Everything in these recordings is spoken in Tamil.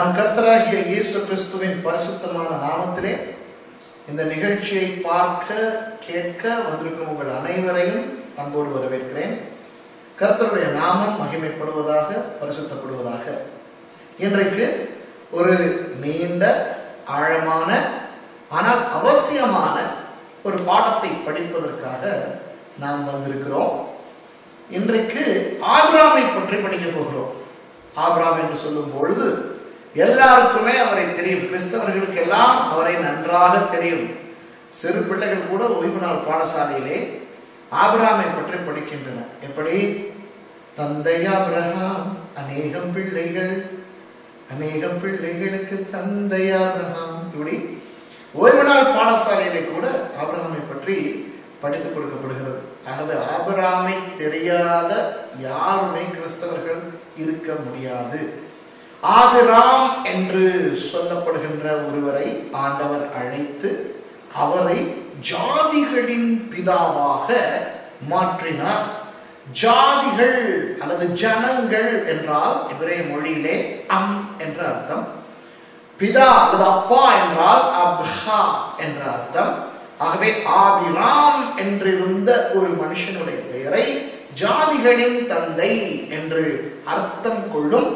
நம் கர்த்தராகிய இயேசு கிறிஸ்துவின் பரிசுத்தமான நாமத்திலே இந்த நிகழ்ச்சியை பார்க்க கேட்க வந்திருக்கும் உங்கள் அனைவரையும் அன்போடு வரவேற்கிறேன் கர்த்தருடைய நாமம் மகிமைப்படுவதாக பரிசுத்தப்படுவதாக இன்றைக்கு ஒரு நீண்ட ஆழமான ஆனால் அவசியமான ஒரு பாடத்தை படிப்பதற்காக நாம் வந்திருக்கிறோம் இன்றைக்கு ஆபிராமை பற்றி படிக்க போகிறோம் ஆபிராம் என்று சொல்லும் பொழுது எல்லாருக்குமே அவரை தெரியும் கிறிஸ்தவர்களுக்கு எல்லாம் அவரை நன்றாக தெரியும் சிறு பிள்ளைகள் கூட ஓய்வு நாள் பாடசாலையிலே ஆபிராமை பற்றி படிக்கின்றன எப்படி தந்தை ஆபிரகாம் அநேகம் பிள்ளைகள் அநேகம் பிள்ளைகளுக்கு தந்தை ஆபிரகாம் இப்படி ஓய்வு நாள் பாடசாலையிலே கூட ஆபிரகாமை பற்றி படித்துக் கொடுக்கப்படுகிறது ஆகவே ஆபிரகாமை தெரியாத யாருமே கிறிஸ்தவர்கள் இருக்க முடியாது ஆபிராம் என்று சொல்லப்படுகின்ற ஒருவரை ஆண்டவர் அழைத்து அவரை ஜாதிகளின் பிதாவாக மாற்றினார் ஜாதிகள் அல்லது ஜனங்கள் என்றால் இவரே மொழியிலே அம் என்ற அர்த்தம் பிதா அல்லது அப்பா என்றால் அப்ஹா என்ற அர்த்தம் ஆகவே ஆபிராம் என்றிருந்த ஒரு மனுஷனுடைய பெயரை ஜாதிகளின் தந்தை என்று அர்த்தம் கொள்ளும்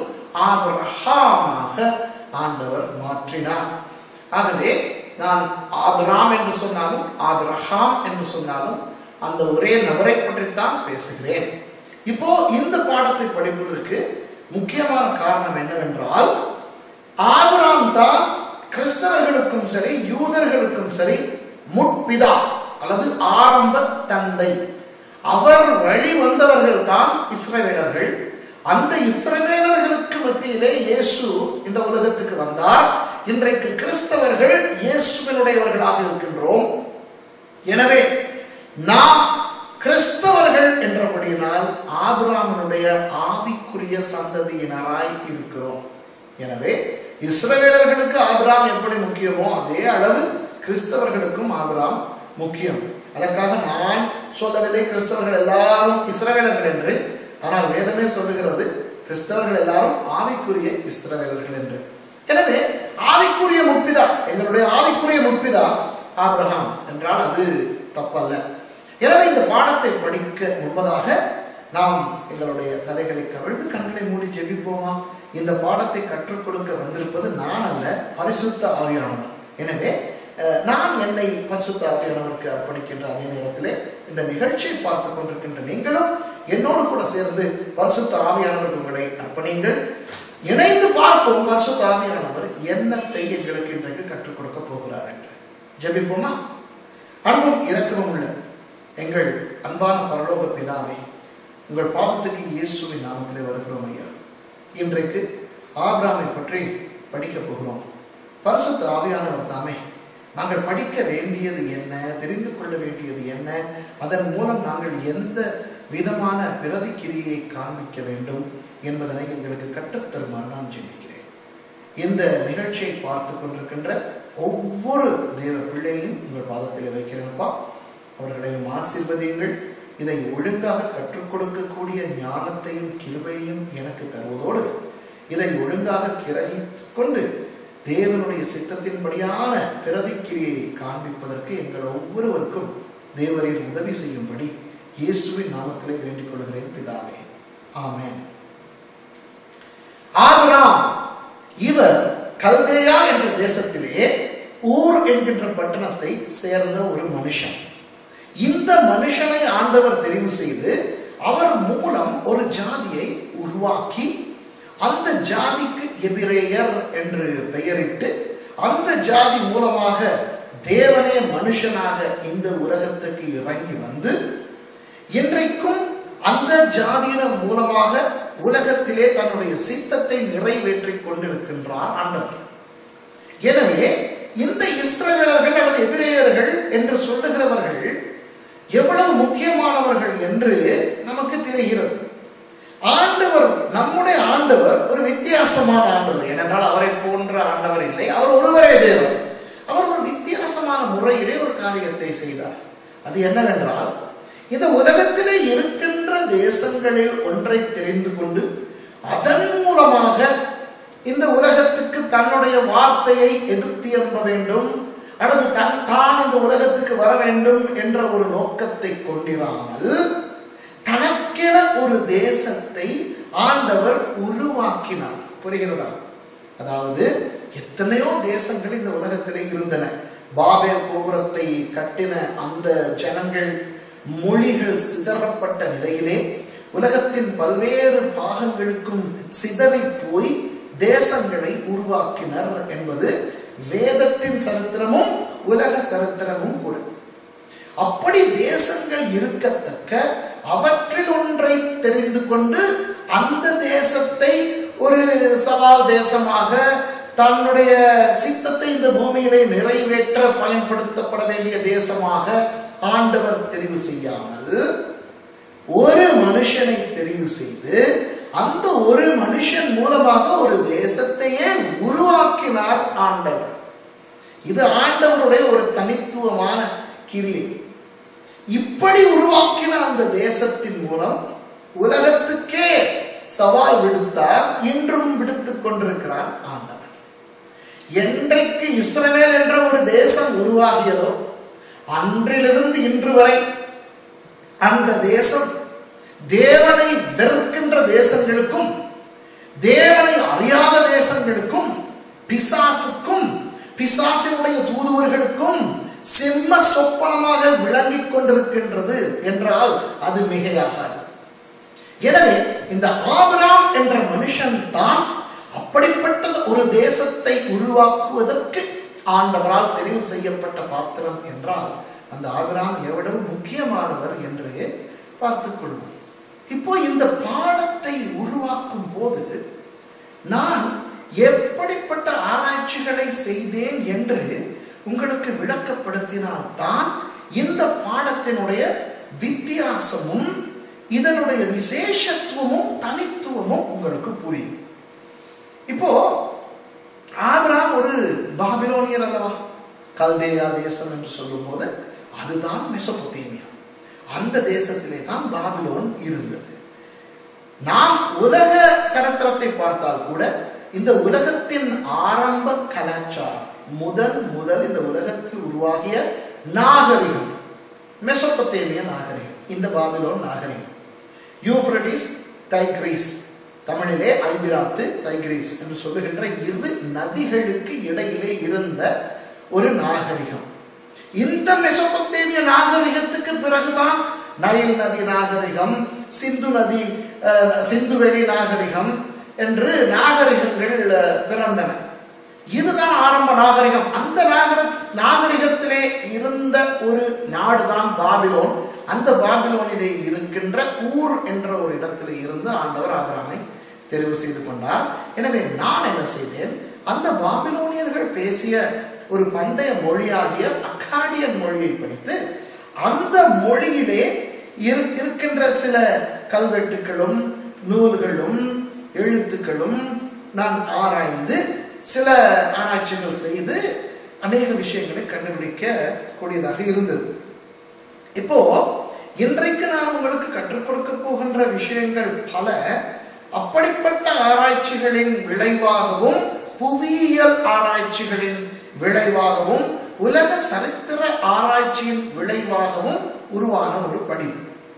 ஆபிரஹாமாக ஆண்டவர் மாற்றினார் ஆகவே நான் ஆபிராம் என்று சொன்னாலும் ஆபிரஹாம் என்று சொன்னாலும் அந்த ஒரே நபரை பற்றித்தான் பேசுகிறேன் இப்போ இந்த பாடத்தை படிப்பதற்கு முக்கியமான காரணம் என்னவென்றால் ஆபிராம் தான் கிறிஸ்தவர்களுக்கும் சரி யூதர்களுக்கும் சரி முற்பிதா அல்லது ஆரம்ப தந்தை அவர் வழி வந்தவர்கள் தான் இஸ்ரவேலர்கள் அந்த இஸ்ரவேலர்களுக்கு மத்தியிலே இயேசு இந்த உலகத்துக்கு வந்தார் இன்றைக்கு கிறிஸ்தவர்கள் இயேசுவினுடையவர்களாக இருக்கின்றோம் எனவே நாம் கிறிஸ்தவர்கள் என்றபடியினால் ஆபிராமனுடைய ஆவிக்குரிய சந்ததியினராய் இருக்கிறோம் எனவே இஸ்ரவேலர்களுக்கு ஆபிராம் எப்படி முக்கியமோ அதே அளவு கிறிஸ்தவர்களுக்கும் ஆபிராம் முக்கியம் அதற்காக நான் சொல்லவில்லை கிறிஸ்தவர்கள் எல்லாரும் இஸ்ரவேலர்கள் என்று ஆனால் வேதமே சொல்லுகிறது கிறிஸ்தவர்கள் எல்லாரும் ஆவிக்குரிய இஸ்ரவேலர்கள் என்று எனவே ஆவிக்குரிய முப்பிதா எங்களுடைய ஆவிக்குரிய முப்பிதா ஆபிரகாம் என்றால் அது தப்பல்ல எனவே இந்த பாடத்தை படிக்க முன்பதாக நாம் எங்களுடைய தலைகளை கவிழ்ந்து கண்களை மூடி ஜெபிப்போமா இந்த பாடத்தை கற்றுக் கொடுக்க வந்திருப்பது நான் அல்ல பரிசுத்த ஆவியானவர் எனவே நான் என்னை பரிசுத்த ஆவியானவருக்கு அர்ப்பணிக்கின்ற அதே நேரத்தில் இந்த நிகழ்ச்சியை பார்த்து கொண்டிருக்கின்ற நீங்களும் என்னோடு கூட சேர்ந்து பரிசுத்த ஆவியானவர் உங்களை அர்ப்பணிங்கள் இணைந்து பார்ப்போம் பரிசுத்த ஆவியானவர் என்னத்தை எங்களுக்கு இன்றைக்கு கற்றுக் கொடுக்க போகிறார் என்று ஜெபிப்போமா அன்பும் இரக்கமும் உள்ள எங்கள் அன்பான பரலோக பிதாவை உங்கள் பாவத்துக்கு இயேசுவின் நாமத்திலே வருகிறோம் ஐயா இன்றைக்கு ஆபிராமை பற்றி படிக்க போகிறோம் பரிசுத்த ஆவியானவர் தாமே நாங்கள் படிக்க வேண்டியது என்ன தெரிந்து கொள்ள வேண்டியது என்ன அதன் மூலம் நாங்கள் எந்த விதமான பிரதிக்கிரியை காண்பிக்க வேண்டும் என்பதனை எங்களுக்கு கற்றுத்தருமாறு நான் ஜெபிக்கிறேன் இந்த நிகழ்ச்சியை பார்த்து கொண்டிருக்கின்ற ஒவ்வொரு தேவ பிள்ளையும் உங்கள் பாதத்தில் வைக்கிறேன்ப்பா அவர்களையும் ஆசிர்வதியுங்கள் இதை ஒழுங்காக கற்றுக் கொடுக்கக்கூடிய ஞானத்தையும் கிருபையும் எனக்கு தருவதோடு இதை ஒழுங்காக கிரகித்து கொண்டு தேவனுடைய சித்தத்தின்படியான பிரதிக்கிரியை காண்பிப்பதற்கு எங்கள் ஒவ்வொருவருக்கும் தேவரின் உதவி செய்யும்படி இயேசுவின் நாமத்திலே வேண்டிக் கொள்கிறேன் பிதாவே ஆமேன் ஆபிராம் இவர் கல்தேயா என்ற தேசத்திலே ஊர் என்கின்ற பட்டணத்தை சேர்ந்த ஒரு மனுஷன் இந்த மனுஷனை ஆண்டவர் தெரிவு செய்து அவர் மூலம் ஒரு ஜாதியை உருவாக்கி அந்த ஜாதிக்கு எபிரேயர் என்று பெயரிட்டு அந்த ஜாதி மூலமாக தேவனே மனுஷனாக இந்த உலகத்துக்கு இறங்கி வந்து இன்றைக்கும் அந்த ஜாதியினர் மூலமாக உலகத்திலே தன்னுடைய சித்தத்தை நிறைவேற்றி கொண்டிருக்கின்றார் ஆண்டவர் எனவே இந்த இஸ்ரவேலர்கள் அல்லது எபிரேயர்கள் என்று சொல்லுகிறவர்கள் எவ்வளவு முக்கியமானவர்கள் என்று நமக்கு தெரிகிறது ஆண்டவர் நம்முடைய ஆண்டவர் ஒரு வித்தியாசமான ஆண்டவர் ஏனென்றால் அவரை போன்ற ஆண்டவர் இல்லை அவர் ஒருவரே தேவன் அவர் ஒரு வித்தியாசமான முறையிலே ஒரு காரியத்தை செய்தார் அது என்னவென்றால் இந்த உலகத்திலே இருக்கின்ற தேசங்களில் ஒன்றை தெரிந்து கொண்டு அதன் மூலமாக இந்த உலகத்துக்கு தன்னுடைய வார்த்தையை எடுத்து எம்ப வேண்டும் அல்லது தன் தான் இந்த உலகத்துக்கு வர வேண்டும் என்ற ஒரு நோக்கத்தை கொண்டிராமல் தனக்கென ஒரு தேசத்தை ஆண்டவர் உருவாக்கினார் புரிகிறதா அதாவது எத்தனையோ தேசங்கள் இந்த உலகத்திலே இருந்தன பாபேல் கோபுரத்தை கட்டின அந்த ஜனங்கள் மொழிகள் சிதறப்பட்ட நிலையிலே உலகத்தின் பல்வேறு பாகங்களுக்கும் சிதறி போய் தேசங்களை உருவாக்கினர் என்பது வேதத்தின் சரித்திரமும் உலக சரித்திரமும் கூட அப்படி தேசங்கள் இருக்கத்தக்க அவற்றில் ஒன்றை தெரிந்து கொண்டு அந்த தேசத்தை ஒரு சவால் தேசமாக தன்னுடைய சித்தத்தை இந்த பூமியிலே நிறைவேற்ற பயன்படுத்தப்பட வேண்டிய தேசமாக ஆண்டவர் தெரிவு செய்யாமல் ஒரு மனுஷனை தெரிவு செய்து அந்த ஒரு மனுஷன் மூலமாக ஒரு தேசத்தையே உருவாக்கினார் ஆண்டவர் இது ஆண்டவருடைய ஒரு தனித்துவமான கிரியை இப்படி உருவாக்கின அந்த தேசத்தின் மூலம் உலகத்துக்கே சவால் விடுத்தார் இன்றும் விடுத்துக் கொண்டிருக்கிறார் ஆண்டவர் என்றைக்கு இஸ்ரவேல் என்ற ஒரு தேசம் உருவாகியதோ அன்றிலிருந்து இன்று வரை அந்த தேசம் தேவனை வெறுக்கின்ற தேசங்களுக்கும் தேவனை அறியாத தேசங்களுக்கும் பிசாசுக்கும் பிசாசினுடைய தூதுவர்களுக்கும் செம்ம சொப்பனமாக விளங்கிக் கொண்டிருக்கின்றது என்றால் அது மிகையாகாது எனவே இந்த ஆபிராம் என்ற மனுஷன் தான் அப்படிப்பட்ட ஒரு தேசத்தை உருவாக்குவதற்கு ஆண்டவரால் தெரிவு செய்யப்பட்ட பாத்திரம் என்றால் அந்த ஆபிராம் எவ்வளவு முக்கியமானவர் என்று பார்த்துக் கொள்வோம் இப்போ இந்த பாடத்தை உருவாக்கும் போது நான் எப்படிப்பட்ட ஆராய்ச்சிகளை செய்தேன் என்று உங்களுக்கு விளக்கப்படுத்தினால் தான் இந்த பாடத்தினுடைய வித்தியாசமும் இதனுடைய விசேஷத்துவமும் தனித்துவமும் உங்களுக்கு புரியும் இப்போ ஆபிராம் ஒரு பாபிலோனியர் அல்லவா கல்தேயா தேசம் என்று சொல்லும் போது அதுதான் மெசபொத்தேமியா அந்த தேசத்திலே தான் பாபிலோன் இருந்தது நாம் உலக சரித்திரத்தை பார்த்தால் கூட இந்த உலகத்தின் ஆரம்ப கலாச்சாரம் முதன் முதல் இந்த உலகத்தில் உருவாகிய நாகரிகம் மெசொப்பத்தேமிய நாகரிகம் இந்த பாபிலோன் நாகரிகம் யூஃப்ரடிஸ் தைக்ரீஸ் தமிழிலே ஐபிராத்து தைக்ரீஸ் என்று சொல்லுகின்ற இரு நதிகளுக்கு இடையிலே இருந்த ஒரு நாகரிகம் இந்த மெசொப்பத்தேமிய நாகரிகத்துக்கு பிறகுதான் நைல் நதி நாகரிகம் சிந்து நதி அஹ், சிந்துவெளி நாகரிகம் என்று நாகரிகங்கள் அஹ், பிறந்தன இதுதான் ஆரம்ப நாகரிகம் அந்த நாகர நாகரிகத்திலே இருந்த ஒரு நாடுதான் பாபிலோன் அந்த பாபிலோனிலே இருக்கின்ற ஊர் என்ற ஒரு இடத்திலே இருந்து ஆண்டவர் ஆபிராமை தெரிவு செய்து கொண்டார் எனவே நான் என்ன செய்தேன் அந்த பாபிலோனியர்கள் பேசிய ஒரு பண்டைய மொழியாகிய அக்காடியன் மொழியை படித்து அந்த மொழியிலே இரு இருக்கின்ற சில கல்வெட்டுகளும் நூல்களும் எழுத்துக்களும் நான் ஆராய்ந்து சில ஆராய்ச்சிகள் செய்து அநேக விஷயங்களை கண்டுபிடிக்க கூடியதாக இருந்தது இப்போ இன்றைக்கு நான் உங்களுக்கு கற்றுக் கொடுக்க போகின்ற விஷயங்கள் பல அப்படிப்பட்ட ஆராய்ச்சிகளின் விளைவாகவும் புவியியல் ஆராய்ச்சிகளின் விளைவாகவும் உலக சரித்திர ஆராய்ச்சியின் விளைவாகவும் உருவான ஒரு படிப்பு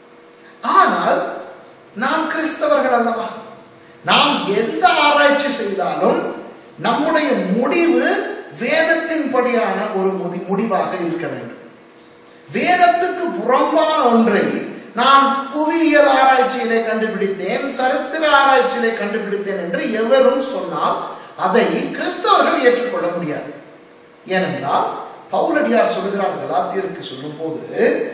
ஆனால் நாம் கிறிஸ்தவர்கள் அல்லவா நாம் எந்த ஆராய்ச்சி செய்தாலும் நம்முடைய முடிவு வேதத்தின்படியான ஒரு முதி முடிவாக இருக்க வேண்டும் வேதத்துக்கு புறம்பான ஒன்றை நான் புவியியல் ஆராய்ச்சியிலே கண்டுபிடித்தேன் சரித்திர ஆராய்ச்சியிலே கண்டுபிடித்தேன் என்று எவரும் சொன்னால் அதை கிறிஸ்தவர்கள் ஏற்றுக்கொள்ள முடியாது ஏனென்றால் பவுலடியார் சொல்லுகிறார் கலாத்தியருக்கு சொல்லும்போது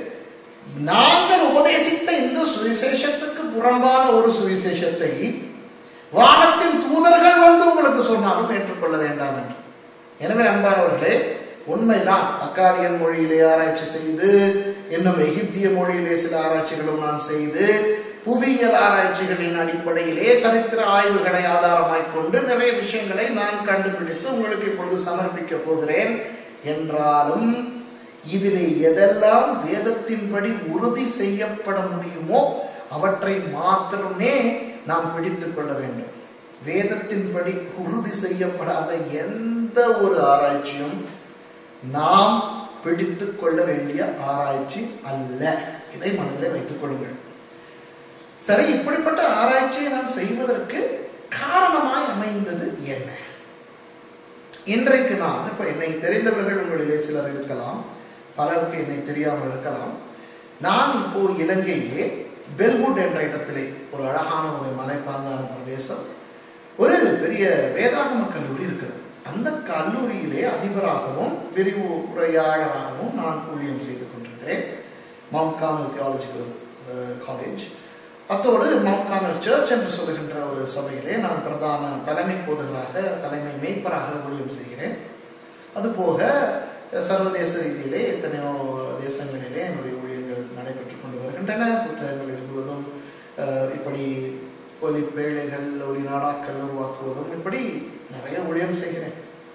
நாங்கள் உபதேசித்த இந்த சுவிசேஷத்துக்கு புறம்பான ஒரு சுவிசேஷத்தை வானத்தின் தூதர்கள் வந்து உங்களுக்கு சொன்னாலும் ஏற்றுக்கொள்ள வேண்டாம் என்று எனவே அன்பானவர்களே உண்மைதான் அக்காடியன் மொழியிலே ஆராய்ச்சி செய்து இன்னும் எகிப்திய மொழியிலே சில ஆராய்ச்சிகளும் நான் செய்து புவியியல் ஆராய்ச்சிகளின் அடிப்படையிலே சரித்திர ஆய்வுகளை ஆதாரமாய்க் கொண்டு நிறைய விஷயங்களை நான் கண்டுபிடித்து உங்களுக்கு இப்பொழுது சமர்ப்பிக்க போகிறேன் என்றாலும் இதிலே எதெல்லாம் வேதத்தின்படி உறுதி செய்யப்பட முடியுமோ அவற்றை மாத்திரமே நாம் பிடித்துக் கொள்ள வேண்டும் வேதத்தின்படி உறுதி செய்யப்படாத எந்த ஒரு ஆராய்ச்சியும் நாம் பிடித்து கொள்ள வேண்டிய ஆராய்ச்சி அல்ல இதை மனதிலே வைத்துக் கொள்ளுங்கள் சரி இப்படிப்பட்ட ஆராய்ச்சியை நான் செய்வதற்கு காரணமாய் அமைந்தது என்ன இன்றைக்கு நான் இப்போ என்னை தெரிந்தவர்கள் உங்களிலே சிலர் இருக்கலாம் பலருக்கு என்னை தெரியாமல் இருக்கலாம் நான் இப்போ இலங்கையிலே பெல்வுட் என்ற இடத்திலே ஒரு அழகான ஒரு மலைப்பாங்கான பிரதேசம் ஒரு பெரிய வேதாகம கல்லூரி இருக்கிறது அந்த கல்லூரியிலே அதிபராகவும் விரிவு உரையாளராகவும் நான் ஊழியம் செய்து கொண்டிருக்கிறேன் மவுண்ட் காமல் தியாலஜிக்கல் காலேஜ் அத்தோடு மவுண்ட் காமல் சர்ச் என்று சொல்லுகின்ற ஒரு சபையிலே நான் பிரதான தலைமை போதகராக தலைமை மேய்ப்பராக ஊழியம் செய்கிறேன் அதுபோக சர்வதேச ரீதியிலே எத்தனையோ தேசங்களிலே என்னுடைய ஊழியர்கள் நடைபெற்று கொண்டு வருகின்றன புத்தகங்கள் எழுதுவதும் அஹ், இப்படி ஒலி பேழைகள் ஒலி நாடாக்கள் உருவாக்குவதும் இப்படி நிறைய ஊழியம் செய்கிறேன்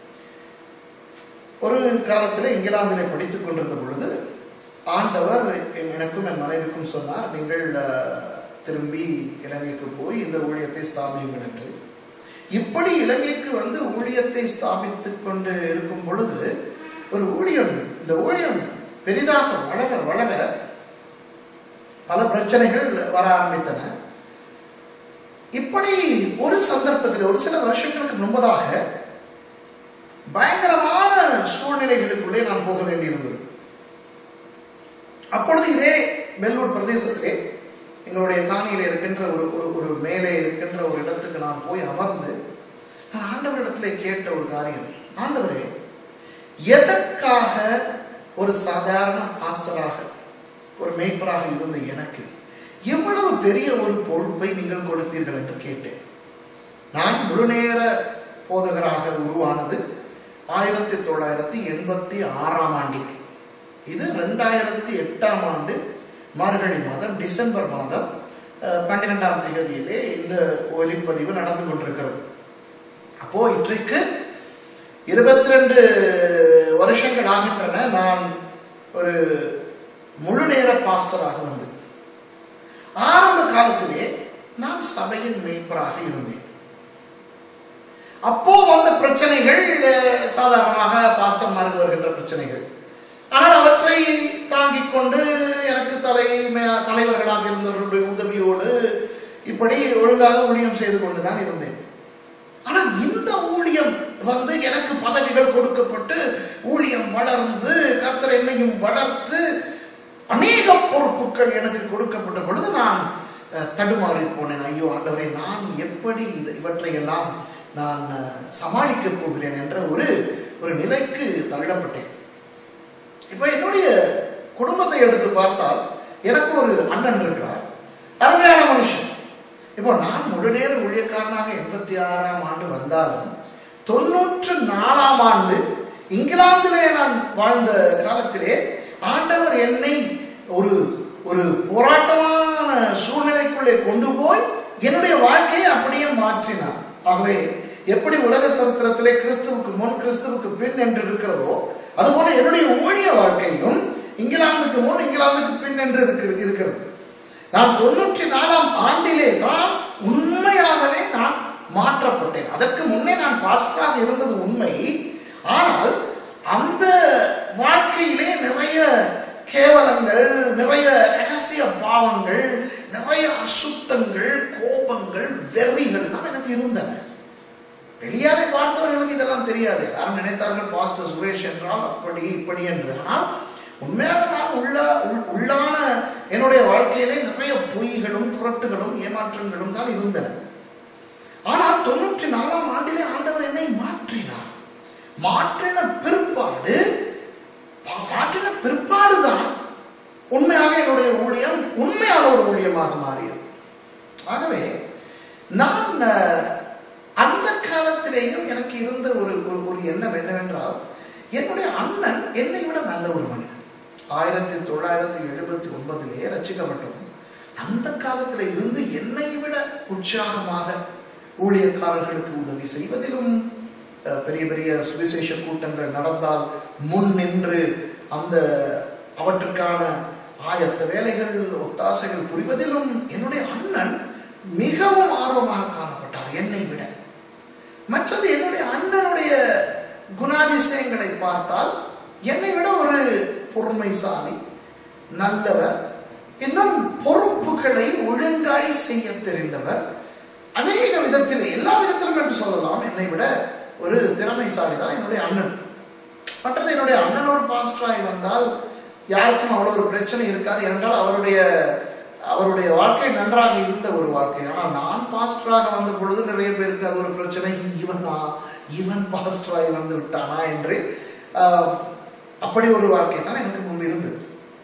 ஒரு காலத்தில் இங்கிலாந்திலே படித்துக் கொண்டிருந்த பொழுது ஆண்டவர் எனக்கும் என் மனைவிக்கும் சொன்னார் நீங்கள் அஹ், திரும்பி இலங்கைக்கு போய் இந்த ஊழியத்தை ஸ்தாபியுங்கள் என்று இப்படி இலங்கைக்கு வந்து ஊழியத்தை ஸ்தாபித்துக் கொண்டு இருக்கும் பொழுது ஒரு ஊழியம் இந்த ஊழியம் பெரிதாக வளர வளர பல பிரச்சனைகள் வர ஆரம்பித்தன இப்படி ஒரு சந்தர்ப்பத்தில் ஒரு சில வருஷங்களுக்கு முன்பதாக பயங்கரமான சூழ்நிலைகளுக்குள்ளே நான் போக வேண்டியிருந்தது அப்பொழுது இதே பெல்வுட் பிரதேசத்திலே எங்களுடைய காணியில் இருக்கின்ற ஒரு ஒரு ஒரு மேலே இருக்கின்ற ஒரு இடத்துக்கு நான் போய் அமர்ந்து நான் ஆண்டவரிடத்திலே கேட்ட ஒரு காரியம் ஆண்டவரே எதற்காக ஒரு சாதாரண பாஸ்டராக ஒரு மேய்ப்பராக இருந்த எனக்கு எவ்வளவு பெரிய ஒரு பொறுப்பை நீங்கள் கொடுத்தீர்கள் என்று கேட்டேன் நான் முழுநேர போதகராக உருவானது ஆயிரத்தி தொள்ளாயிரத்தி எண்பத்தி ஆறாம் ஆண்டில் இது ரெண்டாயிரத்தி எட்டாம் ஆண்டு மார்கழி மாதம் டிசம்பர் மாதம் அஹ், பன்னிரெண்டாம் தேதியிலே இந்த ஒலிப்பதிவு நடந்து கொண்டிருக்கிறது அப்போ இன்றைக்கு இருபத்தி ரெண்டு வருஷங்கள் ஆகின்றன நான் ஒரு முழு நேர பாஸ்டராக வந்து ஆரம்ப காலத்திலே நான் சபையின் மேய்ப்பராக இருந்தேன் அப்போ வந்த பிரச்சனைகள் அஹ், சாதாரணமாக பாஸ்டர்மாருக்கு வருகின்ற பிரச்சனைகள் ஆனால் அவற்றை தாங்கிக் கொண்டு எனக்கு தலை மே- தலைவர்களாக இருந்தவர்களுடைய உதவியோடு இப்படி ஒழுங்காக ஊழியம் செய்து கொண்டுதான் இருந்தேன் ஆனால் இந்த ஊழியம் வந்து எனக்கு பதவிகள் கொடுக்கப்பட்டு ஊழியம் வளர்ந்து கர்த்தர் என்னையும் வளர்த்து அநேக பொறுப்புகள் எனக்கு கொடுக்கப்பட்ட பொழுது நான் அஹ், தடுமாறி போனேன் ஐயோ ஆண்டவரே நான் எப்படி இது இவற்றையெல்லாம் நான் அஹ், சமாளிக்கப் போகிறேன் என்ற ஒரு ஒரு நிலைக்கு தள்ளப்பட்டேன் இப்போ என்னுடைய குடும்பத்தை எடுத்து பார்த்தால் எனக்கு ஒரு அண்ணன் இருக்கிறார் அருமையான மனுஷன் இப்போ நான் முழு நேர ஊழியக்காரனாக எண்பத்தி ஆறாம் ஆண்டு வந்தாலும் தொண்ணூற்று நாலாம் ஆண்டு இங்கிலாந்திலே நான் வாழ்ந்த காலத்திலே ஆண்டவர் என்னை ஒரு ஒரு போராட்டமான சூழ்நிலைக்குள்ளே கொண்டு போய் என்னுடைய வாழ்க்கையை அப்படியே மாற்றினார் ஆகவே எப்படி உலக சரித்திரத்திலே கிறிஸ்துவுக்கு முன் கிறிஸ்துவுக்கு பின் என்று இருக்கிறதோ அதுபோல என்னுடைய ஊழிய வாழ்க்கையிலும் இங்கிலாந்துக்கு முன் இங்கிலாந்துக்கு பின் என்று இருக்கிற- இருக்கிறது நான் தொண்ணூற்றி நாலாம் ஆண்டிலே தான் உண்மையாகவே நான் மாற்றப்பட்டேன் அதற்கு முன்னே நான் பாஸ்டராக இருந்தது உண்மை ஆனால் அந்த வாழ்க்கையிலே நிறைய கேவலங்கள் நிறைய ரகசிய பாவங்கள் நிறைய அசுத்தங்கள் கோபங்கள் வெறிகள் எல்லாம் எனக்கு இருந்தன வெளியாலே பார்த்தவர்களுக்கு இதெல்லாம் தெரியாது யாரும் நினைத்தார்கள் பாஸ்டர் சுரேஷ் என்றால் அப்படி இப்படி என்று ஆனால் உண்மையாக நான் உள்ள உள்- உள்ளான என்னுடைய வாழ்க்கையிலே நிறைய பொய்களும் புரட்டுகளும் ஏமாற்றங்களும் தான் இருந்தன ஆனால் தொண்ணூற்றி நாலாம் ஆண்டிலே ஆண்டவர் என்னை மாற்றினார் மாற்றின பிற்பாடு பா- மாற்றின பிற்பாடுதான் உண்மையாக என்னுடைய ஊழியம் உண்மையான ஒரு ஊழியமாக மாறியது ஆகவே நான் அஹ், அந்த காலத்திலேயும் எனக்கு இருந்த ஒரு ஒரு ஒரு எண்ணம் என்னவென்றால் என்னுடைய அண்ணன் என்னை விட நல்ல ஒரு மனிதன் ஆயிரத்தி தொள்ளாயிரத்தி எழுபத்தி ஒன்பதிலே ரசிக்கப்பட்டோம் அந்த காலத்தில் இருந்து என்னை விட உற்சாகமாக ஊழியக்காரர்களுக்கு உதவி செய்வதிலும் அஹ், பெரிய பெரிய சுவிசேஷ கூட்டங்கள் நடந்தால் முன் நின்று அந்த அவற்றுக்கான ஆயத்த வேலைகள் ஒத்தாசைகள் புரிவதிலும் என்னுடைய அண்ணன் மிகவும் ஆர்வமாக காணப்பட்டார் என்னை விட மற்றது என்னுடைய அண்ணனுடைய குணாதிசயங்களை பார்த்தால் என்னை விட ஒரு பொறுமைசாலி நல்லவர் இன்னும் பொறுப்புகளை ஒழுங்காய் செய்ய தெரிந்தவர் அநேக விதத்தில் எல்லா விதத்திலும் என்று சொல்லலாம் என்னை விட ஒரு திறமைசாலி தான் என்னுடைய அண்ணன் மற்றது என்னுடைய அண்ணன் ஒரு பாஸ்டராய் வந்தால் யாருக்கும் அவ்வளோ ஒரு பிரச்சனை இருக்காது ஏனென்றால் அவருடைய அவருடைய வாழ்க்கை நன்றாக இருந்த ஒரு வாழ்க்கை ஆனால் நான் பாஸ்டராக வந்த பொழுது நிறைய பேருக்கு அது ஒரு பிரச்சனை இவனா இவன் பாஸ்டராய் வந்து விட்டானா என்று ஆஹ், அப்படி ஒரு வாழ்க்கை தான் எனக்கு முன்பு இருந்தது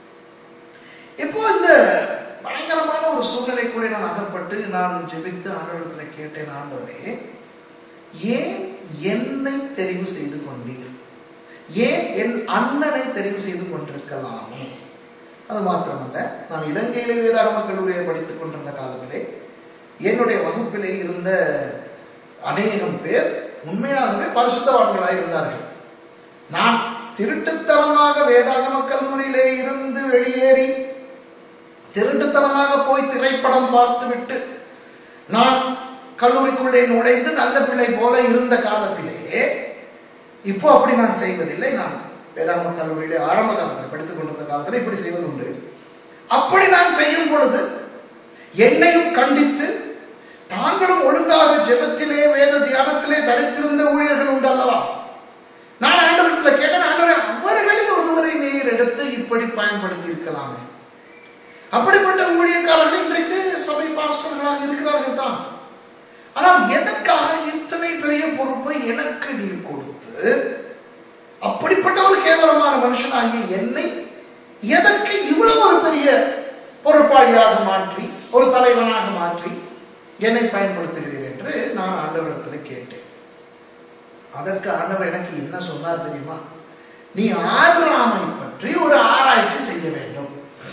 இப்போ இந்த பயங்கரமான ஒரு சூழ்நிலைக்குள்ளே நான் அகப்பட்டு நான் ஜெபித்து ஆண்டவரத்தில் கேட்டேன் ஆண்டவரே ஏன் என்னை தெரிவு செய்து கொண்டீர் ஏன் என் அண்ணனை தெரிவு செய்து கொண்டிருக்கலாமே அது மாத்திரமல்ல நான் இலங்கையிலே வேதாகம கல்லூரியை படித்துக் கொண்டிருந்த காலத்திலே என்னுடைய வகுப்பிலே இருந்த அநேகம் பேர் உண்மையாகவே பரிசுத்தவான்களாக இருந்தார்கள் நான் திருட்டுத்தனமாக வேதாகம கல்லூரியிலே இருந்து வெளியேறி திருட்டுத்தனமாக போய் திரைப்படம் பார்த்துவிட்டு நான் கல்லூரிக்குள்ளே நுழைந்து நல்ல பிள்ளை போல இருந்த காலத்திலே இப்போ அப்படி நான் செய்வதில்லை நான் வேதாந்த கல்லூரியிலே ஆரம்ப காலத்தில் படித்துக் கொண்டிருந்த காலத்தில் இப்படி செய்வது உண்டு அப்படி நான் செய்யும் பொழுது என்னையும் கண்டித்து தாங்களும் ஒழுங்காக ஜெபத்திலே வேத தியானத்திலே தரித்திருந்த ஊழியர்கள் உண்டு அல்லவா நான் ஆண்டவரத்தில் கேட்டேன் ஆண்டவரே அவர்களில் ஒருவரை நீர் எடுத்து இப்படி பயன்படுத்தி இருக்கலாமே அப்படிப்பட்ட ஊழியக்காரர்கள் இன்றைக்கு சபை பாஸ்டர்களாக இருக்கிறார்கள் தான் ஆனால் எதற்காக இத்தனை பெரிய பொறுப்பை எனக்கு நீர் கொடுத்து அப்படிப்பட்ட ஒரு கேவலமான மனுஷனாகிய என்னை எதற்கு இவ்வளவு ஒரு பெரிய பொறுப்பாளியாக மாற்றி ஒரு தலைவனாக மாற்றி என்னை பயன்படுத்துகிறீர் என்று நான் ஆண்டவரிடத்தில் கேட்டேன் அதற்கு ஆண்டவர் எனக்கு என்ன சொன்னார் தெரியுமா நீ ஆபிரகாமை பற்றி ஒரு ஆராய்ச்சி செய்ய வேண்டும்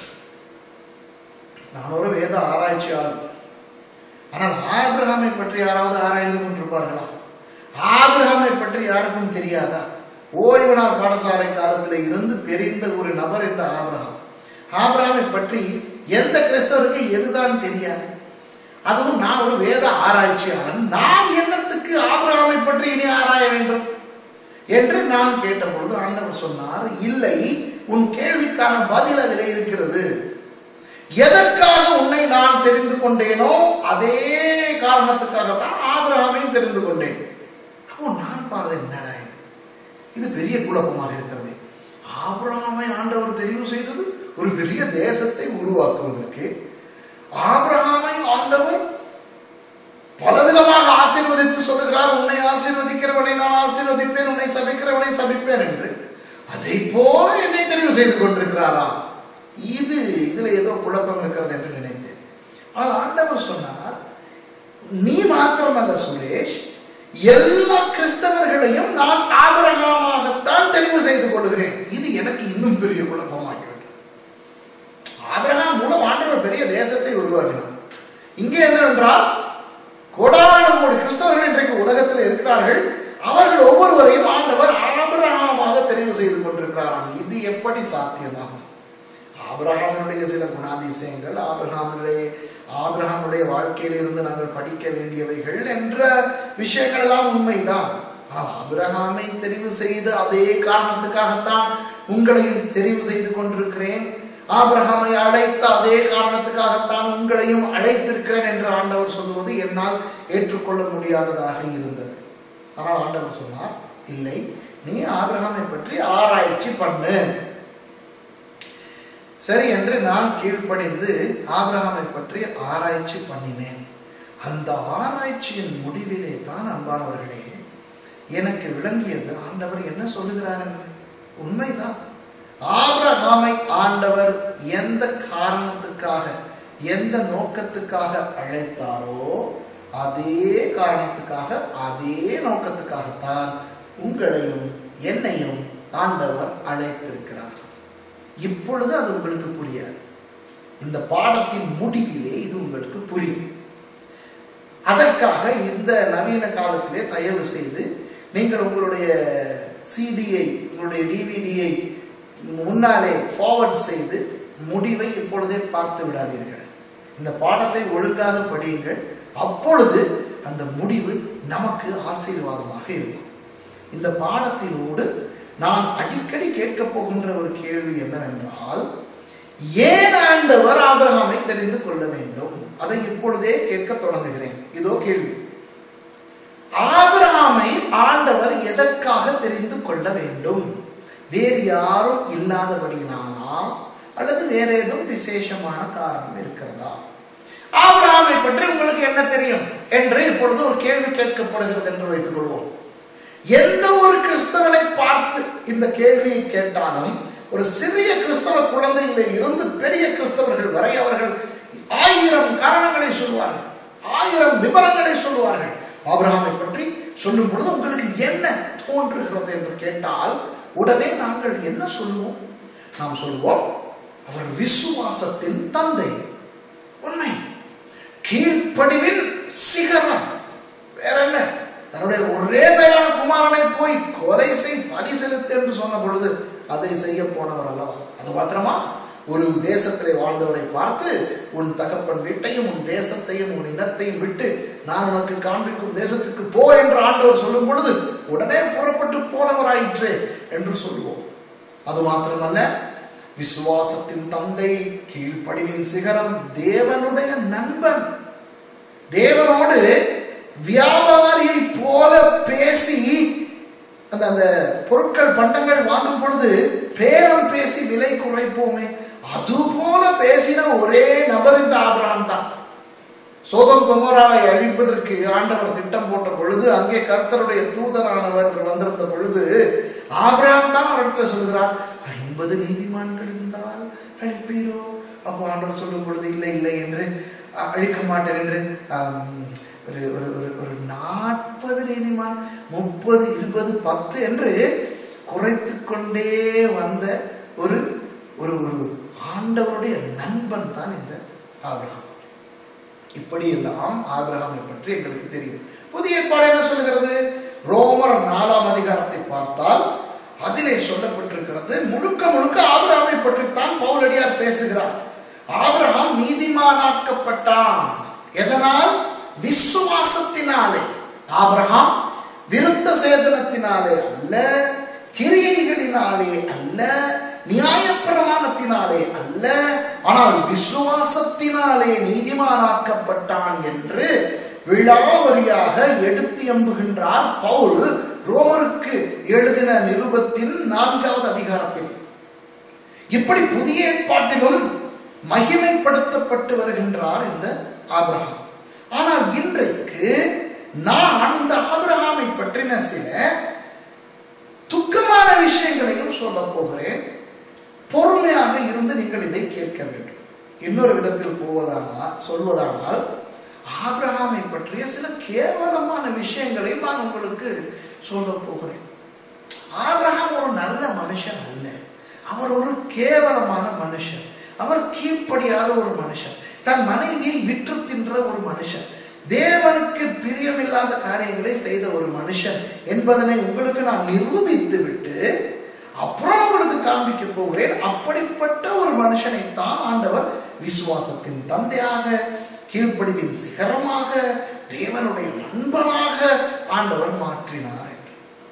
நான் ஒரு வேத ஆராய்ச்சியாளர் ஆனால் ஆபிரகாமை பற்றி யாராவது ஆராய்ந்து கொண்டிருப்பார்களா ஆபிரகாமை பற்றி யாருக்கும் தெரியாதா ஓய்வு நாள் பாடசாலை காலத்தில் இருந்து தெரிந்த ஒரு நபர் இந்த ஆபிரகாம் ஆபிரகாமை பற்றி எந்த கிறிஸ்தவருக்கு எதுதான் தெரியாது அதுவும் நான் ஒரு வேத ஆராய்ச்சியாளன் நான் என்னத்துக்கு ஆபிரகாமை பற்றி இனி ஆராய வேண்டும் என்று நான் கேட்ட பொழுது ஆண்டவர் சொன்னார் இல்லை உன் கேள்விக்கான பதில் அதிலே இருக்கிறது எதற்காக உன்னை நான் தெரிந்து கொண்டேனோ அதே காரணத்துக்காக தான் ஆபிரகாமையும் தெரிந்து கொண்டேன் அப்போ நான் பாருது என்னடா இது இது பெரிய குழப்பமாக இருக்கிறது ஆபிரகாமை ஆண்டவர் தெரிவு செய்தது ஒரு பெரிய தேசத்தை உருவாக்குவதற்கு ஆபிரகாமை ஆண்டவர் பலவிதமாக ஆசீர்வதித்து சொல்லுகிறார் உன்னை ஆசீர்வதிக்கிறவனை நான் ஆசீர்வதிப்பேன் உன்னை சபிக்கிறவனை சபிப்பேன் என்று அதை போல என்னை தெரிவு செய்து கொண்டிருக்கிறாரா இது இதுல ஏதோ குழப்பம் இருக்கிறது என்று நினைத்தேன் ஆனால் ஆண்டவர் சொன்னார் நீ மாத்திரமல்ல சுரேஷ் எல்லா கிறிஸ்தவர்களையும் நான் ஆபிரகாமாகத்தான் தெரிவு செய்து கொள்கிறேன் இது எனக்கு இன்னும் பெரிய குழப்பமாகிவிட்டது ஆபிரகாம் மூலம் ஆண்டவர் பெரிய தேசத்தை உருவாக்கினார் இங்கே என்னவென்றால் கோடான கோடி கிறிஸ்தவர்கள் இன்றைக்கு உலகத்தில் இருக்கிறார்கள் அவர்கள் ஒவ்வொருவரையும் ஆண்டவர் ஆபிரகாமாக தெரிவு செய்து கொண்டிருக்கிறாராம் இது எப்படி சாத்தியமாகும் ஆபிரகாமனுடைய சில குணாதிசயங்கள் ஆபிரகாமுடைய ஆபிரகாமுடைய வாழ்க்கையில இருந்து நாங்கள் படிக்க வேண்டியவைகள் என்ற விஷயங்கள் எல்லாம் உண்மைதான் ஆனால் ஆபிரகாமை தெரிவு செய்து அதே காரணத்துக்காகத்தான் உங்களையும் தெரிவு செய்து கொண்டிருக்கிறேன் ஆபிரகாமை அழைத்த அதே காரணத்துக்காகத்தான் உங்களையும் அழைத்திருக்கிறேன் என்று ஆண்டவர் சொல்லுவது என்னால் ஏற்றுக்கொள்ள முடியாததாக இருந்தது ஆனால் ஆண்டவர் சொன்னார் இல்லை நீ ஆபிரகாமை பற்றி ஆராய்ச்சி பண்ணு சரி என்று நான் கீழ்ப்படிந்து ஆபிரகாமை பற்றி ஆராய்ச்சி பண்ணினேன் அந்த ஆராய்ச்சியின் முடிவிலே தான் அன்பானவர்களே எனக்கு விளங்கியது ஆண்டவர் என்ன சொல்லுகிறார் என்று உண்மைதான் ஆபிரகாமை ஆண்டவர் எந்த காரணத்துக்காக எந்த நோக்கத்துக்காக அழைத்தாரோ அதே காரணத்துக்காக அதே நோக்கத்துக்காகத்தான் உங்களையும் என்னையும் ஆண்டவர் அழைத்திருக்கிறார் இப்பொழுது அது உங்களுக்கு புரியாது இந்த பாடத்தின் முடிவிலே இது உங்களுக்கு புரியும் அதற்காக இந்த நவீன காலத்திலே தயவு செய்து நீங்கள் உங்களுடைய சிடியை உங்களுடைய டிவிடியை முன்னாலே ஃபார்வர்ட் செய்து முடிவை இப்பொழுதே பார்த்து விடாதீர்கள் இந்த பாடத்தை ஒழுங்காக படியுங்கள் அப்பொழுது அந்த முடிவு நமக்கு ஆசீர்வாதமாக இருக்கும் இந்த பாடத்தினோடு நான் அடிக்கடி கேட்கப் போகின்ற ஒரு கேள்வி என்னவென்றால் ஏன் ஆண்டவர் ஆபிரகாமை தெரிந்து கொள்ள வேண்டும் அதை இப்பொழுதே கேட்க தொடங்குகிறேன் இதோ கேள்வி ஆபிரகாமை ஆண்டவர் எதற்காக தெரிந்து கொள்ள வேண்டும் வேறு யாரும் இல்லாதபடியினாலா அல்லது வேற ஏதும் விசேஷமான காரணம் இருக்கிறதா ஆபிரகாமை பற்றி உங்களுக்கு என்ன தெரியும் என்று இப்பொழுது ஒரு கேள்வி கேட்கப்படுகிறது என்று வைத்துக் கொள்வோம் எந்த ஒரு கிறிஸ்தவனை பார்த்து இந்த கேள்வியை கேட்டாலும் ஒரு சிறிய கிறிஸ்தவ குழந்தையில இருந்து பெரிய கிறிஸ்தவர்கள் வரை அவர்கள் ஆயிரம் காரணங்களை சொல்வார்கள் ஆயிரம் விவரங்களை சொல்வார்கள் ஆபிரகாமை பற்றி சொல்லும் பொழுது உங்களுக்கு என்ன தோன்றுகிறது என்று கேட்டால் உடனே நாங்கள் என்ன சொல்லுவோம் நாம் சொல்லுவோம் அவர் விசுவாசத்தின் தந்தை உண்மை கீழ்ப்படிவின் சிகரம் வேற என்ன தன்னுடைய ஒரே பேரான குமாரனை போய் கொலை செய் பலி செலுத்து என்று சொன்ன பொழுது அதை செய்ய போனவர் அல்லவா அது மாத்திரமா ஒரு தேசத்திலே வாழ்ந்தவரை பார்த்து உன் தகப்பன் வீட்டையும் உன் தேசத்தையும் உன் இனத்தையும் விட்டு நான் உனக்கு காண்பிக்கும் தேசத்துக்கு போ என்று ஆண்டவர் சொல்லும் பொழுது உடனே புறப்பட்டு போனவராயிற்றே என்று சொல்லுவோம் அது மாத்திரமல்ல விசுவாசத்தின் தந்தை கீழ்ப்படிவின் சிகரம் தேவனுடைய நண்பன் தேவனோடு வியாபாரியை போல பேசி அந்த அந்த பொருட்கள் பண்டங்கள் வாங்கும் பொழுது பேரம் பேசி விலை குறைப்போமே அது போல பேசின ஒரே நபர் இந்த ஆபிரகாம் தான் சோதம் குமராவை அழிப்பதற்கு ஆண்டவர் திட்டம் போட்ட பொழுது அங்கே கர்த்தருடைய தூதனானவர் வந்திருந்த பொழுது ஆபிரகாம் தான் அவரிடத்துல சொல்கிறார் ஐம்பது நீதிமான்கள் இருந்தால் அழிப்பீரோ அப்போ ஆண்டவர் சொல்லும் பொழுது இல்லை இல்லை என்று அ- அழிக்க மாட்டேன் என்று ஆம், ஒரு ஒரு ஒரு ஒரு நாற்பது நீதிமான் முப்பது இருபது பத்து என்று குறைத்து கொண்டே வந்த ஒரு ஒரு ஒரு ஆண்டவருடைய நண்பன் தான் இந்த ஆபிரகாம் இப்படியெல்லாம் ஆபிரகாமை பற்றி எங்களுக்கு தெரியும் புதிய ஏற்பாடு என்ன சொல்லுகிறது ரோமர் நாலாம் அதிகாரத்தை பார்த்தால் அதிலே சொல்லப்பட்டிருக்கிறது முழுக்க முழுக்க ஆபிரகாமை பற்றித்தான் பவுலடியார் பேசுகிறார் ஆபிரகாம் நீதிமானாக்கப்பட்டான் எதனால் விசுவாசத்தினாலே ஆபிரகாம் விருத்த சேதனத்தினாலே அல்ல கிரியைகளினாலே அல்ல நியாயப்பிரமாணத்தினாலே அல்ல ஆனால் விசுவாசத்தினாலே நீதிமானாக்கப்பட்டான் என்று விழாவரியாக எடுத்து எம்புகின்றார் பவுல் ரோமருக்கு எழுதின நிருபத்தின் நான்காவது அதிகாரத்தில் இப்படி புதிய ஏற்பாட்டிலும் மகிமைப்படுத்தப்பட்டு வருகின்றார் இந்த ஆபிரகாம் ஆனால் இன்றைக்கு நான் இந்த ஆபிரகாமை பற்றின சில துக்கமான விஷயங்களையும் சொல்ல போகிறேன் பொறுமையாக இருந்து நீங்கள் இதை கேட்க வேண்டும் இன்னொரு விதத்தில் போவதானால் சொல்வதானால் ஆபிரகாமை பற்றிய சில கேவலமான விஷயங்களையும் நான் உங்களுக்கு சொல்ல போகிறேன் ஆபிரகாம் ஒரு நல்ல மனுஷன் அல்ல அவர் ஒரு கேவலமான மனுஷன் அவர் கீழ்ப்படியாத ஒரு மனுஷன் தன் மனைவியை விற்று தின்ற ஒரு மனுஷன் தேவனுக்கு பிரியமில்லாத காரியங்களை செய்த ஒரு மனுஷன் என்பதனை உங்களுக்கு நான் நிரூபித்து விட்டு அப்புறம் உங்களுக்கு காண்பிக்க போகிறேன் அப்படிப்பட்ட ஒரு மனுஷனை தான் ஆண்டவர் விசுவாசத்தின் தந்தையாக கீழ்ப்படிவின் சிகரமாக தேவனுடைய நண்பனாக ஆண்டவர் மாற்றினார் என்று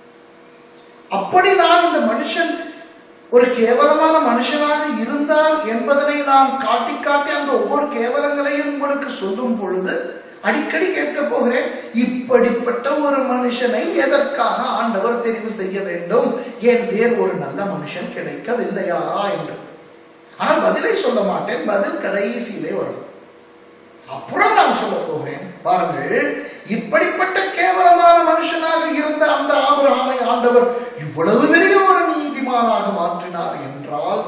அப்படி நான் இந்த மனுஷன் ஒரு கேவலமான மனுஷனாக இருந்தால் என்பதனை நான் காட்டி காட்டி அந்த ஒவ்வொரு கேவலங்களையும் உங்களுக்கு சொல்லும் பொழுது அடிக்கடி கேட்க போகிறேன் இப்படிப்பட்ட ஒரு மனுஷனை எதற்காக ஆண்டவர் தெரிவு செய்ய வேண்டும் ஏன் வேறு ஒரு நல்ல மனுஷன் கிடைக்கவில்லையா என்று ஆனால் பதிலை சொல்ல மாட்டேன் பதில் கடைசியிலே வரும் அப்புறம் நான் சொல்ல போகிறேன் பாருங்கள் இப்படிப்பட்ட கேவலமான மனுஷனாக இருந்த அந்த ஆபிரகாமை ஆண்டவர் இவ்வளவு பெரிய ஒரு நீதிமானாக மாற்றினார் என்றால்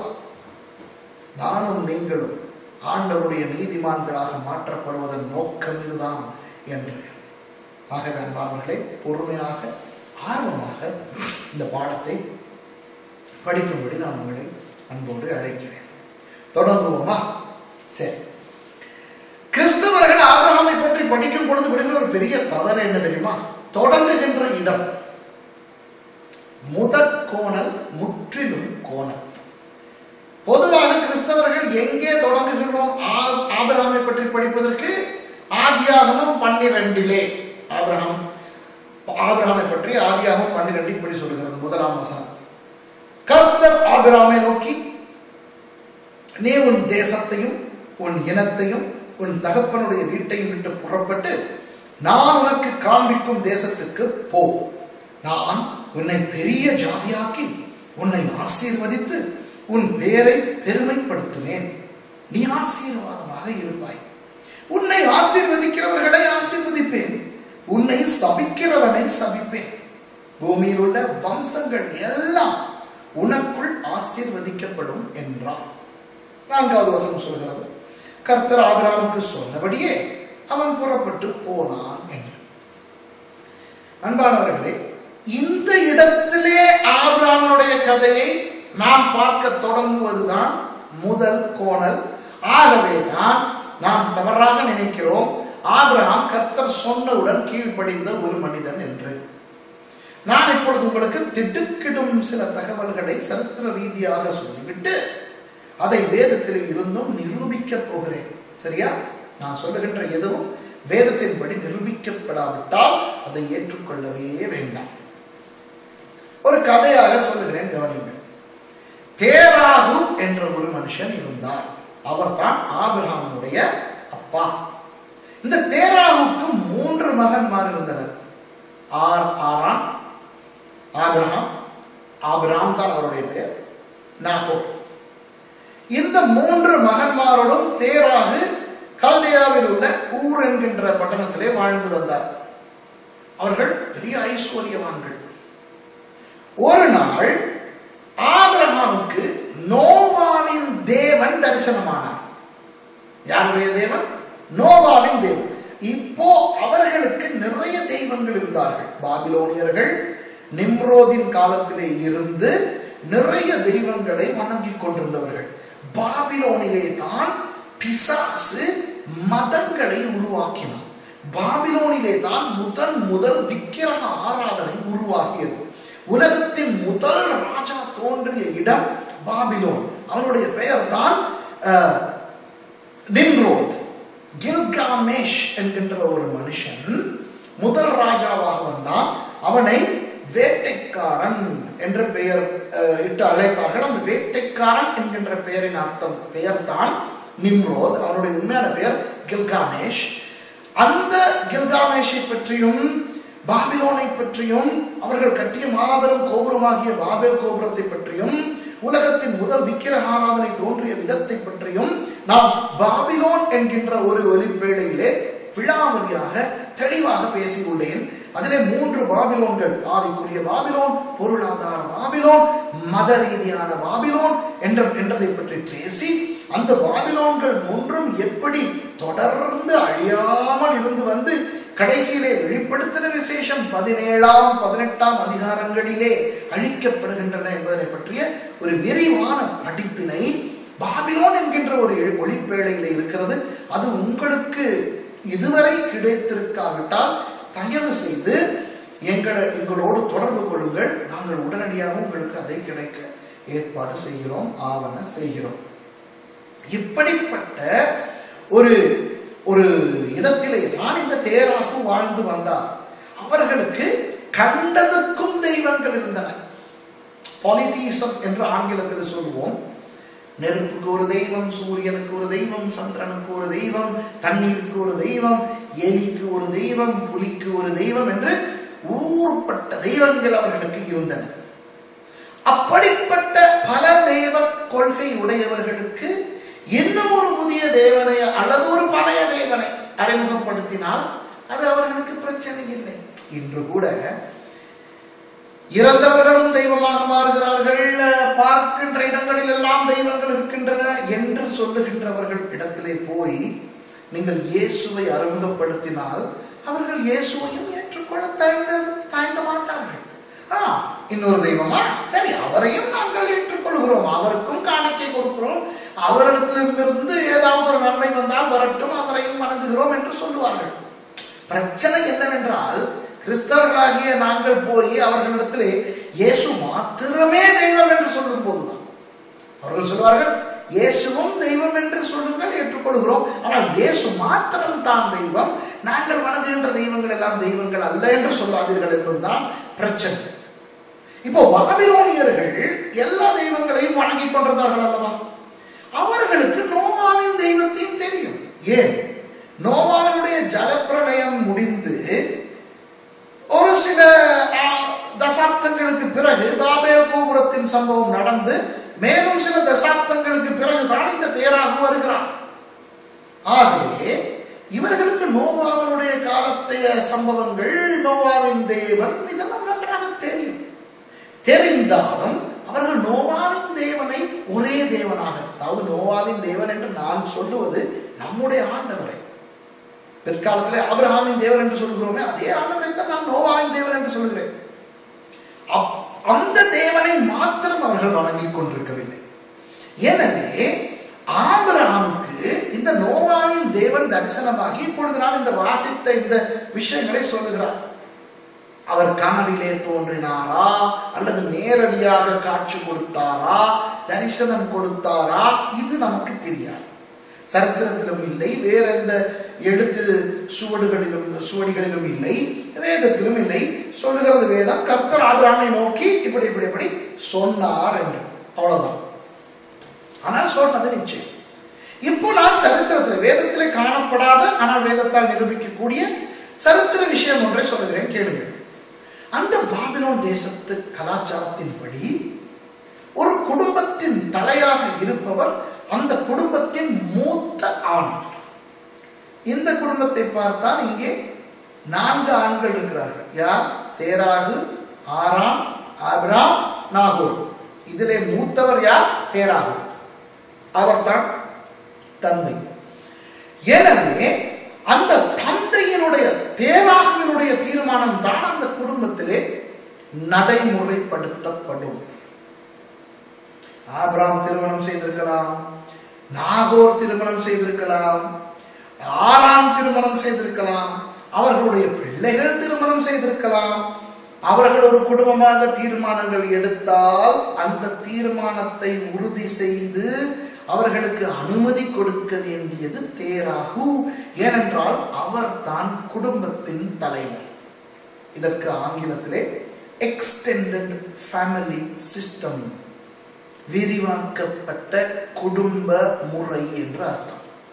நானும் நீங்களும் ஆண்டவருடைய நீதிமான்களாக மாற்றப்படுவதன் நோக்கம் இதுதான் என்று ஆகவே அன்பானவர்களே பொறுமையாக ஆர்வமாக இந்த பாடத்தை படிக்கும்படி நான் உங்களை அன்போடு அழைக்கிறேன் தொடங்குவோமா சரி கிறிஸ்தவர்கள் ஆபிரகாமை பற்றி படிக்கும் பொழுது விடுகிற ஒரு பெரிய தவறு என்ன தெரியுமா தொடங்குகின்ற இடம் முதற் கோணல் முற்றிலும் கோணல் பொதுவாக கிறிஸ்தவர்கள் எங்கே தொடங்குகிறோம் ஆ- ஆபிரகாமை பற்றி படிப்பதற்கு ஆதியாகமம் பன்னிரெண்டிலே ஆதியாகவும் பன்னிரெண்டு இப்படி சொல்லுகிறது முதலாம் வசனம் கர்த்தர் ஆபிராமை நோக்கி நீ உன் தேசத்தையும் உன் இனத்தையும் உன் தகப்பனுடைய வீட்டையும் விட்டு புறப்பட்டு நான் உனக்கு காண்பிக்கும் தேசத்துக்கு போ நான் உன்னை பெரிய ஜாதியாக்கி உன்னை ஆசீர்வதித்து உன் பேரை பெருமைப்படுத்துவேன் நீ ஆசீர்வாதமாக இருப்பாய் உன்னை ஆசீர்வதிக்கிறவர்களை ஆசீர்வதிப்பேன் உன்னை சபிக்கிறவனை சபிப்பேன் பூமியில் உள்ள வம்சங்கள் எல்லாம் உனக்குள் ஆசீர்வதிக்கப்படும் என்றார் நான்காவது வசனம் சொல்கிறது கர்த்தர் ஆபிரகாமுக்கு சொன்னபடியே அவன் புறப்பட்டு போனான் என்று அன்பானவர்களே இந்த இடத்திலே ஆபிரகாமனுடைய கதையை நாம் பார்க்க தொடங்குவதுதான் முதல் கோணல் ஆகவேதான் நாம் தவறாக நினைக்கிறோம் ஆபிரகாம் கர்த்தர் சொன்னவுடன் கீழ்ப்படிந்த ஒரு மனிதன் என்று நான் இப்பொழுது உங்களுக்கு திடுக்கிடும் சில தகவல்களை சரித்திர ரீதியாக சொல்லிவிட்டு அதை வேதத்தில் இருந்தும் நிரூபிக்கப் போகிறேன் சரியா நான் சொல்லுகின்ற எதுவும் வேதத்தின்படி நிரூபிக்கப்படாவிட்டால் அதை ஏற்றுக்கொள்ளவே வேண்டாம் ஒரு கதையாக சொல்லுகிறேன் கவனிங்கள் தேராகு என்ற ஒரு மனுஷன் இருந்தார் அவர்தான் ஆபிரகாமுடைய அப்பா இந்த தேராகுக்கு மூன்று மகன்மார் இருந்தனர் ஆர் ஆரான் ஆபிரகாம் ஆபிரகாம் தான் அவருடைய பெயர் நாகோர் இந்த மூன்று மகன்மாரோடும் தேராகு கல்தேயாவில் உள்ள ஊர் என்கின்ற பட்டணத்திலே வாழ்ந்து வந்தார் அவர்கள் பெரிய ஐஸ்வர்யவான்கள் ஒரு நாள் ஆபிரகாமுக்கு நோவாவின் தேவன் தரிசனமானார் யாருடைய தேவன் நோவாவின் தேவன் இப்போ அவர்களுக்கு நிறைய தெய்வங்கள் இருந்தார்கள் பாபிலோனியர்கள் நிம்ரோதின் காலத்திலே இருந்து நிறைய தெய்வங்களை வணங்கிக் கொண்டிருந்தவர்கள் பாபிலோனிலே தான் பிசாசு மதங்களை உருவாக்கினான் பாபிலோனிலே தான் முதல் முதல் விக்கிரக ஆராதனை உருவாகியது உலகத்தின் முதல் ராஜா தோன்றிய இடம் பாபிலோன் அவனுடைய பெயர் தான் நிம்ரோத் கில்காமேஷ் என்கின்ற ஒரு மனுஷன் முதல் ராஜாவாக வந்தான் அவனை வேட்டைக்காரன் என்ற பெயர் அஹ், இட்டு அழைத்தார்கள் அந்த வேட்டைக்காரன் என்கின்ற பெயரின் அர்த்தம் பெயர் தான் நிம்ரோத் அவனுடைய உண்மையான பெயர் கில்காமேஷ் அந்த கில்காமேஷை பற்றியும் பாபிலோனை பற்றியும் அவர்கள் கட்டிய மாபெரும் கோபுரமாகிய பாபேல் கோபுரத்தை பற்றியும் உலகத்தின் முதல் விக்கிரக ஆராதனை தோன்றிய விதத்தை பற்றியும் நாம் பாபிலோன் என்கின்ற ஒரு ஒலிப்பேழையிலே விழாவரியாக தெளிவாக பேசியுள்ளேன் அதிலே மூன்று பாபிலோன்கள் ஆவிக்குரிய பாபிலோன் பொருளாதார பாபிலோன் மத ரீதியான பாபிலோன் என்ற என்றதை பற்றி பேசி அந்த பாபிலோன்கள் மூன்றும் எப்படி தொடர்ந்து அழியாமல் இருந்து வந்து கடைசியிலே வெளிப்படுத்தின விசேஷம் பதினேழாம் பதினெட்டாம் அதிகாரங்களிலே அழிக்கப்படுகின்றன என்பதனை பற்றிய ஒரு விரிவான படிப்பினை பாபிலோன் என்கின்ற ஒரு எழு- ஒளிப்பேழையிலே இருக்கிறது அது உங்களுக்கு இதுவரை கிடைத்திருக்காவிட்டால் தயவு செய்து எங்களை எங்களோடு தொடர்பு கொள்ளுங்கள் நாங்கள் உடனடியாக உங்களுக்கு அதை கிடைக்க ஏற்பாடு செய்கிறோம் ஆவண செய்கிறோம் இப்படிப்பட்ட ஒரு ஒரு இடத்திலே தான் இந்த தேராக வாழ்ந்து வந்தார் அவர்களுக்கு கண்டதுக்கும் தெய்வங்கள் இருந்தன பாலிதீசம் என்று ஆங்கிலத்தில் சொல்லுவோம் நெருப்புக்கு ஒரு தெய்வம் சூரியனுக்கு ஒரு தெய்வம் சந்திரனுக்கு ஒரு தெய்வம் தண்ணீருக்கு ஒரு தெய்வம் எலிக்கு ஒரு தெய்வம் புலிக்கு ஒரு தெய்வம் என்று ஊர்பட்ட தெய்வங்கள் அவர்களுக்கு இருந்தன அப்படிப்பட்ட பல தெய்வ கொள்கை உடையவர்களுக்கு இன்னும் ஒரு புதிய தேவனை அல்லது ஒரு பழைய தேவனை அறிமுகப்படுத்தினால் அது அவர்களுக்கு பிரச்சனை இல்லை இன்று கூட இறந்தவர்களும் தெய்வமாக மாறுகிறார்கள் பார்க்கின்ற இடங்களில் எல்லாம் தெய்வங்கள் இருக்கின்றன என்று சொல்லுகின்றவர்கள் இடத்திலே போய் நீங்கள் இயேசுவை அறிமுகப்படுத்தினால் அவர்கள் இயேசுவையும் ஏற்றுக்கொள்ள தயங்க தயங்க மாட்டார்கள் ஆ இன்னொரு தெய்வமா சரி அவரையும் நாங்கள் ஏற்றுக்கொள்கிறோம் அவருக்கும் காணிக்கை கொடுக்கிறோம் அவரிடத்திலிருந்து ஏதாவது ஒரு நன்மை வந்தால் வரட்டும் அவரையும் வணங்குகிறோம் என்று சொல்லுவார்கள் பிரச்சனை என்னவென்றால் கிறிஸ்தவர்களாகிய நாங்கள் போய் அவர்களிடத்திலே இயேசு மாத்திரமே தெய்வம் என்று சொல்லும் போதுதான் அவர்கள் சொல்வார்கள் இயேசுவும் தெய்வம் என்று சொல்லுங்கள் ஏற்றுக்கொள்கிறோம் ஆனால் இயேசு மாத்திரம் தான் தெய்வம் நாங்கள் வணங்குகின்ற தெய்வங்கள் எல்லாம் தெய்வங்கள் அல்ல என்று சொல்லாதீர்கள் என்பதுதான் பிரச்சனை இப்போ பாபிலோனியர்கள் எல்லா தெய்வங்களையும் வணங்கி கொண்டிருந்தார்கள் அல்லவா அவர்களுக்கு நோவாவின் தெய்வத்தையும் தெரியும் ஏன் நோவாவினுடைய ஜலப்பிரளயம் முடிந்து ஒரு சில ஆ, தசாப்தங்களுக்கு பிறகு பாபேல் கோபுரத்தின் சம்பவம் நடந்து மேலும் சில தசாப்தங்களுக்கு பிறகுதான் இந்த தேராக வருகிறார் ஆகவே இவர்களுக்கு நோவாவினுடைய காலத்தைய சம்பவங்கள் நோவாவின் தேவன் இதெல்லாம் நன்றாக தெரியும் தெரிந்தாலும் அவர்கள் நோவாவின் தேவனை ஒரே தேவனாக அதாவது நோவாவின் தேவன் என்று நான் சொல்லுவது நம்முடைய ஆண்டவரை பிற்காலத்தில் ஆபிரகாமின் தேவன் என்று சொல்கிறோமே அதே ஆண்டவரை தான் நான் நோவாவின் தேவன் என்று சொல்கிறேன் அப்- அந்த தேவனை மாத்திரம் அவர்கள் வணங்கிக் கொண்டிருக்கவில்லை எனவே ஆபிரகாமுக்கு இந்த நோவாவின் தேவன் தரிசனமாகி இப்பொழுது நான் இந்த வாசித்த இந்த விஷயங்களை சொல்லுகிறார் அவர் கனவிலே தோன்றினாரா அல்லது நேரடியாக காட்சி கொடுத்தாரா தரிசனம் கொடுத்தாரா இது நமக்கு தெரியாது சரித்திரத்திலும் இல்லை வேற எந்த எழுத்து சுவடுகளிலும் சுவடிகளிலும் இல்லை வேதத்திலும் இல்லை சொல்லுகிறது வேதம் கர்த்தர் ஆபிரகாமை நோக்கி இப்படி இப்படி இப்படி சொன்னார் என்று அவ்வளவுதான் ஆனால் சொன்னது நிச்சயம் இப்போ நான் சரித்திரத்தில் வேதத்தில் காணப்படாத ஆனால் வேதத்தால் நிரூபிக்கக்கூடிய சரித்திர விஷயம் ஒன்றை சொல்லுகிறேன் கேளுங்கள் அந்த பாபிலோன் தேசத்து கலாச்சாரத்தின்படி ஒரு குடும்பத்தின் தலையாக இருப்பவர் அந்த குடும்பத்தின் மூத்த ஆண் இந்த குடும்பத்தை பார்த்தால் இங்கே நான்கு ஆண்கள் இருக்கிறார்கள் யார் தேராகு ஆராம் ஆபிராம் நாகூர் இதிலே மூத்தவர் யார் தேராகு அவர்தான் தந்தை எனவே அந்த தந்தையினுடைய தேராகுவினுடைய தீர்மானம் தான் அந்த குடும்பத்திலே நடைமுறைப்படுத்தப்படும் ஆபிராம் திருமணம் செய்திருக்கலாம் நாகோர் திருமணம் செய்திருக்கலாம் ஆறாம் திருமணம் செய்திருக்கலாம் அவர்களுடைய பிள்ளைகள் திருமணம் செய்திருக்கலாம் அவர்கள் ஒரு குடும்பமாக தீர்மானங்கள் எடுத்தால் அந்த தீர்மானத்தை உறுதி செய்து அவர்களுக்கு அனுமதி கொடுக்க வேண்டியது தேராகு ஏனென்றால் அவர்தான் குடும்பத்தின் தலைவர் இதற்கு ஆங்கிலத்திலே எக்ஸ்டெண்டட் ஃபேமிலி சிஸ்டம் விரிவாக்கப்பட்ட குடும்ப முறை என்று அர்த்தம்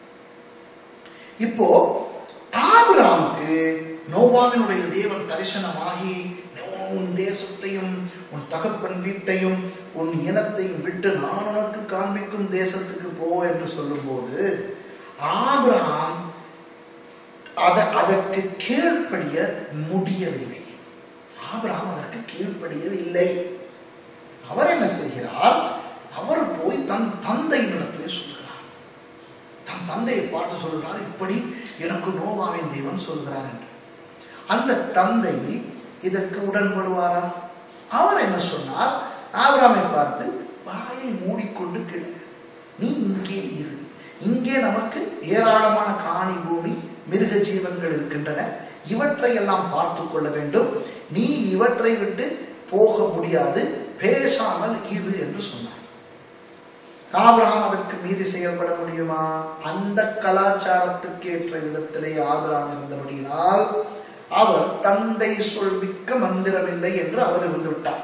இப்போ ஆபிராமுக்கு நோவாவினுடைய தேவன் தரிசனமாகி உன் தேசத்தையும் உன் தகப்பன் வீட்டையும் உன் இனத்தையும் விட்டு நான் உனக்கு காண்பிக்கும் தேசத்துக்கு போ என்று சொல்லும்போது ஆபிரகாம் அத அதற்கு கீழ்ப்படிய முடியவில்லை ஆபிரகாம் அதற்கு கீழ்ப்படியவில்லை அவர் என்ன செய்கிறார் அவர் போய் தன் தந்தையினிடத்திலே சொல்கிறார் தன் தந்தையை பார்த்து சொல்கிறார் இப்படி எனக்கு நோவாவின் தேவன் சொல்கிறார் என்று அந்த தந்தை இதற்கு உடன்படுவாரா அவர் என்ன சொன்னார் ஆபிராமை பார்த்து வாயை மூடிக்கொண்டு கிடு நீ இங்கே இரு இங்கே நமக்கு ஏராளமான காணி பூமி மிருக ஜீவன்கள் இருக்கின்றன இவற்றை எல்லாம் பார்த்து கொள்ள வேண்டும் நீ இவற்றை விட்டு போக முடியாது பேசாமல் இரு என்று சொன்னார் ஆபிரகாம் அதற்கு மீறி செயல்பட முடியுமா அந்த கலாச்சாரத்துக்கு ஏற்ற விதத்திலே ஆபிரகாம் இருந்தபடியினால் அவர் தந்தை சொல்விக்க மந்திரமில்லை என்று அவர் இருந்து விட்டார்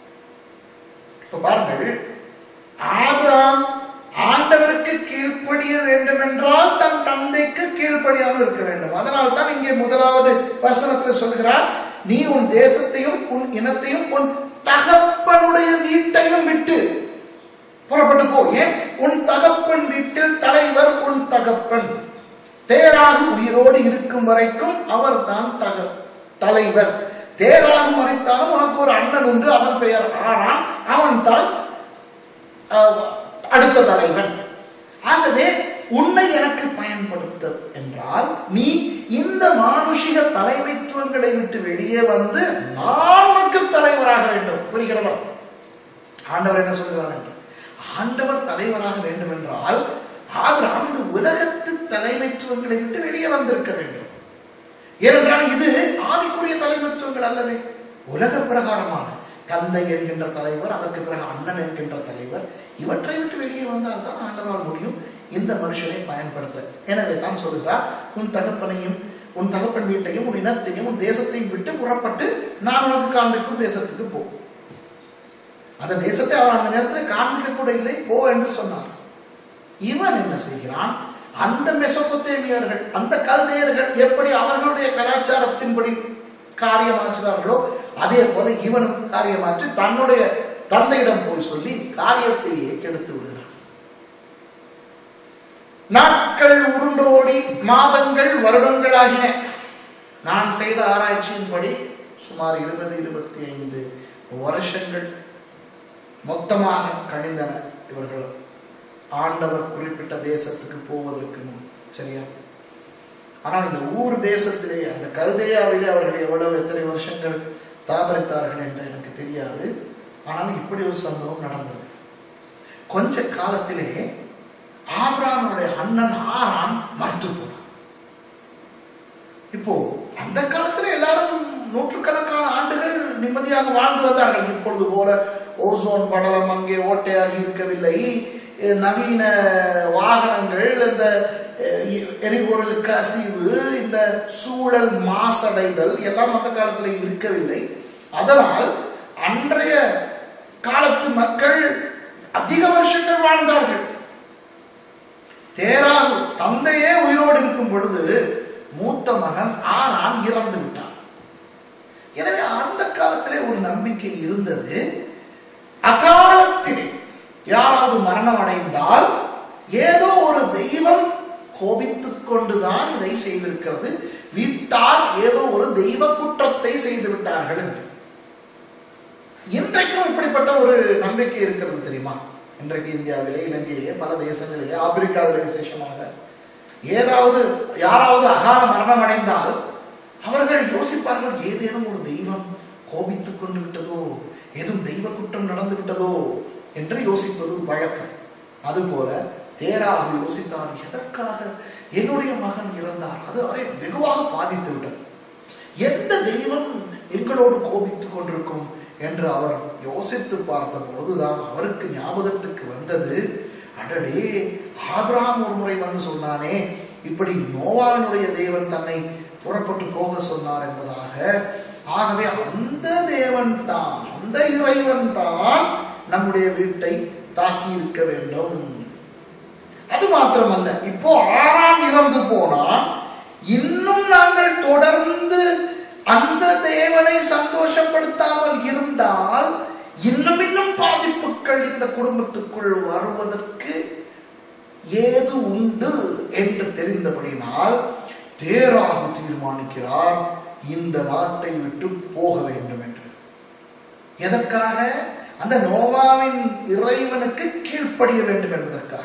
இப்ப பாருங்கள் ஆபிரகாம் ஆண்டவருக்கு கீழ்ப்படிய வேண்டும் என்றால் தன் தந்தைக்கு கீழ்ப்படியாமல் இருக்க வேண்டும் அதனால் தான் இங்கே முதலாவது வசனத்தில் சொல்கிறார் நீ உன் தேசத்தையும் உன் இனத்தையும் உன் தகப்பனுடைய வீட்டையும் விட்டு புறப்பட்டு போ ஏன் உன் தகப்பன் வீட்டில் தலைவர் உன் தகப்பன் தேராகு உயிரோடு இருக்கும் வரைக்கும் அவர் தான் தக தலைவர் தேராகு மறைத்தாலும் உனக்கு ஒரு அண்ணன் உண்டு அவன் பெயர் ஆறான் அவன் தான் அஹ், அடுத்த தலைவன் ஆகவே உன்னை எனக்கு பயன்படுத்த என்றால் நீ இந்த மானுஷிக தலைமைத்துவங்களை விட்டு வெளியே வந்து நான் உனக்கு தலைவராக வேண்டும் புரிகிறதா ஆண்டவர் என்ன சொல்கிறார் என்று ஆண்டவர் தலைவராக வேண்டும் என்றால் ஆபிரகாம் இந்த உலகத்து தலைமைத்துவங்களை விட்டு வெளியே வந்திருக்க வேண்டும் ஏனென்றால் இது ஆவிக்குரிய தலைமைத்துவங்கள் அல்லவே உலக பிரகாரமான தந்தை என்கின்ற தலைவர் அதற்கு பிறகு அண்ணன் என்கின்ற தலைவர் இவற்றை விட்டு வெளியே வந்தால் தான் ஆண்டவரால் முடியும் இந்த மனுஷனை பயன்படுத்த எனவே தான் சொல்கிறார் உன் தகப்பனையும் உன் தகப்பன் வீட்டையும் உன் இனத்தையும் உன் தேசத்தையும் விட்டு புறப்பட்டு நான் உனக்கு காண்பிக்கும் தேசத்துக்கு போ அந்த தேசத்தை அவர் அந்த நேரத்தில் காண்பிக்க கூட இல்லை போ என்று சொன்னார் இவன் என்ன செய்கிறான் அந்த மெசொப்பொத்தேமியர்கள் அந்த கல்தையர்கள் எப்படி அவர்களுடைய கலாச்சாரத்தின்படி காரியமாற்றினார்களோ அதே போல இவனும் காரியமாற்றி தன்னுடைய தந்தையிடம் போய் சொல்லி காரியத்தையே கெடுத்து விடுகிறான் நாட்கள் உருண்டோடி மாதங்கள் வருடங்களாகின நான் செய்த ஆராய்ச்சியின்படி சுமார் இருபது இருபத்தி ஐந்து வருஷங்கள் மொத்தமாக கழிந்தன இவர்கள் ஆண்டவர் குறிப்பிட்ட தேசத்துக்கு போவதற்கு முன் சரியா ஆனால் இந்த ஊர் தேசத்திலே அந்த கல்தேயாவிலே அவர்கள் எவ்வளவு எத்தனை வருஷங்கள் தாபரித்தார்கள் என்று எனக்கு தெரியாது ஆனால் இப்படி ஒரு சம்பவம் நடந்தது கொஞ்ச காலத்திலே ஆபிராமுடைய அண்ணன் ஆரான் மறுத்து போனான் இப்போ அந்த காலத்துல எல்லாரும் நூற்றுக்கணக்கான ஆண்டுகள் நிம்மதியாக வாழ்ந்து வந்தார்கள் இப்பொழுது போல ஓசோன் படலம் அங்கே ஓட்டையாகி இருக்கவில்லை அஹ் நவீன வாகனங்கள் இந்த அஹ், எரிபொருள் கசிவு இந்த சூழல் மாசடைதல் எல்லாம் அந்த காலத்தில் இருக்கவில்லை அதனால் அன்றைய காலத்து மக்கள் அதிக வருஷங்கள் வாழ்ந்தார்கள் தேராகு தந்தையே உயிரோடு இருக்கும் பொழுது மூத்த மகன் ஆரான் இறந்து விட்டான் எனவே அந்த காலத்திலே ஒரு நம்பிக்கை இருந்தது அகாலத்திலே யாராவது மரணம் அடைந்தால் ஏதோ ஒரு தெய்வம் கோபித்துக் கொண்டுதான் இதை செய்திருக்கிறது விட்டார் ஏதோ ஒரு தெய்வ குற்றத்தை செய்து விட்டார்கள் என்று இன்றைக்கும் இப்படிப்பட்ட ஒரு நம்பிக்கை இருக்கிறது தெரியுமா இன்றைக்கு இந்தியாவிலே இலங்கையிலே பல தேசங்களிலே ஆப்பிரிக்காவிலே விசேஷமாக ஏதாவது யாராவது அகால மரணம் அடைந்தால் அவர்கள் யோசிப்பார்கள் ஏதேனும் ஒரு தெய்வம் கோபித்துக் கொண்டு விட்டதோ ஏதும் தெய்வ குற்றம் நடந்து விட்டதோ என்று யோசிப்பது வழக்கம் அதுபோல தேராக யோசித்தார் எதற்காக என்னுடைய மகன் இறந்தார் அது அவரை வெகுவாக பாதித்து விட்டது எந்த தெய்வம் எங்களோடு கோபித்துக் கொண்டிருக்கும் என்று அவர் யோசித்து பார்த்த பொழுதுதான் அவருக்கு ஞாபகத்துக்கு வந்தது அடடே ஆபிரகாம் ஒரு முறை வந்து சொன்னானே இப்படி நோவாவினுடைய தேவன் தன்னை புறப்பட்டு போக சொன்னார் என்பதாக ஆகவே அந்த தேவன் தான் அந்த இறைவன் தான் நம்முடைய வீட்டை தாக்கி இருக்க வேண்டும் அது மாத்திரமல்ல இப்போ ஆறாம் இறந்து போனால் இன்னும் நாங்கள் தொடர்ந்து அந்த தேவனை சந்தோஷப்படுத்தாமல் இருந்தால் இன்னும் இன்னும் பாதிப்புகள் இந்த குடும்பத்துக்குள் வருவதற்கு ஏது உண்டு என்று தெரிந்தபடினால் தேராக தீர்மானிக்கிறார் இந்த நாட்டை விட்டு போக வேண்டும் என்று எதற்காக அந்த நோவாவின் இறைவனுக்கு கீழ்ப்படிய வேண்டும் என்பதற்காக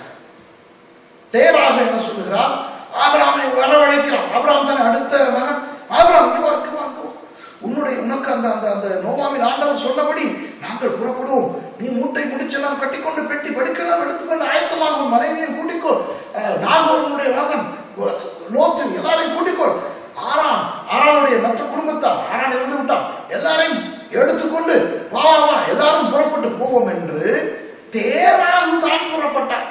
தேராக என்ன சொல்லுகிறார் ஆபிராமை வரவழைக்கிறார் ஆபிராம் தானே அடுத்த மகன் ஆபிராம் இங்க வா, இங்க வா, இங்க வா. உன்னுடைய உனக்கு அந்த அந்த அந்த நோவாவின் ஆண்டவர் சொன்னபடி நாங்கள் புறப்படுவோம் நீ மூட்டை முடிச்செல்லாம் கட்டிக்கொண்டு பெட்டி படுக்கலாம் எடுத்துக்கொண்டு ஆயத்தமாக உன் மனைவியை கூட்டிக்கொள் அஹ், நாகோருடைய மகன் வ- லோத்து எல்லாரையும் கூட்டிக்கொள் ஆறான் ஆறானுடைய மற்ற குடும்பத்தார் ஆறான் இறந்து விட்டான் எல்லாரையும் எடுத்துக்கொண்டு வா வா, வா எல்லாரும் புறப்பட்டு போவோம் என்று தேராக தான் புறப்பட்டார்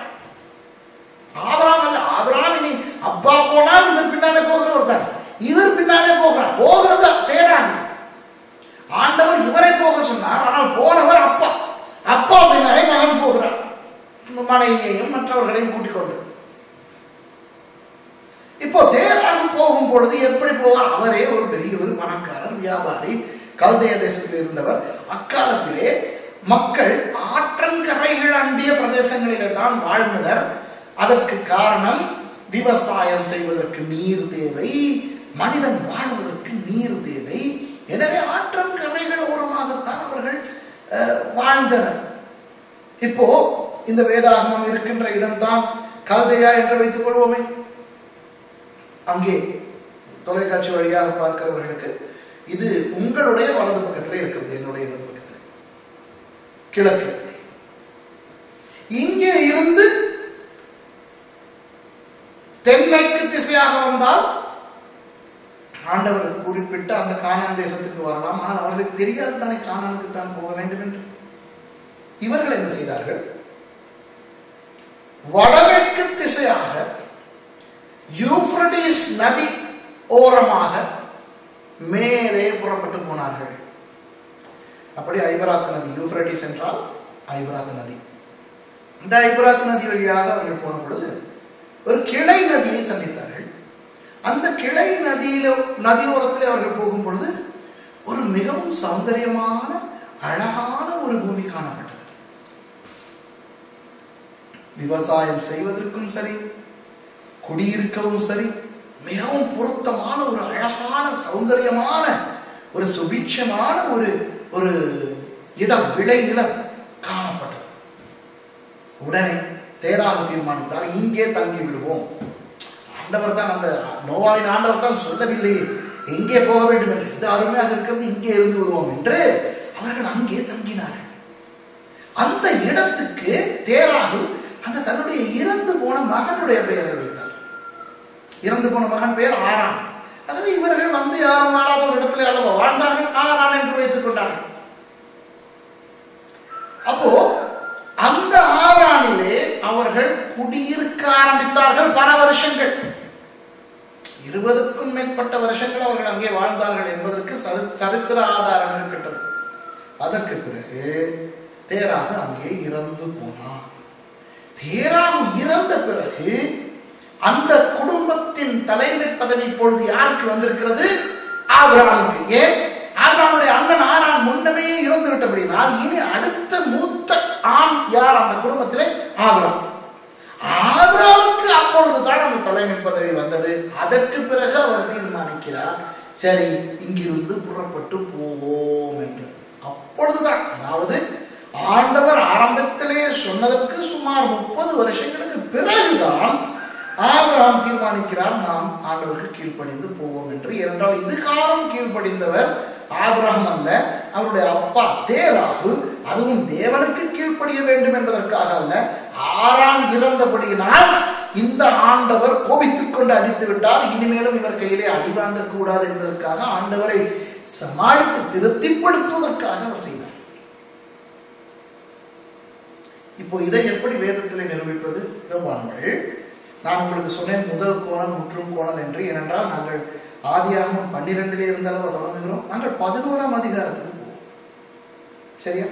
ஆபிராம் அல்ல ஆபிராம் இனி அப்பா போனால் இவர் பின்னாலே போகிறவர் தான் இவர் பின்னாலே போகிறார் போகிறது தேராங்க ஆண்டவர் இவரை போக சொன்னார் ஆனால் போனவர் அப்பா அப்பா பின்னாலே மகன் போகிறார் மனைவியையும் மற்றவர்களையும் கூட்டிக் கொண்டு இப்போ தேராக போகும் பொழுது எப்படி போவார் அவரே ஒரு பெரிய ஒரு பணக்காரர் வியாபாரி கல்தைய தேசத்தில் இருந்தவர் அக்காலத்திலே மக்கள் ஆற்றங்கரைகள் அண்டிய பிரதேசங்களிலே தான் வாழ்ந்தனர் அதற்கு காரணம் விவசாயம் செய்வதற்கு நீர் தேவை மனிதன் வாழ்வதற்கு நீர் தேவை எனவே ஆற்றங்கரைகள் ஓரமாகத்தான் அவர்கள் அஹ், வாழ்ந்தனர் இப்போ இந்த வேதாகமம் இருக்கின்ற இடம்தான் கல்தையா என்று வைத்துக் கொள்வோமே அங்கே தொலைக்காட்சி வழியாக பார்க்கிறவர்களுக்கு இது உங்களுடைய வலது பக்கத்திலே இருக்கிறது என்னுடைய இடது பக்கத்தில் கிழக்கு இங்கே இருந்து தென்மேற்கு திசையாக வந்தால் ஆண்டவர் குறிப்பிட்ட அந்த கானான் தேசத்துக்கு வரலாம் ஆனால் அவர்களுக்கு தெரியாது தானே கானானுக்கு தான் போக வேண்டும் என்று இவர்கள் என்ன செய்தார்கள் வடமேற்கு திசையாக யூப்ரடிஸ் நதி ஓரமாக மேலே புறப்பட்டு போனார்கள் அப்படி ஐபராத் நதி யூஃப்ரட்டிஸ் என்றால் ஐபராத் நதி இந்த ஐபராத் நதி வழியாக அவர்கள் போன பொழுது ஒரு கிளை நதியை சந்தித்தார்கள் அந்த கிளை நதியில நதியோரத்தில் அவர்கள் போகும் பொழுது ஒரு மிகவும் சௌந்தரியமான அழகான ஒரு பூமி காணப்பட்டது விவசாயம் செய்வதற்கும் சரி குடியிருக்கவும் சரி மிகவும் பொருத்தமான ஒரு அழகான சௌந்தரியமான ஒரு சுபிட்சமான ஒரு ஒரு இடம் விளை நிலம் காணப்பட்டது உடனே தேராக தீர்மானித்தார் இங்கே தங்கி விடுவோம் ஆண்டவர் தான் அந்த நோவாவின் ஆண்டவர் தான் சொல்லவில்லை எங்கே போக வேண்டும் என்று இது அருமையாக இருக்கிறது இங்கே இருந்து விடுவோம் என்று அவர்கள் அங்கே தங்கினார்கள் அந்த இடத்துக்கு தேராகு அந்த தன்னுடைய இறந்து போன மகனுடைய பெயரை வைத்தார் இறந்து போன மகன் பெயர் ஆரான் அதாவது இவர்கள் வந்து யாரும் வாழாத ஒரு இடத்துல அளவு வாழ்ந்தார்கள் ஆரான் என்று வைத்துக் கொண்டார்கள் அப்போ அந்த ஆரானிலே அவர்கள் குடியிருக்க ஆரம்பித்தார்கள் பல வருஷங்கள் இருபதுக்கும் மேற்பட்ட வருஷங்கள் அவர்கள் அங்கே வாழ்ந்தார்கள் என்பதற்கு சரி- சரித்திர ஆதாரம் இருக்கின்றது அதற்கு பிறகு தேராக அங்கே இறந்து போனார் தேராக இறந்த பிறகு அந்த குடும்பத்தின் தலைமை பதவி இப்பொழுது யாருக்கு வந்திருக்கிறது ஆபிரகாமுக்கு ஏன் ஆபிரகாமுடைய அண்ணன் ஆறான் முன்னமே இறந்து விட்டபடினால் இனி அடுத்த மூத்த ஆண் யார் அந்த குடும்பத்திலே ஆபிரகாம் ஆபிரகாமுக்கு அப்பொழுதுதான் அந்த தலைமை பதவி வந்தது அதற்கு பிறகு அவர் தீர்மானிக்கிறார் சரி இங்கிருந்து புறப்பட்டு போவோம் என்று அப்பொழுதுதான் அதாவது ஆண்டவர் ஆரம்பத்திலே சொன்னதற்கு சுமார் முப்பது வருஷங்களுக்கு பிறகுதான் ஆபிரகாம் தீர்மானிக்கிறார் நாம் ஆண்டவருக்கு கீழ்ப்படிந்து போவோம் என்று ஏனென்றால் இதுகாலம் கீழ்ப்படிந்தவர் ஆபிரகாம் அல்ல அவருடைய அப்பா தேராகு அதுவும் தேவனுக்கு கீழ்ப்படிய வேண்டும் என்பதற்காக அல்ல ஆறாம் இறந்தபடியினால் இந்த ஆண்டவர் கோபித்துக் கொண்டு அடித்து விட்டார் இனிமேலும் இவர் கையிலே அடி வாங்கக் கூடாது என்பதற்காக ஆண்டவரை சமாளித்து திருப்திப்படுத்துவதற்காக அவர் செய்தார் இப்போ இதை எப்படி வேதத்தில் நிரூபிப்பது இதோ பாருங்கள் நான் உங்களுக்கு சொன்னேன் முதல் கோணல் முற்றும் கோணல் என்று ஏனென்றால் நாங்கள் ஆதியாகமம் பன்னிரெண்டிலே இருந்தாலும் தொடங்குகிறோம் நாங்கள் பதினோராம் அதிகாரத்துக்கு போவோம் சரியா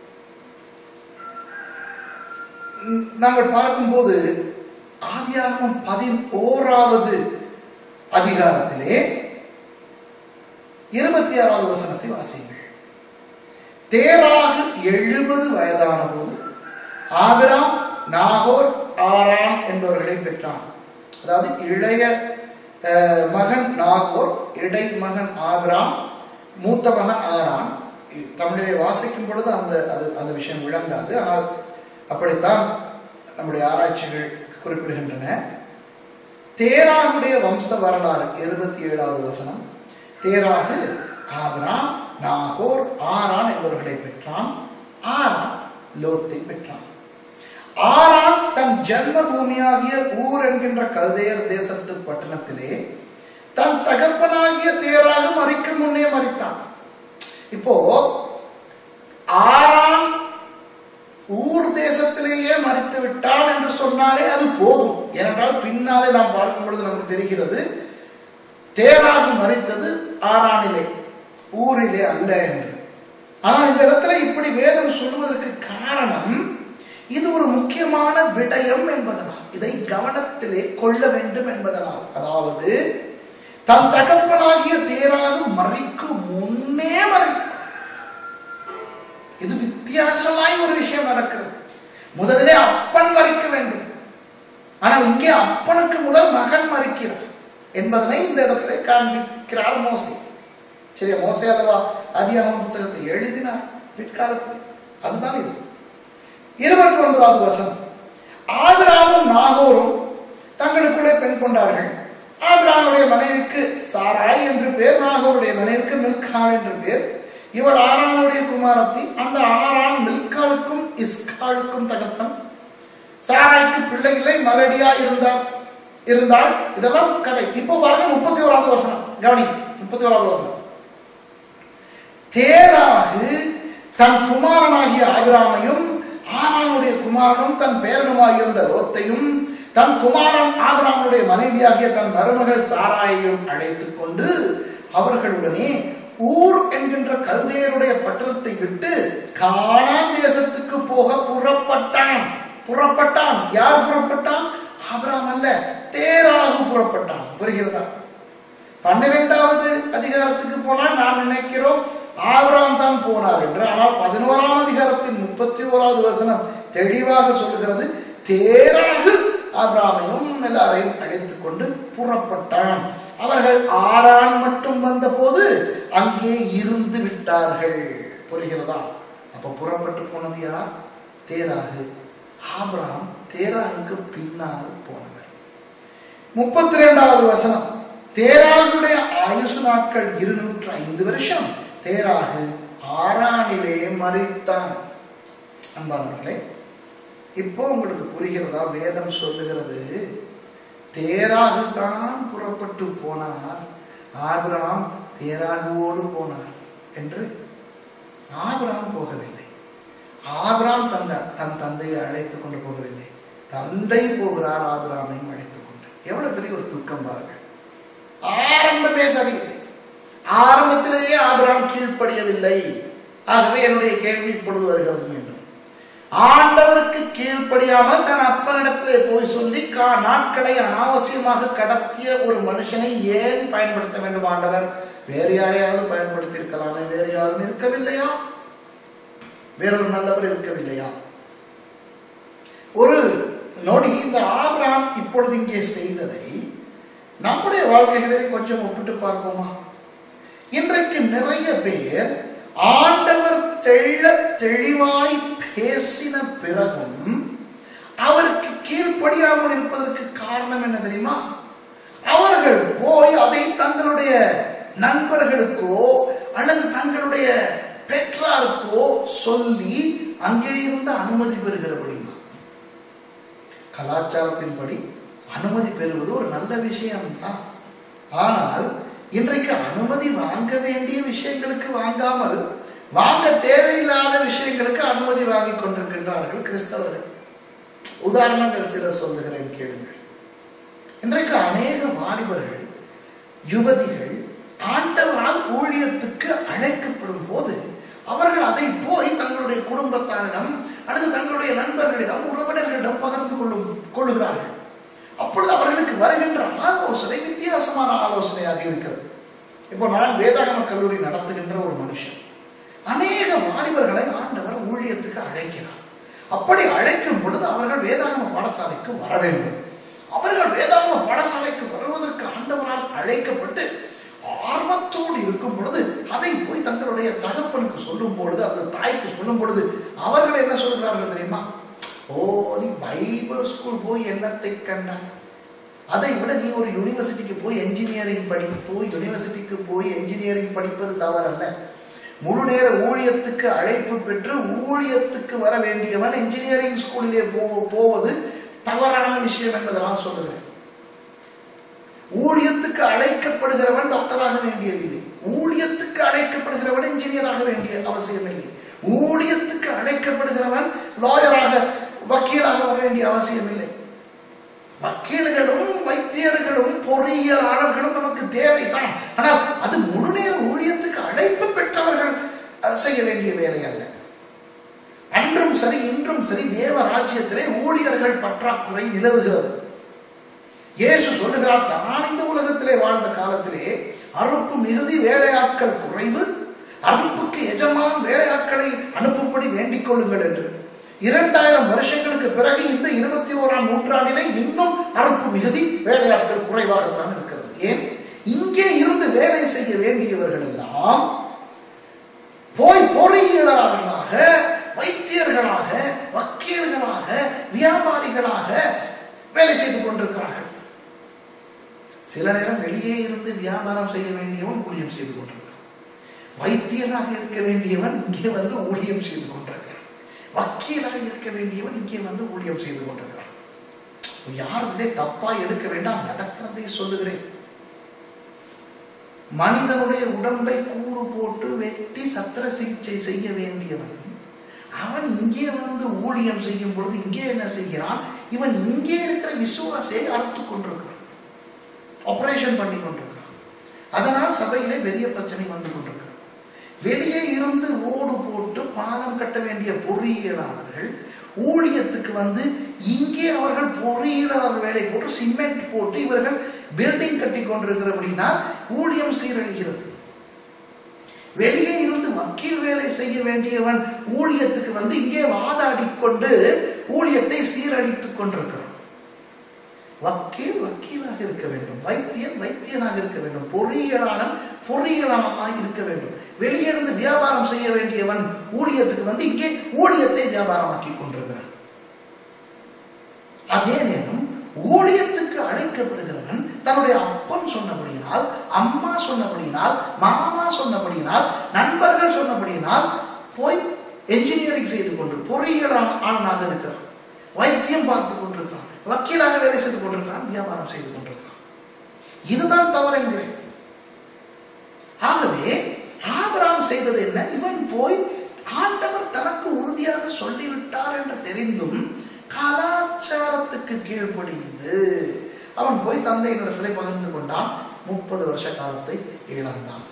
ம், நாங்கள் பார்க்கும்போது ஆதியாகமம் பதினோராவது அதிகாரத்திலே இருபத்தி ஆறாவது வசனத்தை வாசியுங்கள் தேராகு எழுபது வயதான போது ஆபிராம் நாகோர் ஆரான் என்பவர்களை பெற்றான் அதாவது இளைய அஹ், மகன் நாகோர் இடை மகன் ஆபிராம் மூத்த மகன் ஆரான் இ- தமிழிலே வாசிக்கும் பொழுது அந்த அது அந்த விஷயம் விளங்காது ஆனால் அப்படித்தான் நம்முடைய ஆராய்ச்சிகள் குறிப்பிடுகின்றன தேராகுடைய வம்ச வரலாறு இருபத்தி ஏழாவது வசனம் தேராகு ஆபிராம் நாகோர் ஆரான் என்பவர்களை பெற்றான் ஆரான் லோத்தை பெற்றான் ஆரான் தன் ஜன்ம பூமியாகிய ஊர் என்கின்ற கல்தேயர் தேசத்து பட்டணத்திலே தன் தகப்பனாகிய தேராக மறிக்கும் முன்னே மறித்தான் இப்போ ஆரான் ஊர் தேசத்திலேயே மறித்து விட்டான் என்று சொன்னாலே அது போதும் ஏனென்றால் பின்னாலே நாம் பார்க்கும் பொழுது நமக்கு தெரிகிறது தேராக மறித்தது ஆரானிலே ஊரிலே அல்ல என்று ஆனால் இந்த இடத்துல இப்படி வேதம் சொல்வதற்கு காரணம் இது ஒரு முக்கியமான விடயம் என்பதனால் இதை கவனத்திலே கொள்ள வேண்டும் என்பதனால் அதாவது தன் தகப்பனாகிய தேராக மறிக்கும் முன்னே மறித்தான் இது வித்தியாசமாய் ஒரு விஷயம் நடக்கிறது முதலிலே அப்பன் மறிக்க வேண்டும் ஆனால் இங்கே அப்பனுக்கு முதல் மகன் மறிக்கிறார் என்பதனை இந்த இடத்திலே காண்பிக்கிறார் மோசே சரியா மோசே அல்லவா அதிகாரம் புத்தகத்தை எழுதினார் பிற்காலத்தில் அதுதான் இது இருபத்தி ஒன்பதாவது வசனம் ஆபிராமும் நாகோரும் தங்களுக்குள்ளே பெண் கொண்டார்கள் ஆபிராமுடைய மனைவிக்கு சாராய் என்று பேர் நாகோருடைய மனைவிக்கு மில்காள் என்று பேர் இவள் ஆரானுடைய குமாரத்தி அந்த ஆரான் மில்காளுக்கும் இஸ்காளுக்கும் தகப்பன் சாராய்க்கு பிள்ளை இல்லை மலடியா இருந்தார் இருந்தால் இதெல்லாம் கதை இப்போ பாருங்க முப்பத்தி ஓராவது வசனம் கவனி முப்பத்தி ஓராவது வசனம் தேராகு தன் குமாரனாகிய ஆபிராமையும் ஆரானுடைய குமாரனும் தன் பேரனுமாய் இருந்த லோத்தையும் தன் குமாரன் ஆபிராமுடைய மனைவியாகிய தன் மருமகள் சாராயையும் அழைத்துக் கொண்டு அவர்களுடனே ஊர் என்கின்ற கல்தேயருடைய பட்டணத்தை விட்டு கானான் தேசத்துக்கு போக புறப்பட்டான் புறப்பட்டான் யார் புறப்பட்டான் ஆபிராம் அல்ல தேராகு புறப்பட்டான் புரிகிறதா பன்னிரெண்டாவது அதிகாரத்துக்கு போனால் நாம் நினைக்கிறோம் ஆபிராம் தான் போனார் என்று ஆனால் பதினோராம் அதிகாரத்தின் முப்பத்தி ஓராவது வசனம் தெளிவாக சொல்லுகிறது தேராகு ஆபிராமையும் எல்லாரையும் அழைத்துக் கொண்டு புறப்பட்டான் அவர்கள் ஆறான் மட்டும் வந்தபோது அங்கே இருந்து விட்டார்கள் புரிகிறதா அப்ப புறப்பட்டு போனது யார் தேராகு ஆபிராம் தேராகுக்கு பின்னால் போனவர் முப்பத்தி ரெண்டாவது வசனம் தேராகுடைய ஆயுசு நாட்கள் இருநூற்று ஐந்து வருஷம் தேராகு ஆறானிலே மறித்தான் அன்பானவர்களே இப்போ உங்களுக்கு புரிகிறதா வேதம் சொல்லுகிறது தேராகு தான் புறப்பட்டு போனார் ஆபிராம் தேராகுவோடு போனார் என்று ஆபிராம் போகவில்லை ஆபிராம் தந்த தன் தந்தையை அழைத்து கொண்டு போகவில்லை தந்தை போகிறார் ஆபிராமையும் அழைத்துக் கொண்டு எவ்வளவு பெரிய ஒரு துக்கம் பாருங்கள் ஆரம்பமே சரியில்லை ஆரம்பத்திலேயே ஆபிராம் கீழ்ப்படியவில்லை ஆகவே என்னுடைய கேள்வி இப்பொழுது வருகிறது மீண்டும் ஆண்டவருக்கு கீழ்ப்படியாமல் தன் அப்பனிடத்திலே போய் சொல்லி கா நாட்களை அனாவசியமாக கடத்திய ஒரு மனுஷனை ஏன் பயன்படுத்த வேண்டும் ஆண்டவர் வேறு யாரையாவது பயன்படுத்தி இருக்கலாமே வேறு யாரும் இருக்கவில்லையா வேறொரு நல்லவர் இருக்கவில்லையா ஒரு நொடி இந்த ஆபிராம் இப்பொழுது இங்கே செய்ததை நம்முடைய வாழ்க்கைகளை கொஞ்சம் ஒப்பிட்டு பார்ப்போமா இன்றைக்கு நிறைய பேர் ஆண்டவர் தெள்ள தெளிவாய் பேசின பிறகும் அவருக்கு கீழ்ப்படியாமல் இருப்பதற்கு காரணம் என்ன தெரியுமா அவர்கள் போய் அதை தங்களுடைய நண்பர்களுக்கோ அல்லது தங்களுடைய பெற்றாருக்கோ சொல்லி அங்கே இருந்து அனுமதி பெறுகிறபடினா கலாச்சாரத்தின்படி அனுமதி பெறுவது ஒரு நல்ல விஷயம்தான் ஆனால் இன்றைக்கு அனுமதி வாங்க வேண்டிய விஷயங்களுக்கு வாங்காமல் வாங்க தேவையில்லாத விஷயங்களுக்கு அனுமதி வாங்கி கொண்டிருக்கின்றார்கள் கிறிஸ்தவர்கள் உதாரணங்கள் சில சொல்லுகிறேன் கேளுங்கள் இன்றைக்கு அநேக வாலிபர்கள் யுவதிகள் ஆண்டவரால் ஊழியத்துக்கு அழைக்கப்படும் போது அவர்கள் அதை போய் தங்களுடைய குடும்பத்தாரிடம் அல்லது தங்களுடைய நண்பர்களிடம் உறவினர்களிடம் பகிர்ந்து கொள்ளும் கொள்ளுகிறார்கள் அப்பொழுது அவர்களுக்கு வருகின்ற ஆலோசனை வித்தியாசமான ஆலோசனையாக இருக்கிறது இப்போ நான் வேதாகம கல்லூரி நடத்துகின்ற ஒரு மனுஷன் அநேக வாலிபர்களை ஆண்டவர் ஊழியத்துக்கு அழைக்கிறார் அப்படி அழைக்கும் பொழுது அவர்கள் வேதாகம பாடசாலைக்கு வர வேண்டும் அவர்கள் வேதாகம பாடசாலைக்கு வருவதற்கு ஆண்டவரால் அழைக்கப்பட்டு ஆர்வத்தோடு இருக்கும் பொழுது அதை போய் தங்களுடைய தகப்பனுக்கு சொல்லும் பொழுது அல்லது தாய்க்கு சொல்லும் பொழுது அவர்கள் என்ன சொல்கிறார்கள் தெரியுமா ஓ நீ பைபிள் ஸ்கூல் போய் என்னத்தை கண்டாய் அதை விட நீ ஒரு யூனிவர்சிட்டிக்கு போய் என்ஜினியரிங் படி போய் யூனிவர்சிட்டிக்கு போய் என்ஜினியரிங் படிப்பது தவறல்ல முழு நேர ஊழியத்துக்கு அழைப்பு பெற்று ஊழியத்துக்கு வர வேண்டியவன் என்ஜினியரிங் ஸ்கூலிலே போ போவது தவறான விஷயம் என்பதெல்லாம் சொல்லுகிறேன் ஊழியத்துக்கு அழைக்கப்படுகிறவன் டாக்டராக வேண்டியதில்லை ஊழியத்துக்கு அழைக்கப்படுகிறவன் இன்ஜினியராக வேண்டிய அவசியம் இல்லை ஊழியத்துக்கு அழைக்கப்படுகிறவன் லாயராக வக்கீலாக வர வேண்டிய அவசியம் இல்லை வக்கீல்களும் வைத்தியர்களும் பொறியியலாளர்களும் நமக்கு தேவைதான் ஆனால் அது முழு நேர ஊழியத்துக்கு அழைப்பு பெற்றவர்கள் அஹ், செய்ய வேண்டிய வேலை அல்ல அன்றும் சரி இன்றும் சரி தேவ ராஜ்யத்திலே ஊழியர்கள் பற்றாக்குறை நிலவுகிறது இயேசு சொல்லுகிறார் தான் இந்த உலகத்திலே வாழ்ந்த காலத்திலே அறுப்பு மிகுதி வேலையாட்கள் குறைவு அறுப்புக்கு எஜமான் வேலையாட்களை அனுப்பும்படி வேண்டிக் கொள்ளுங்கள் என்று இரண்டாயிரம் வருஷங்களுக்கு பிறகு இந்த இருபத்தி ஓராம் நூற்றாண்டிலே இன்னும் அறுப்பு மிகுதி வேலையாட்கள் குறைவாகத்தான் இருக்கிறது ஏன் இங்கே இருந்து வேலை செய்ய வேண்டியவர்கள் எல்லாம் போய் பொறியியலாளர்களாக வைத்தியர்களாக வக்கீல்களாக வியாபாரிகளாக வேலை செய்து கொண்டிருக்கிறார்கள் சில நேரம் வெளியே இருந்து வியாபாரம் செய்ய வேண்டியவன் ஊழியம் செய்து கொண்டிருக்கிறான் வைத்தியனாக இருக்க வேண்டியவன் இங்கே வந்து ஊழியம் செய்து கொண்டிருக்கிறான் வக்கீலாக இருக்க வேண்டியவன் இங்கே வந்து ஊழியம் செய்து கொண்டிருக்கிறான் யாரும் இதை தப்பா எடுக்க வேண்டாம் நடக்கிறதை சொல்லுகிறேன் மனிதனுடைய உடம்பை கூறு போட்டு வெட்டி சத்திர சிகிச்சை செய்ய வேண்டியவன் அவன் இங்கே வந்து ஊழியம் செய்யும் பொழுது இங்கே என்ன செய்கிறான் இவன் இங்கே இருக்கிற விசுவாசை அறுத்து கொண்டிருக்கிறான் ஆபரேஷன் பண்ணி கொண்டிருக்கிறான் அதனால் சபையிலே பெரிய பிரச்சனை வந்து கொண்டிருக்கிறது வெளியே இருந்து ஓடு போட்டு பாலம் கட்ட வேண்டிய பொறியியலாளர்கள் ஊழியத்துக்கு வந்து இங்கே அவர்கள் பொறியியலாளர் வேலை போட்டு சிமெண்ட் போட்டு இவர்கள் பில்டிங் கட்டி கொண்டிருக்கிறபடினா ஊழியம் சீரழிகிறது வெளியே இருந்து வக்கீல் வேலை செய்ய வேண்டியவன் ஊழியத்துக்கு வந்து இங்கே வாதாடி கொண்டு ஊழியத்தை சீரழித்துக் கொண்டிருக்கிறான் வக்கீல் வக்கீலாக இருக்க வேண்டும் வைத்தியன் வைத்தியனாக இருக்க வேண்டும் பொறியியலாளன் பொறியியலாளனாக இருக்க வேண்டும் வெளியே இருந்து வியாபாரம் செய்ய வேண்டியவன் ஊழியத்துக்கு வந்து இங்கே ஊழியத்தை வியாபாரமாக்கி கொண்டிருக்கிறான் அதே நேரம் ஊழியத்துக்கு அழைக்கப்படுகிறவன் தன்னுடைய அப்பன் சொன்னபடியினால் அம்மா சொன்னபடியினால் மாமா சொன்னபடியினால் நண்பர்கள் சொன்னபடியினால் போய் என்ஜினியரிங் செய்து கொண்டு பொறியியல் ஆளனாக இருக்கிறான் வைத்தியம் பார்த்து கொண்டிருக்கிறான் வக்கீலாக வேலை செய்து கொண்டிருக்கிறான் வியாபாரம் செய்து கொண்டிருக்கிறான் இதுதான் தவறு என்கிறேன் ஆகவே ஆபிராம் செய்தது என்ன இவன் போய் ஆண்டவர் தனக்கு உறுதியாக சொல்லிவிட்டார் என்று தெரிந்தும் கலாச்சாரத்துக்கு கீழ்ப்படிந்து அவன் போய் தந்தையினிடத்திலே பகிர்ந்து கொண்டான் முப்பது வருஷ காலத்தை இழந்தான்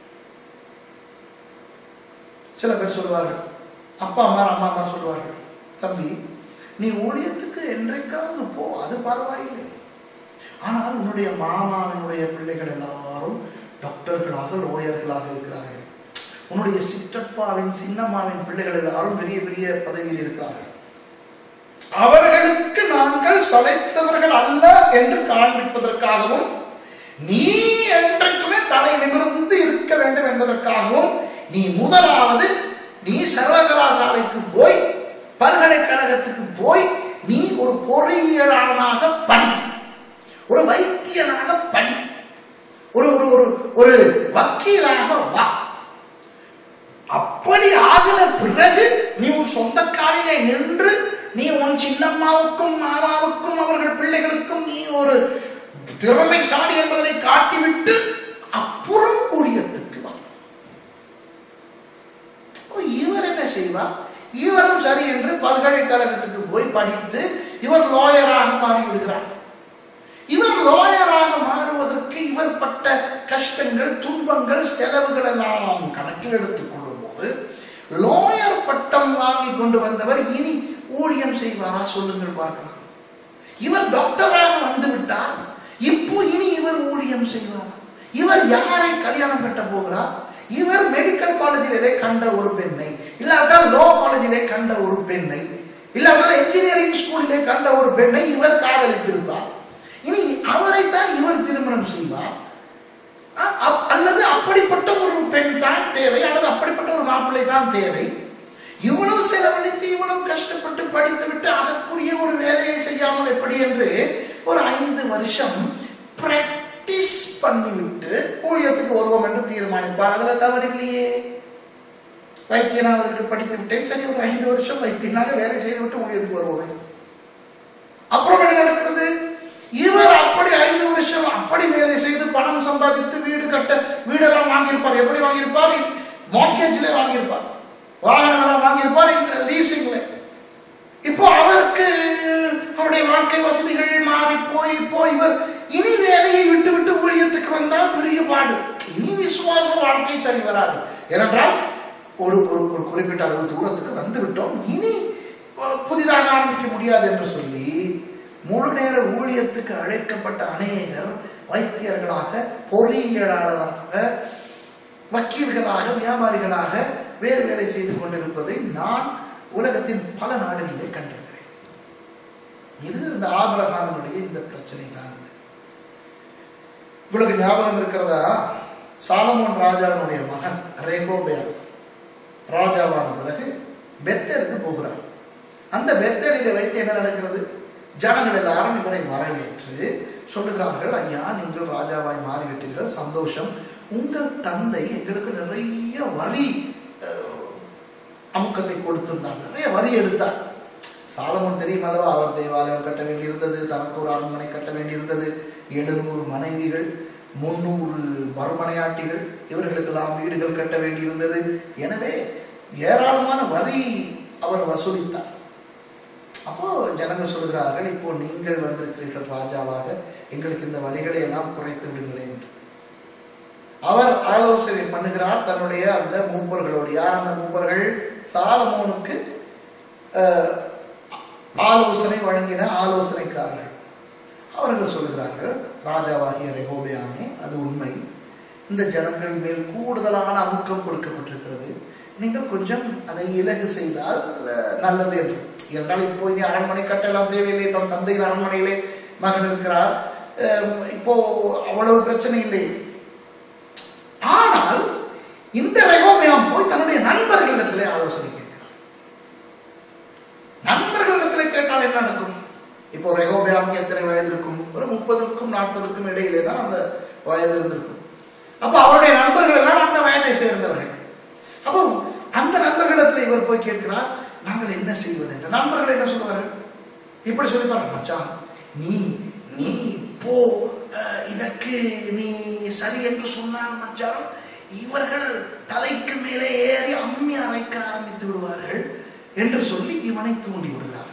சில பேர் சொல்வார்கள் அப்பா அம்மா அம்மா அம்மா சொல்வார்கள் தம்பி நீ ஊழியத்துக்கு என்றைக்காவது போ அது பரவாயில்லை ஆனால் உன்னுடைய மாமாவினுடைய பிள்ளைகள் எல்லாரும் டாக்டர்களாக லோயர்களாக இருக்கிறார்கள் உன்னுடைய சிற்றப்பாவின் சின்னம்மாவின் பிள்ளைகள் எல்லாரும் பெரிய பெரிய பதவியில் இருக்கிறார்கள் அவர்களுக்கு நாங்கள் சளைத்தவர்கள் அல்ல என்று காண்பிப்பதற்காகவும் நீ என்றைக்குமே தலை நிமிர்ந்து இருக்க வேண்டும் என்பதற்காகவும் நீ முதலாவது நீ சர்வகலாசாலைக்கு போய் பல்கலைக்கழகத்துக்கு போய் நீ ஒரு பொறியியலாளனாக படி ஒரு வைத்தியனாக படி ஒரு ஒரு ஒரு ஒரு வக்கீலாக வா அப்படி ஆகின பிறகு நீ உன் சொந்த காலிலே நின்று நீ உன் சின்னம்மாவுக்கும் மாமாவுக்கும் அவர்கள் பிள்ளைகளுக்கும் நீ ஒரு திறமைசாலி என்பதனை காட்டிவிட்டு அப்புறம் ஊழியத்துக்கு வா இவர் என்ன செய்வார் இவரும் சரி என்று பல்கலைக்கழகத்துக்கு போய் படித்து இவர் லோயராக மாறிவிடுகிறார் இவர் லோயராக மாறுவதற்கு இவர் பட்ட கஷ்டங்கள் துன்பங்கள் செலவுகள் எல்லாம் கணக்கில் எடுத்துக் கொள்ளும் போது லோயர் பட்டம் வாங்கி கொண்டு வந்தவர் இனி ஊழியம் செய்வாரா சொல்லுங்கள் பார்க்கலாம் இவர் டாக்டராக வந்து விட்டார் இப்போ இனி இவர் ஊழியம் செய்வார் இவர் யாரை கல்யாணம் கட்ட போகிறார் இவர் மெடிக்கல் காலேஜிலே கண்ட ஒரு பெண்ணை இல்லாவிட்டால் லோ காலேஜிலே கண்ட ஒரு பெண்ணை இல்லாவிட்டால் என்ஜினியரிங் ஸ்கூலிலே கண்ட ஒரு பெண்ணை இவர் காதலித்திருப்பார் இனி அவரைத்தான் இவர் திருமணம் செய்வார் அல்லது அப்படிப்பட்ட ஒரு பெண் தான் தேவை அல்லது அப்படிப்பட்ட ஒரு மாப்பிள்ளை தான் தேவை இவ்வளவு செலவழித்து இவ்வளவு கஷ்டப்பட்டு படித்து விட்டு அதற்குரிய ஒரு வேலையை செய்யாமல் எப்படி என்று ஒரு ஐந்து வருஷம் பிராக்டிஸ் பண்ணிவிட்டு ஊழியத்துக்கு வருவோம் என்று தீர்மானிப்பார் அதுல தவறில்லையே வைத்தியனாவதற்கு படித்து விட்டேன் சரி ஒரு ஐந்து வருஷம் வைத்தியனாக வேலை செய்து விட்டு ஊழியத்துக்கு வருவோம் அப்புறம் என்ன நடக்கிறது இவர் அப்படி ஐந்து வருஷம் அப்படி வேலை செய்து பணம் சம்பாதித்து வீடு கட்ட வீடெல்லாம் வாங்கியிருப்பார் எப்படி வாங்கியிருப்பார் மார்க்கேஜ்ல வாங்கியிருப்பார் வாகனம் எல்லாம் வாங்கியிருப்பார் லீசிங்ல இப்போ அவருக்கு அவருடைய வாழ்க்கை வசதிகள் மாறி போய் இப்போ இவர் இனி வேலையை விட்டு விட்டு ஊழியத்துக்கு வந்தால் பெரிய பாடு இனி விசுவாச வாழ்க்கை சரி வராது ஏனென்றால் ஒரு ஒரு ஒரு குறிப்பிட்ட அளவு தூரத்துக்கு வந்து விட்டோம் இனி புதிதாக ஆரம்பிக்க முடியாது என்று சொல்லி முழு நேர ஊழியத்துக்கு அழைக்கப்பட்ட அநேகர் வைத்தியர்களாக பொறியியலாளராக வக்கீல்களாக வியாபாரிகளாக வேறு வேலை செய்து கொண்டிருப்பதை நான் உலகத்தின் பல நாடுகளிலே கண்டிருக்கிறேன் இது இந்த ஆபரகாமனுடைய இந்த பிரச்சனை தான் இது உங்களுக்கு ஞாபகம் இருக்கிறதா சாலமோன் ராஜாவினுடைய மகன் ரேகோபேன் ராஜாவான பிறகு பெத்தலுக்கு போகிறார் அந்த பெத்தலில வைத்து என்ன நடக்கிறது ஜனங்கள் எல்லாரும் இவரை வரவேற்று சொல்லுகிறார்கள் ஐயா நீங்கள் ராஜாவாய் மாறிவிட்டீர்கள் சந்தோஷம் உங்கள் தந்தை எங்களுக்கு நிறைய வரி அமுக்கத்தை கொடுத்திருந்தார் நிறைய வரி எடுத்தார் சாலமன் தெரியும் அல்லவா அவர் தேவாலயம் கட்ட வேண்டியிருந்தது தனக்கு ஒரு அரண்மனை கட்ட வேண்டியிருந்தது எழுநூறு மனைவிகள் முன்னூறு மறுமனையாட்டிகள் இவர்களுக்கெல்லாம் வீடுகள் கட்ட வேண்டியிருந்தது எனவே ஏராளமான வரி அவர் வசூலித்தார் அப்போ ஜனங்கள் சொல்கிறார்கள் இப்போ நீங்கள் வந்திருக்கிறீர்கள் ராஜாவாக எங்களுக்கு இந்த வரிகளை எல்லாம் குறைத்து விடுங்களேன் என்று அவர் ஆலோசனை பண்ணுகிறார் தன்னுடைய அந்த மூப்பர்களோடு யார் அந்த மூப்பர்கள் சாலமோனுக்கு அஹ், ஆலோசனை வழங்கின ஆலோசனைக்காரர்கள் அவர்கள் சொல்லுகிறார்கள் ராஜாவாகிய ரெகோபியாமே அது உண்மை இந்த ஜனங்கள் மேல் கூடுதலான அமுக்கம் கொடுக்கப்பட்டிருக்கிறது நீங்கள் கொஞ்சம் அதை இலகு செய்தால் அஹ், நல்லது என்று என்றால் இப்போ இனி அரண்மனை கட்டெல்லாம் தேவையில்லை தன் தந்தையின் அரண்மனையிலே மகன் இருக்கிறார் அஹ், இப்போ அவ்வளவு பிரச்சனை இல்லை ஆனால் இந்த ரெகோபியாம் போய் தன்னுடைய நண்பர்களிடத்திலே ஆலோசனை கேட்கிறார் நண்பர்களிடத்திலே கேட்டால் என்ன நடக்கும் இப்போ ரெகோபியாமுக்கு எத்தனை வயது இருக்கும் ஒரு முப்பதுக்கும் நாற்பதுக்கும் இடையிலே தான் அந்த வயது இருந்திருக்கும் அப்போ அவருடைய நண்பர்கள் எல்லாம் அந்த வயதை சேர்ந்தவர்கள் அப்போ அந்த நண்பர்களிடத்தில் இவர் போய் கேட்கிறார் நாங்கள் என்ன செய்வது என்று நண்பர்கள் என்ன சொல்லுவார்கள் இப்படி சொல்லிப்பாரு மச்சான் நீ நீ இப்போ அஹ், இதற்கு நீ சரி என்று சொன்னால் மச்சான் இவர்கள் தலைக்கு மேலே ஏறி அம்மி அரைக்க ஆரம்பித்து விடுவார்கள் என்று சொல்லி இவனை தூண்டி விடுகிறார்கள்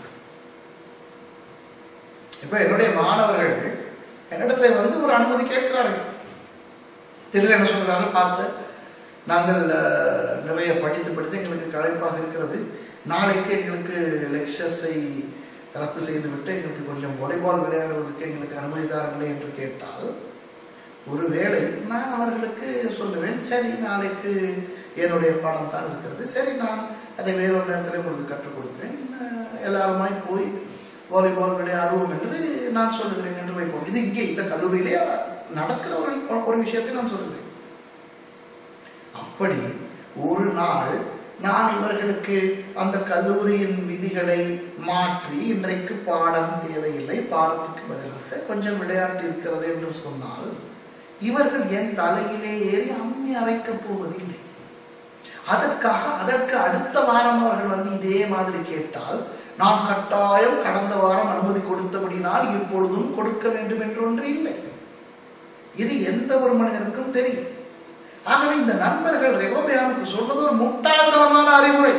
இப்ப என்னுடைய மாணவர்கள் என்னிடத்துல வந்து ஒரு அனுமதி கேட்கிறார்கள் திடீர் என்ன சொல்கிறார்கள் பாஸ்டர் நாங்கள் அஹ், நிறைய படித்து படித்து எங்களுக்கு களைப்பாக இருக்கிறது நாளைக்கு எங்களுக்கு லெக்சர்ஸை ரத்து செய்துவிட்டு எங்களுக்கு கொஞ்சம் வாலிபால் விளையாடுவதற்கு எங்களுக்கு அனுமதி தாருங்களே என்று கேட்டால் ஒருவேளை நான் அவர்களுக்கு சொல்லுவேன் சரி நாளைக்கு என்னுடைய பாடம் தான் இருக்கிறது சரி நான் அதை வேறொரு நேரத்தில் உங்களுக்கு கற்றுக் கொடுக்கிறேன் அஹ், எல்லாருமாய் போய் வாலிபால் விளையாடுவோம் என்று நான் சொல்லுகிறேன் என்று வைப்போம் இது இங்கே இந்த கல்லூரியிலே நடக்கிற ஒரு ஒரு விஷயத்தை நான் சொல்லுகிறேன் அப்படி ஒரு நாள் நான் இவர்களுக்கு அந்த கல்லூரியின் விதிகளை மாற்றி இன்றைக்கு பாடம் தேவையில்லை பாடத்துக்கு பதிலாக கொஞ்சம் விளையாட்டு இருக்கிறது என்று சொன்னால் இவர்கள் என் தலையிலே ஏறி அம்மி அரைக்கப் போவதில்லை அதற்காக அதற்கு அடுத்த வாரம் அவர்கள் வந்து இதே மாதிரி கேட்டால் நாம் கட்டாயம் கடந்த வாரம் அனுமதி கொடுத்தபடினால் இப்பொழுதும் கொடுக்க வேண்டும் என்று ஒன்று இல்லை இது எந்த ஒரு மனிதனுக்கும் தெரியும் ஆகவே இந்த நண்பர்கள் ரெகோபியாமுக்கு சொல்வது ஒரு முட்டாள்தனமான அறிவுரை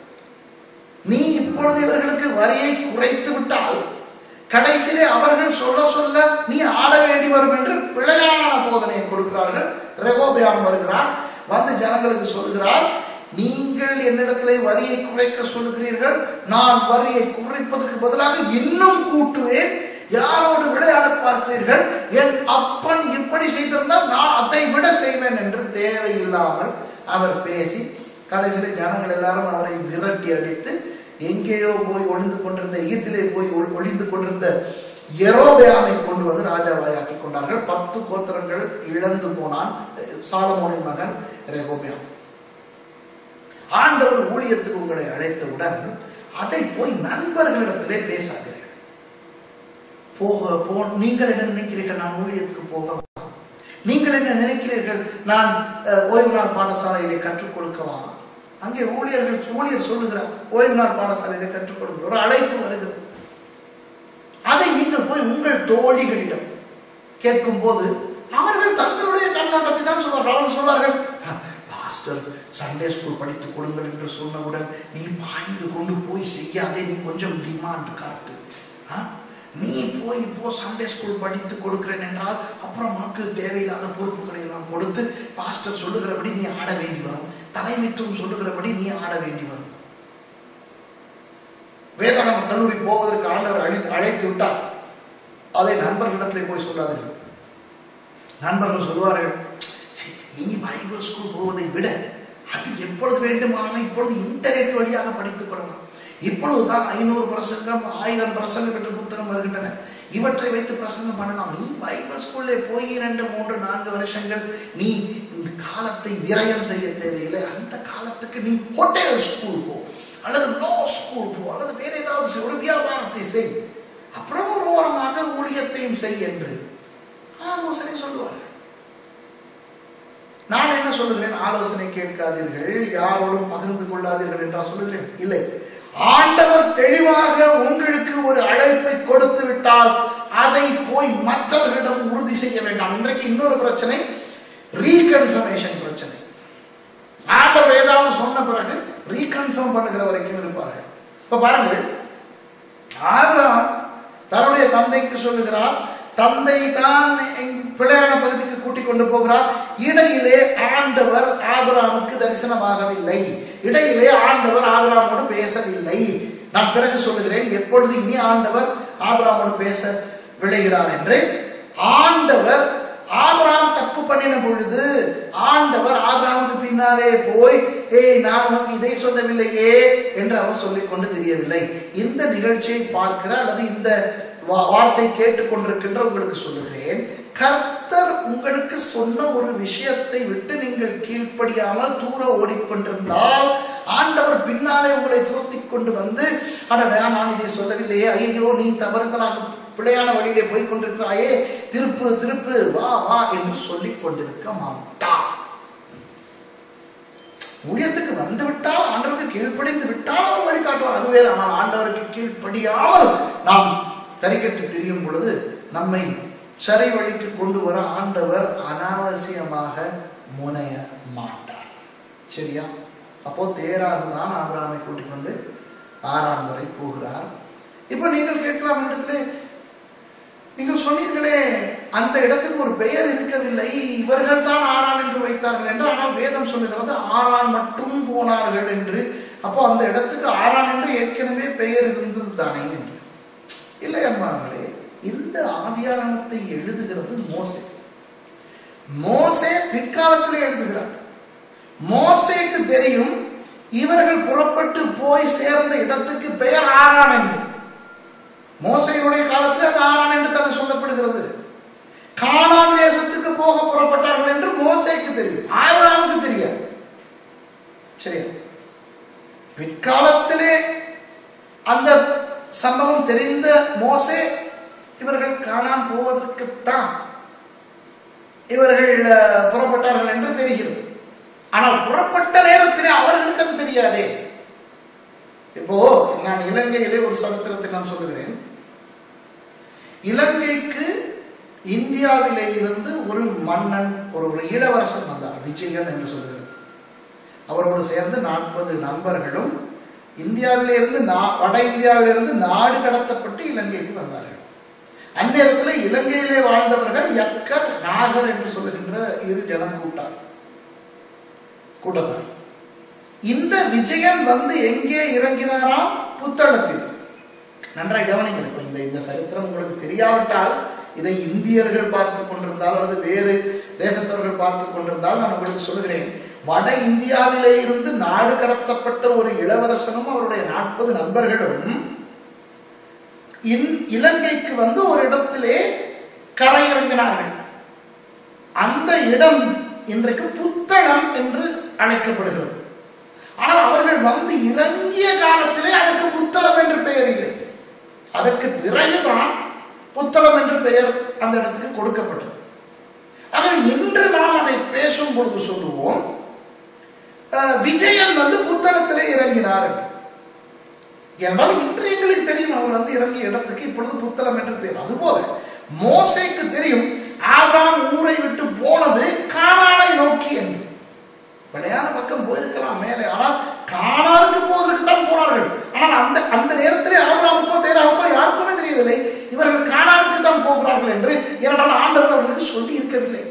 நீ இப்பொழுது இவர்களுக்கு வரியை குறைத்து விட்டால் கடைசியிலே அவர்கள் சொல்ல சொல்ல நீ ஆட வேண்டி வரும் என்று பிழையான போதனையை கொடுக்கிறார்கள் ரெகோபியாம் வருகிறார் வந்து ஜனங்களுக்கு சொல்லுகிறார் நீங்கள் என்னிடத்திலே வரியை குறைக்க சொல்லுகிறீர்கள் நான் வரியை குறைப்பதற்கு பதிலாக இன்னும் கூட்டுவேன் யாரோடு விளையாட பார்க்கிறீர்கள் என் அப்பன் இப்படி செய்திருந்தால் நான் அதை விட செய்வேன் என்று தேவையில்லாமல் அவர் பேசி கடைசியில் ஜனங்கள் எல்லாரும் அவரை விரட்டி அடித்து எங்கேயோ போய் ஒளிந்து கொண்டிருந்த எகிப்திலே போய் ஒளி- ஒளிந்து கொண்டிருந்த எரோபேயாமை கொண்டு வந்து ராஜாவாயாக்கி கொண்டார்கள் பத்து கோத்திரங்கள் இழந்து போனான் சாலமோனின் மகன் ரெகோபியாம் ஆண்டவர் ஊழியத்துக்கு உங்களை அழைத்தவுடன் அதை போய் நண்பர்களிடத்திலே பேசாதீர்கள் போக போ நீங்கள் என்ன நினைக்கிறீர்கள் நான் ஊழியத்துக்கு போக நீங்கள் என்ன நினைக்கிறீர்கள் நான் அஹ், ஓய்வு நாள் பாடசாலையிலே கற்றுக் கொடுக்கவா அங்கே ஊழியர்கள் ஊழியர் சொல்லுகிறார் ஓய்வு நாள் பாடசாலையிலே கற்றுக் கொடுங்க ஒரு அழைப்பு வருகிறது அதை நீங்கள் போய் உங்கள் தோழிகளிடம் கேட்கும்போது அவர்கள் தங்களுடைய கண்ணோட்டத்தை தான் சொல்வார்கள் அவர்கள் சொல்வார்கள் "அஹ், பாஸ்டர் சண்டே ஸ்கூல் படித்து கொடுங்கள் என்று சொன்னவுடன் நீ பாய்ந்து கொண்டு போய் செய்யாதே நீ கொஞ்சம் டிமாண்ட் காட்டு ஆ? நீ போய் இப்போ சண்டே ஸ்கூல் படித்து கொடுக்கிறேன் என்றால் அப்புறம் உனக்கு தேவையில்லாத பொறுப்புகளை எல்லாம் கொடுத்து பாஸ்டர் சொல்லுகிறபடி நீ ஆட வேண்டி வரும் தலைமைத்துவம் சொல்லுகிறபடி நீ ஆட வேண்டி வரும் வேதாகம கல்லூரி போவதற்கு ஆண்டவர் அழைத்து அழைத்து விட்டார் அதை நண்பர்களிடத்திலே போய் சொல்லாதீர்கள் நண்பர்கள் சொல்லுவார்கள் "சீ, நீ பைபிள் ஸ்கூல் போவதை விட அது எப்பொழுது வேண்டுமானாலும் இப்பொழுது இன்டர்நெட் வழியாக படித்துக் கொள்ளலாம் இப்பொழுது தான் ஐநூறு பிரசங்கம் ஆயிரம் பிரசங்கம் என்ற புத்தகம் வருகின்றன இவற்றை வைத்து பிரசங்கம் பண்ணலாம் நீ பைபிள் ஸ்கூல்ல போய் இரண்டு மூன்று நான்கு வருஷங்கள் நீ இந்த காலத்தை விரயம் செய்ய தேவையில்லை அந்த காலத்துக்கு நீ ஹோட்டல் ஸ்கூல் போ அல்லது லா ஸ்கூல் போ அல்லது வேற ஏதாவது செய், ஒரு வியாபாரத்தை செய் அப்புறம் ஒரு ஓரமாக ஊழியத்தையும் செய் என்று ஆலோசனை சொல்லுவார்கள் நான் என்ன சொல்லுகிறேன் ஆலோசனை கேட்காதீர்கள் யாரோடும் பகிர்ந்து கொள்ளாதீர்கள் என்றா சொல்லுகிறேன் இல்லை ஆண்டவர் தெளிவாக உங்களுக்கு ஒரு அழைப்பை கொடுத்து விட்டால் அதை போய் மற்றவர்களிடம் உறுதி செய்ய வேண்டாம் இன்றைக்கு இன்னொரு பிரச்சனை ரீகன்ஃபர்மேஷன் பிரச்சனை ஆண்டவர் ஏதாவது சொன்ன பிறகு ரீகன்ஃபார்ம் பண்ணுகிற வரைக்கும் இருப்பார்கள் இப்ப பாருங்கள் ஆபிரகாம் தன்னுடைய தந்தைக்கு சொல்லுகிறார் தந்தை தான் எங்- பிள்ளையான பகுதிக்கு கூட்டிக் கொண்டு போகிறார் இடையிலே ஆண்டவர் ஆபிரகாமுக்கு தரிசனமாகவில்லை இடையிலே ஆண்டவர் ஆபிரகாமோடு பேசவில்லை நான் பிறகு சொல்லுகிறேன் எப்பொழுது இனி ஆண்டவர் ஆபிரகாமோடு பேச விளைகிறார் என்று ஆண்டவர் ஆபிரகாம் தப்பு பண்ணின பொழுது ஆண்டவர் ஆபிரகாமுக்கு பின்னாலே போய் ஏய் நான் உனக்கு இதை சொல்லவில்லையே என்று அவர் சொல்லிக் கொண்டு தெரியவில்லை இந்த நிகழ்ச்சியை பார்க்கிற அல்லது இந்த வா- வார்த்தை கேட்டுக்கொண்டிருக்கின்ற உங்களுக்கு சொல்லுகிறேன் கர்த்தர் உங்களுக்கு சொன்ன ஒரு விஷயத்தை விட்டு நீங்கள் கீழ்ப்படியாமல் தூர ஓடிக்கொண்டிருந்தால் ஆண்டவர் பின்னாலே உங்களை துரத்தி கொண்டு வந்து அடடா நான் இதை சொல்லவில்லையே ஐயோ நீ தவறுதலாக பிழையான வழியிலே போய் கொண்டிருக்கிறாயே திருப்பு திருப்பு வா வா என்று சொல்லிக் கொண்டிருக்க மாட்டார் ஊழியத்துக்கு வந்து விட்டால் ஆண்டவருக்கு கீழ்ப்படிந்து விட்டால் அவர் வழிகாட்டுவார் அது வேறு ஆனால் ஆண்டவருக்கு கீழ்ப்படியாமல் நாம் தறிக்கட்டு திரியும் பொழுது நம்மை சரி வழிக்கு கொண்டு வர ஆண்டவர் அனாவசியமாக முனைய மாட்டார் சரியா அப்போ தேராக தான் ஆபிரகாமை கூட்டிக் கொண்டு ஆறாம் வரை போகிறார் இப்போ நீங்கள் கேட்கலாம் இடத்துல நீங்கள் சொன்னீர்களே அந்த இடத்துக்கு ஒரு பெயர் இருக்கவில்லை இவர்கள் தான் ஆறான் என்று வைத்தார்கள் என்று ஆனால் வேதம் சொல்லுகிறது ஆறான் மட்டும் போனார்கள் என்று அப்போ அந்த இடத்துக்கு ஆறான் என்று ஏற்கனவே பெயர் இருந்தது தானே என்று இல்லை அன்பானவர்களே இந்த ஆதியாகமத்தை எழுதுகிறது மோசே மோசே பிற்காலத்தில் எழுதுகிறார் மோசேக்கு தெரியும் இவர்கள் புறப்பட்டு போய் சேர்ந்த இடத்துக்கு பெயர் ஆறான் என்று மோசையினுடைய காலத்தில் அது ஆறான் என்று தானே சொல்லப்படுகிறது கானான் தேசத்துக்கு போக புறப்பட்டார்கள் என்று மோசேக்கு தெரியும் ஆபிரகாமுக்கு தெரியாது சரியா பிற்காலத்திலே அந்த சம்பவம் தெரிந்த மோசே இவர்கள் கானான் போவதற்குத்தான் இவர்கள் அஹ், புறப்பட்டார்கள் என்று தெரிகிறது ஆனால் புறப்பட்ட நேரத்திலே அவர்களுக்கு அது தெரியாதே இப்போ நான் இலங்கையிலே ஒரு சரித்திரத்தை நான் சொல்லுகிறேன் இலங்கைக்கு இந்தியாவிலே இருந்து ஒரு மன்னன் ஒரு ஒரு இளவரசன் வந்தார் விஜயன் என்று சொல்லுகிறது அவரோடு சேர்ந்து நாற்பது நண்பர்களும் இந்தியாவிலே இருந்து நா- வட இந்தியாவிலிருந்து நாடு கடத்தப்பட்டு இலங்கைக்கு வந்தார்கள் அந்நேரத்தில் இலங்கையிலே வாழ்ந்தவர்கள் யக்கர் நாகர் என்று சொல்லுகின்ற இரு ஜனக்கூட்டார் கூட்டத்தார் இந்த விஜயன் வந்து எங்கே இறங்கினாராம் புத்தளத்தில் நன்றாக கவனிங்கள் இப்போ இந்த இந்த சரித்திரம் உங்களுக்கு தெரியாவிட்டால் இதை இந்தியர்கள் பார்த்து கொண்டிருந்தால் அல்லது வேறு தேசத்தவர்கள் பார்த்து கொண்டிருந்தால் நான் உங்களுக்கு சொல்லுகிறேன் வட இந்தியாவிலே இருந்து நாடு கடத்தப்பட்ட ஒரு இளவரசனும் அவருடைய நாற்பது நண்பர்களும் இன் இலங்கைக்கு வந்து ஒரு இடத்திலே கரையிறங்கினார்கள் அந்த இடம் இன்றைக்கு புத்தளம் என்று அழைக்கப்படுகிறது ஆனால் அவர்கள் வந்து இறங்கிய காலத்திலே அதற்கு புத்தளம் என்று பெயர் இல்லை அதற்கு பிறகுதான் புத்தளம் என்று பெயர் அந்த இடத்துக்கு கொடுக்கப்பட்டது ஆகவே இன்று நாம் அதை பேசும் பொழுது சொல்லுவோம் அஹ், விஜயன் வந்து புத்தளத்திலே இறங்கினார் என்று. என்றால் இன்று எங்களுக்கு தெரியும் அவர் வந்து இறங்கிய இடத்துக்கு இப்பொழுது புத்தளம் என்று பெயர் அதுபோல மோசேக்கு தெரியும் ஆபிரகாம் ஊரை விட்டு போனது கானானை நோக்கி என்று பிழையான பக்கம் போயிருக்கலாம் மேலே ஆனால் கானானுக்கு போவதற்கு தான் போனார்கள் ஆனால் அந்த அந்த நேரத்திலே ஆபிரகாமுக்கோ தேராவுக்கோ யாருக்குமே தெரியவில்லை இவர்கள் கானானுக்கு தான் போகிறார்கள் என்று ஏனென்றால் ஆண்டவர் அவர்களுக்கு சொல்லி இருக்கவில்லை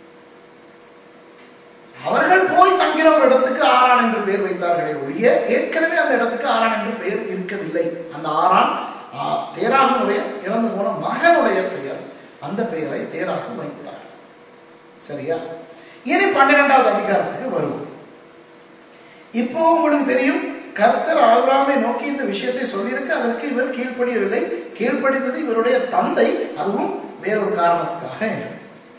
அவர்கள் போய் தங்கின ஒரு இடத்துக்கு ஆரான் என்று பெயர் வைத்தார்களே ஒழிய ஏற்கனவே அந்த இடத்துக்கு ஆரான் என்று பெயர் இருக்கவில்லை அந்த ஆரான் ஆ, தேராகனுடைய இறந்து போன மகனுடைய பெயர் அந்த பெயரை தேராக வைத்தார் சரியா இனி பன்னிரெண்டாவது அதிகாரத்துக்கு வருவோம் இப்போ உங்களுக்கு தெரியும் கர்த்தர் ஆபிரகாமை நோக்கி இந்த விஷயத்தை சொல்லியிருக்கு அதற்கு இவர் கீழ்ப்படியவில்லை கீழ்ப்படிந்தது இவருடைய தந்தை அதுவும் வேறொரு காரணத்துக்காக என்று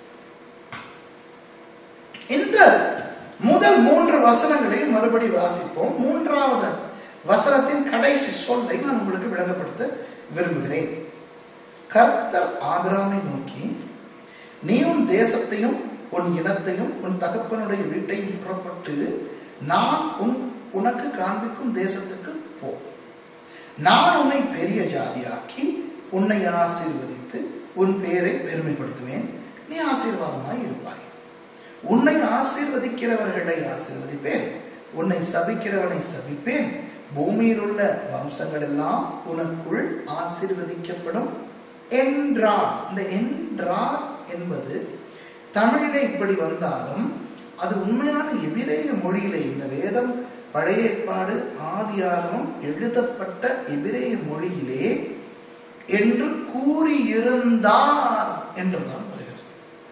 இந்த முதல் மூன்று வசனங்களை மறுபடி வாசிப்போம் மூன்றாவது வசனத்தின் கடைசி சொல்லை நான் உங்களுக்கு விளங்கப்படுத்த விரும்புகிறேன் கர்த்தர் ஆபிராமை நோக்கி நீ உன் தேசத்தையும் உன் இனத்தையும் உன் தகப்பனுடைய வீட்டையும் புறப்பட்டு நான் உன் உனக்கு காண்பிக்கும் தேசத்துக்கு போ நான் உன்னை பெரிய ஜாதியாக்கி உன்னை ஆசீர்வதித்து உன் பேரை பெருமைப்படுத்துவேன் நீ ஆசீர்வாதமாய் இருப்பாய் உன்னை ஆசீர்வதிக்கிறவர்களை ஆசீர்வதிப்பேன் உன்னை சபிக்கிறவனை சபிப்பேன் பூமியில் உள்ள வம்சங்கள் எல்லாம் உனக்குள் ஆசீர்வதிக்கப்படும் என்றார் இந்த என்றார் என்பது தமிழிலே இப்படி வந்தாலும் அது உண்மையான எபிரேய மொழியிலே இந்த வேதம் பழைய ஏற்பாடு ஆதியாகமம் எழுதப்பட்ட எபிரேய மொழியிலே என்று கூறியிருந்தார் என்றுதான் வருகிறது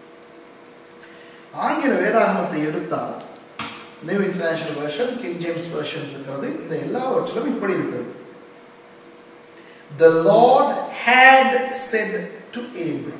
ஆங்கில வேதாகமத்தை எடுத்தால் new international version king James version இருக்கிறது இந்த எல்லாவற்றிலும் இப்படி இருக்கிறது The Lord had said to Abram.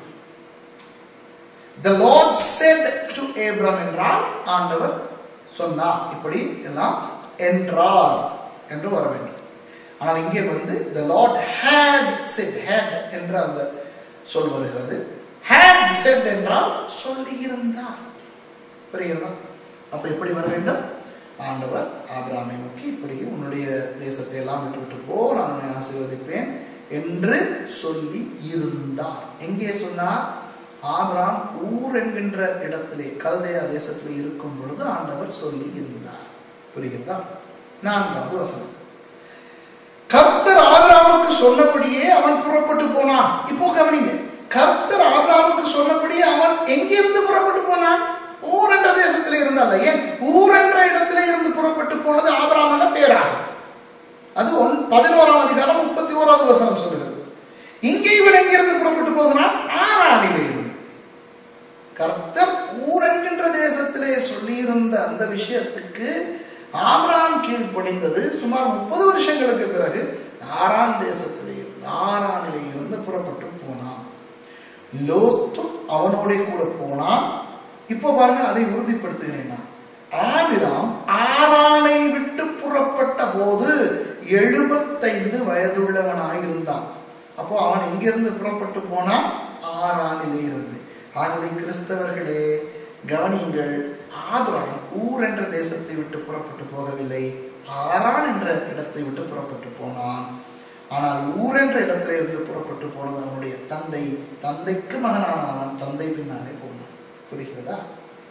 The Lord said to Abram என்றால் ஆண்டவர் சொன்னார் இப்படி எல்லாம் என்றார் என்று வர வேண்டும் ஆனால் இங்கே வந்து the Lord had said had என்ற அந்த சொல் வருகிறது had said என்றால் சொல்லியிருந்தார் புரிகிறதா அப்ப எப்படி வர வேண்டும் ஆண்டவர் ஆபிராமை நோக்கி இப்படி உன்னுடைய தேசத்தை எல்லாம் விட்டு விட்டு போ நான் உன்னை ஆசீர்வதிப்பேன் என்று சொல்லி இருந்தார் எங்கே சொன்னார் ஆபிராம் ஊர் என்கின்ற இடத்திலே கல்தேயா தேசத்திலே இருக்கும் பொழுது ஆண்டவர் சொல்லி இருந்தார் புரிகிறதா நான்காவது வசனம் கர்த்தர் ஆபிராமுக்கு சொன்னபடியே அவன் புறப்பட்டு போனான் இப்போ கவனிங்க கர்த்தர் ஆபிராமுக்கு சொன்னபடியே அவன் எங்கிருந்து புறப்பட்டு போனான் ஊர் என்ற தேசத்திலே இருந்தால் ஏன் ஊர் என்ற இடத்திலே இருந்து புறப்பட்டு போனது ஆபிராம் அல்ல தேரா அது ஒன் பதினோராம் அதிகாரம் முப்பத்தி ஓராவது வசனம் சொல்லுகிறது இங்கே இவன் எங்கிருந்து புறப்பட்டு போகிறான் ஆறாணிலே இருந்து கர்த்தர் ஊர் என்கின்ற தேசத்திலே சொல்லியிருந்த அந்த விஷயத்துக்கு ஆபிராம் கீழ்ப்படிந்தது சுமார் முப்பது வருஷங்களுக்கு பிறகு ஆறாம் தேசத்திலே இருந்து ஆறானிலே இருந்து புறப்பட்டு போனான் லோத்தும் அவனோட கூட போனான் இப்போ பாருங்க அதை உறுதிப்படுத்துகிறேன் நான் ஆபிராம் ஆரானை விட்டு புறப்பட்ட போது எழுபத்தைந்து வயதுள்ளவனாயிருந்தான் அப்போ அவன் எங்கிருந்து புறப்பட்டு போனான் ஆரானிலே இருந்து ஆகவே கிறிஸ்தவர்களே கவனியுங்கள் ஆபிராம் ஊர் என்ற தேசத்தை விட்டு புறப்பட்டு போகவில்லை ஆரான் என்ற இடத்தை விட்டு புறப்பட்டு போனான் ஆனால் ஊர் என்ற இடத்துல இருந்து புறப்பட்டு போனது அவனுடைய தந்தை தந்தைக்கு மகனான அவன் தந்தை பின்னாலே போனான் புரிகிறதா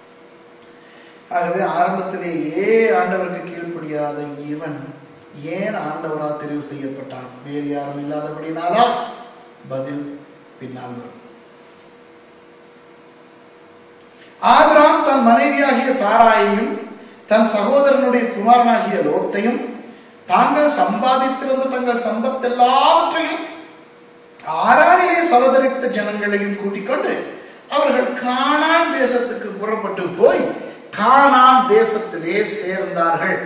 ஆகவே ஆரம்பத்திலேயே ஆண்டவருக்கு கீழ்ப்படியாத இவன் ஏன் ஆண்டவரால் தெரிவு செய்யப்பட்டான் வேறு யாரும் இல்லாதபடினாலா பதில் பின்னால் வரும் ஆபிராம் தன் மனைவியாகிய சாராயையும் தன் சகோதரனுடைய குமாரனாகிய லோத்தையும் தாங்கள் சம்பாதித்திருந்த தங்கள் சம்பத்தெல்லாவற்றையும் ஆறானிலே சகோதரித்த ஜனங்களையும் கூட்டிக் கொண்டு அவர்கள் கானான் தேசத்துக்கு புறப்பட்டு போய் கானான் தேசத்திலே சேர்ந்தார்கள்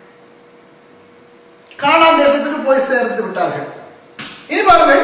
கானான் தேசத்துக்கு போய் சேர்ந்து விட்டார்கள் இனி பாருங்கள்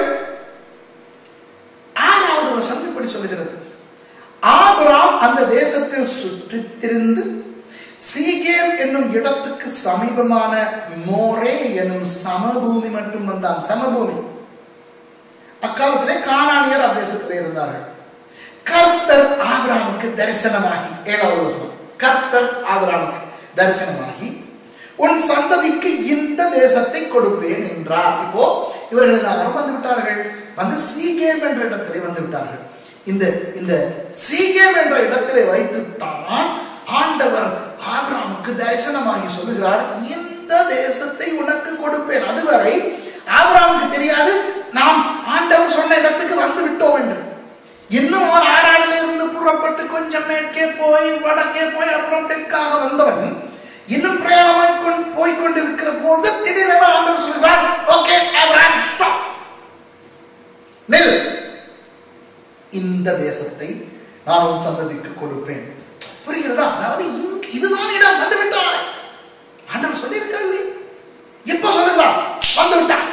ஆறாவது வசனம் இப்படி சொல்லுகிறது ஆபிராம் அந்த தேசத்தில் சுற்றித் திரிந்து சீகேம் என்னும் இடத்துக்கு சமீபமான மோரே என்னும் சமபூமி மட்டும் வந்தான் சமபூமி அக்காலத்திலே கானானியர் அத்தேசத்திலே இருந்தார்கள் கர்த்தர் ஆபிராமுக்கு தரிசனமாகி ஏழாவது வசனம் கர்த்தர் ஆபிராமுக்கு தரிசனமாகி உன் சந்ததிக்கு இந்த தேசத்தை கொடுப்பேன் என்றார் இப்போ இவர்கள் எல்லாரும் வந்து விட்டார்கள் வந்து சீகேம் என்ற இடத்திலே வந்து விட்டார்கள் இந்த இந்த சீகேம் என்ற இடத்திலே வைத்து தான் ஆண்டவர் ஆபிராமுக்கு தரிசனமாகி சொல்லுகிறார் இந்த தேசத்தை உனக்கு கொடுப்பேன் அதுவரை ஆபிராமுக்கு தெரியாது நாம் ஆண்டவர் சொன்ன இடத்துக்கு வந்து விட்டோம் என்று இன்னும் அவன் ஆறாடில இருந்து புறப்பட்டு கொஞ்சம் மேற்கே போய் வடக்கே போய் அப்புறம் தெற்காக வந்தவன் இன்னும் பிரயாணமாய் கொண்டு போய் கொண்டிருக்கிற போது திடீரென ஆண்டவர் சொல்கிறார் ஓகே ஆபிரகாம் ஸ்டாப் நில் இந்த தேசத்தை நான் உன் சந்ததிக்கு கொடுப்பேன் புரிகிறதா அதாவது இங்க இதுதான் இடம் வந்து விட்டார் ஆண்டவர் சொல்லியிருக்கா இல்லை எப்ப சொல்லுகிறார் வந்து விட்டான்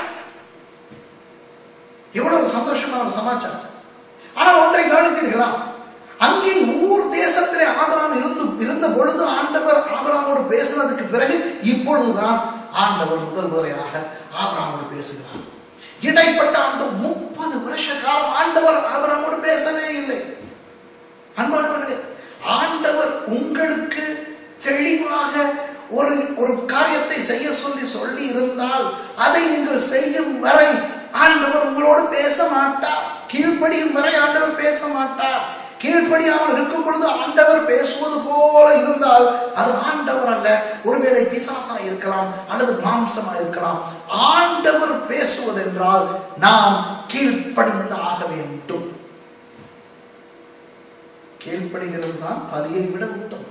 எவ்வளவு சந்தோஷமான ஒரு சமாச்சாரம் ஆனால் ஒன்றை கவனித்தீர்களா அங்கே ஊர் தேசத்திலே ஆபராம் இருந்து இருந்த பொழுது ஆண்டவர் ஆபராமோடு பேசினதுக்கு பிறகு இப்பொழுதுதான் ஆண்டவர் முதல் முறையாக ஆபராமோடு பேசுகிறார் இடைப்பட்ட அந்த முப்பது வருஷ காலம் ஆண்டவர் ஆபராமோடு பேசவே இல்லை அன்பானவர்களே ஆண்டவர் உங்களுக்கு தெளிவாக ஒரு ஒரு காரியத்தை செய்ய சொல்லி சொல்லி இருந்தால் அதை நீங்கள் செய்யும் வரை ஆண்டவர் உங்களோடு பேச மாட்டார் கீழ்ப்படியும் வரை ஆண்டவர் பேச மாட்டார் கீழ்ப்படியாமல் இருக்கும் பொழுது ஆண்டவர் ஆண்டவர் பேசுவது போல இருந்தால் அது ஆண்டவர் அல்ல ஒருவேளை பிசாசா இருக்கலாம் அல்லது மாம்சமா இருக்கலாம் ஆண்டவர் பேசுவதென்றால் நாம் கீழ்ப்படிந்தாக வேண்டும் கீழ்ப்படுகிறது தான் பலியை விட உத்தமம்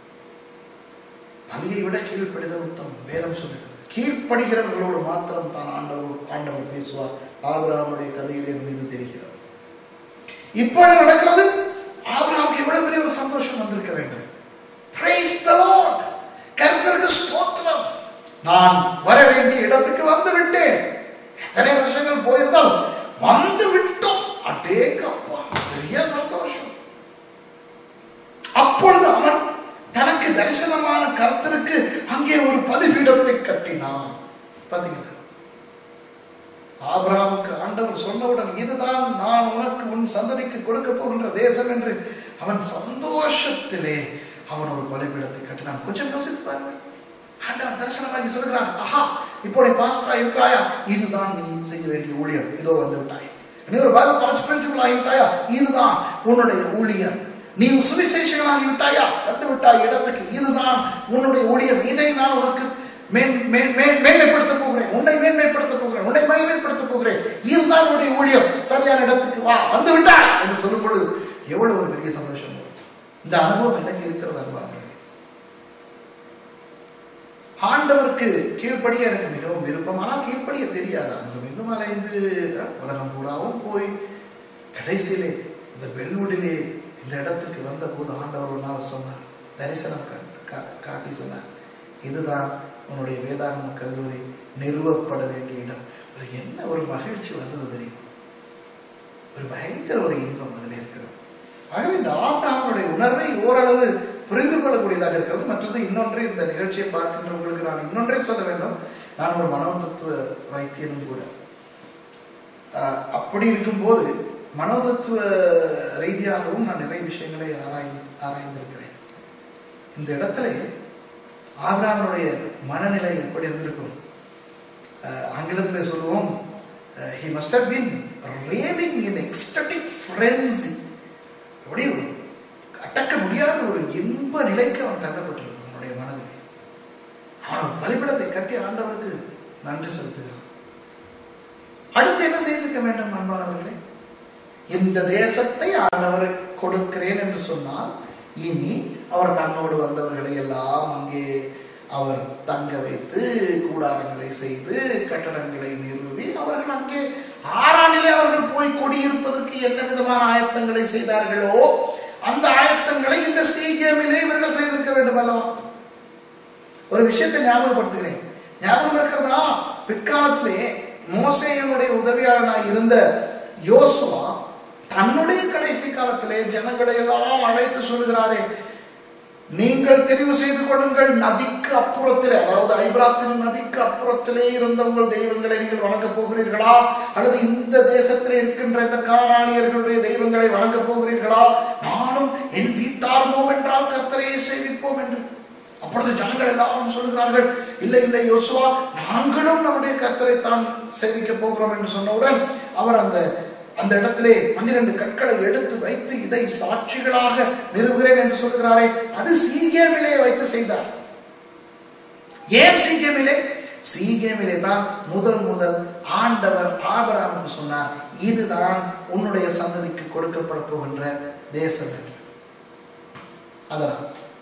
பலியை விட கீழ்ப்படிதல் உத்தமம் வேதம் சொல்லுகிறது கீழ்ப்படுகிறவர்களோடு மாத்திரம் தான் ஆண்டவர் ஆண்டவர் பேசுவார் ஆபிரகாமுடைய கதையிலிருந்து இது தெரிகிறது இப்போ என்ன நடக்கிறது ஆபிரகாமுக்கு எவ்வளவு பெரிய ஒரு சந்தோஷம் வந்திருக்க வேண்டும் Praise the Lord. கர்த்தருக்கு ஸ்தோத்திரம் நான் வர வேண்டிய இடத்துக்கு வந்து விட்டேன் எத்தனை வருஷங்கள் போயிருந்தால் வந்து விட்டோம் அடேக்கப்பா பெரிய சந்தோஷம் அப்பொழுது அவன் தனக்கு தரிசனமான கர்த்தருக்கு அங்கே ஒரு பலிபீடத்தை கட்டினான் பாத்தீங்களா ஆபிரகாமுக்கு ஆண்டவர் சொன்னவுடன் இதுதான் நான் உனக்கு உன் சந்ததிக்கு கொடுக்க போகின்ற தேசம் என்று அவன் சந்தோஷத்திலே அவன் ஒரு பலிபீடத்தை கட்டினான் கொஞ்சம் யோசித்து பாருங்க ஆண்டவர் தரிசனமாகி சொல்கிறார் ஆஹா இப்போ நீ பாஸ்டரா இருக்கிறாயா இதுதான் நீ செய்ய வேண்டிய ஊழியம் இதோ வந்து விட்டாய் நீ ஒரு பைபிள் காலேஜ் பிரின்சிபல் ஆகிவிட்டாயா இதுதான் உன்னுடைய ஊழியம் நீ சுவிசேஷகன் ஆகிவிட்டாயா வந்து விட்டாய் இடத்துக்கு இதுதான் உன்னுடைய ஊழியம் இதை நான் உனக்கு மேன் மேன் மேன் மேன்மைப்படுத்த போகிறேன் உன்னை மேன்மைப்படுத்த போகிறேன் உன்னை மகிமைப்படுத்த போகிறேன் இதுதான் உன்னுடைய ஊழியம் சரியான இடத்துக்கு வா வந்து விட்டாய் என்று சொல்லும் பொழுது எவ்வளவு ஒரு பெரிய சந்தோஷம் வரும். இந்த அனுபவம் எனக்கு இருக்கிறது அன்பானவர்களே ஆண்டவருக்கு கீழ்ப்படிய எனக்கு மிகவும் விருப்பம் ஆனால் கீழ்ப்படிய தெரியாது அங்கும் இங்கும் அலைந்து அஹ், உலகம் பூராவும் போய் கடைசியிலே இந்த பெல்வுடிலே இந்த இடத்துக்கு வந்த போது ஆண்டவர் ஒரு நாள் சொன்னார் தரிசனம் கா- கா- காட்டி சொன்னார் இதுதான் உன்னுடைய வேதாகம கல்லூரி நிறுவப்பட வேண்டிய இடம் ஒரு என்ன ஒரு மகிழ்ச்சி வந்தது தெரியும் ஒரு பயங்கர ஒரு இன்பம் அதில் இருக்கிறது ஆகவே இந்த ஆபிரகாமுடைய உணர்வை ஓரளவு புரிந்து கொள்ளக்கூடியதாக இருக்கிறது மற்றது இன்னொன்று இந்த நிகழ்ச்சியை பார்க்கின்றவங்களுக்கு நான் இன்னொன்றை சொல்ல வேண்டும் நான் ஒரு மனோதத்துவ வைத்தியனும் கூட ஆஹ், அப்படி இருக்கும்போது மனோதத்துவ ரீதியாகவும் நான் நிறைய விஷயங்களை ஆராய் ஆராய்ந்திருக்கிறேன் இந்த இடத்துல ஆபிரகாமுடைய மனநிலை எப்படி இருந்திருக்கும் ஆஹ், ஆங்கிலத்தில் சொல்லுவோம் he must have been raving in ecstatic frenzy அப்படி ஒரு அடக்க முடியாத ஒரு இன்ப நிலைக்கு அவன் தள்ளப்பட்டிருப்பான் அவனுடைய மனதிலே அவன் பலிபடத்தை கட்டி ஆண்டவருக்கு நன்றி செலுத்துகிறான் அடுத்து என்ன செய்திருக்க வேண்டும் அன்பானவர்களே இந்த தேசத்தை ஆண்டவர் கொடுக்கிறேன் என்று சொன்னால் இனி அவர் தன்னோடு வந்தவர்களை எல்லாம் அங்கே அவர் தங்க வைத்து கூடாரங்களை செய்து கட்டடங்களை நிறுவி அவர்கள் அங்கே ஆறானிலே அவர்கள் போய் குடியிருப்பதற்கு என்ன விதமான ஆயத்தங்களை செய்தார்களோ அந்த ஆயத்தங்களை இந்த சீக்கியமிலே இவர்கள் செய்திருக்க வேண்டும் அல்லவா ஒரு விஷயத்தை ஞாபகப்படுத்துகிறேன் ஞாபகம் இருக்கிறதா பிற்காலத்திலே மோசையனுடைய உதவியாளனாய் இருந்த யோசுவா தன்னுடைய கடைசி காலத்திலே ஜனங்களை எல்லாம் அழைத்து சொல்கிறாரே நீங்கள் தெரிவு செய்து கொள்ளுங்கள் நதிக்கு அப்புறத்திலே அதாவது ஐபிராத்தின் நதிக்கு அப்புறத்திலே இருந்த உங்கள் தெய்வங்களை நீங்கள் வணங்கப் போகிறீர்களா அல்லது இந்த தேசத்திலே இருக்கின்ற இந்த காணானியர்களுடைய தெய்வங்களை வணங்கப் போகிறீர்களா நானும் என் வீட்டார்மோ என்றால் கர்த்தரையே சேவிப்போம் என்று அப்பொழுது ஜனங்கள் எல்லாரும் சொல்கிறார்கள் இல்லை இல்லை யோசுவா நாங்களும் நம்முடைய கர்த்தரை தான் சேவிக்க போகிறோம் என்று சொன்னவுடன் அவர் அந்த அந்த இடத்திலே பன்னிரண்டு கற்களை எடுத்து வைத்து இதை சாட்சிகளாக நிறுவுகிறேன் என்று சொல்கிறாரே அது சீகேமிலே வைத்து செய்தார் ஏன் சீகேமிலே சீகேமிலே தான் முதல் முதல் ஆண்டவர் ஆபராமுக்கு சொன்னார் இதுதான் உன்னுடைய சந்ததிக்கு கொடுக்கப்பட போகின்ற தேசம் என்று அதனால்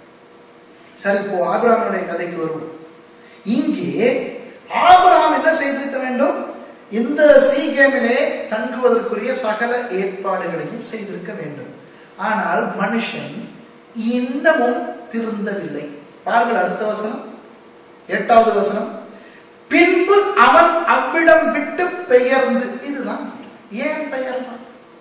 சரி இப்போ ஆபிரகாமுடைய கதைக்கு வருவோம் இங்கே ஆபிரகாம் என்ன செய்திருக்க வேண்டும் இந்த சீகேமிலே தங்குவதற்குரிய சகல ஏற்பாடுகளையும் செய்திருக்க வேண்டும் ஆனால் மனுஷன் இன்னமும் திருந்தவில்லை பாருங்கள் அடுத்த வசனம் எட்டாவது வசனம் பின்பு அவன் அவ்விடம் விட்டு பெயர்ந்து இதுதான் ஏன் பெயர்ந்தான்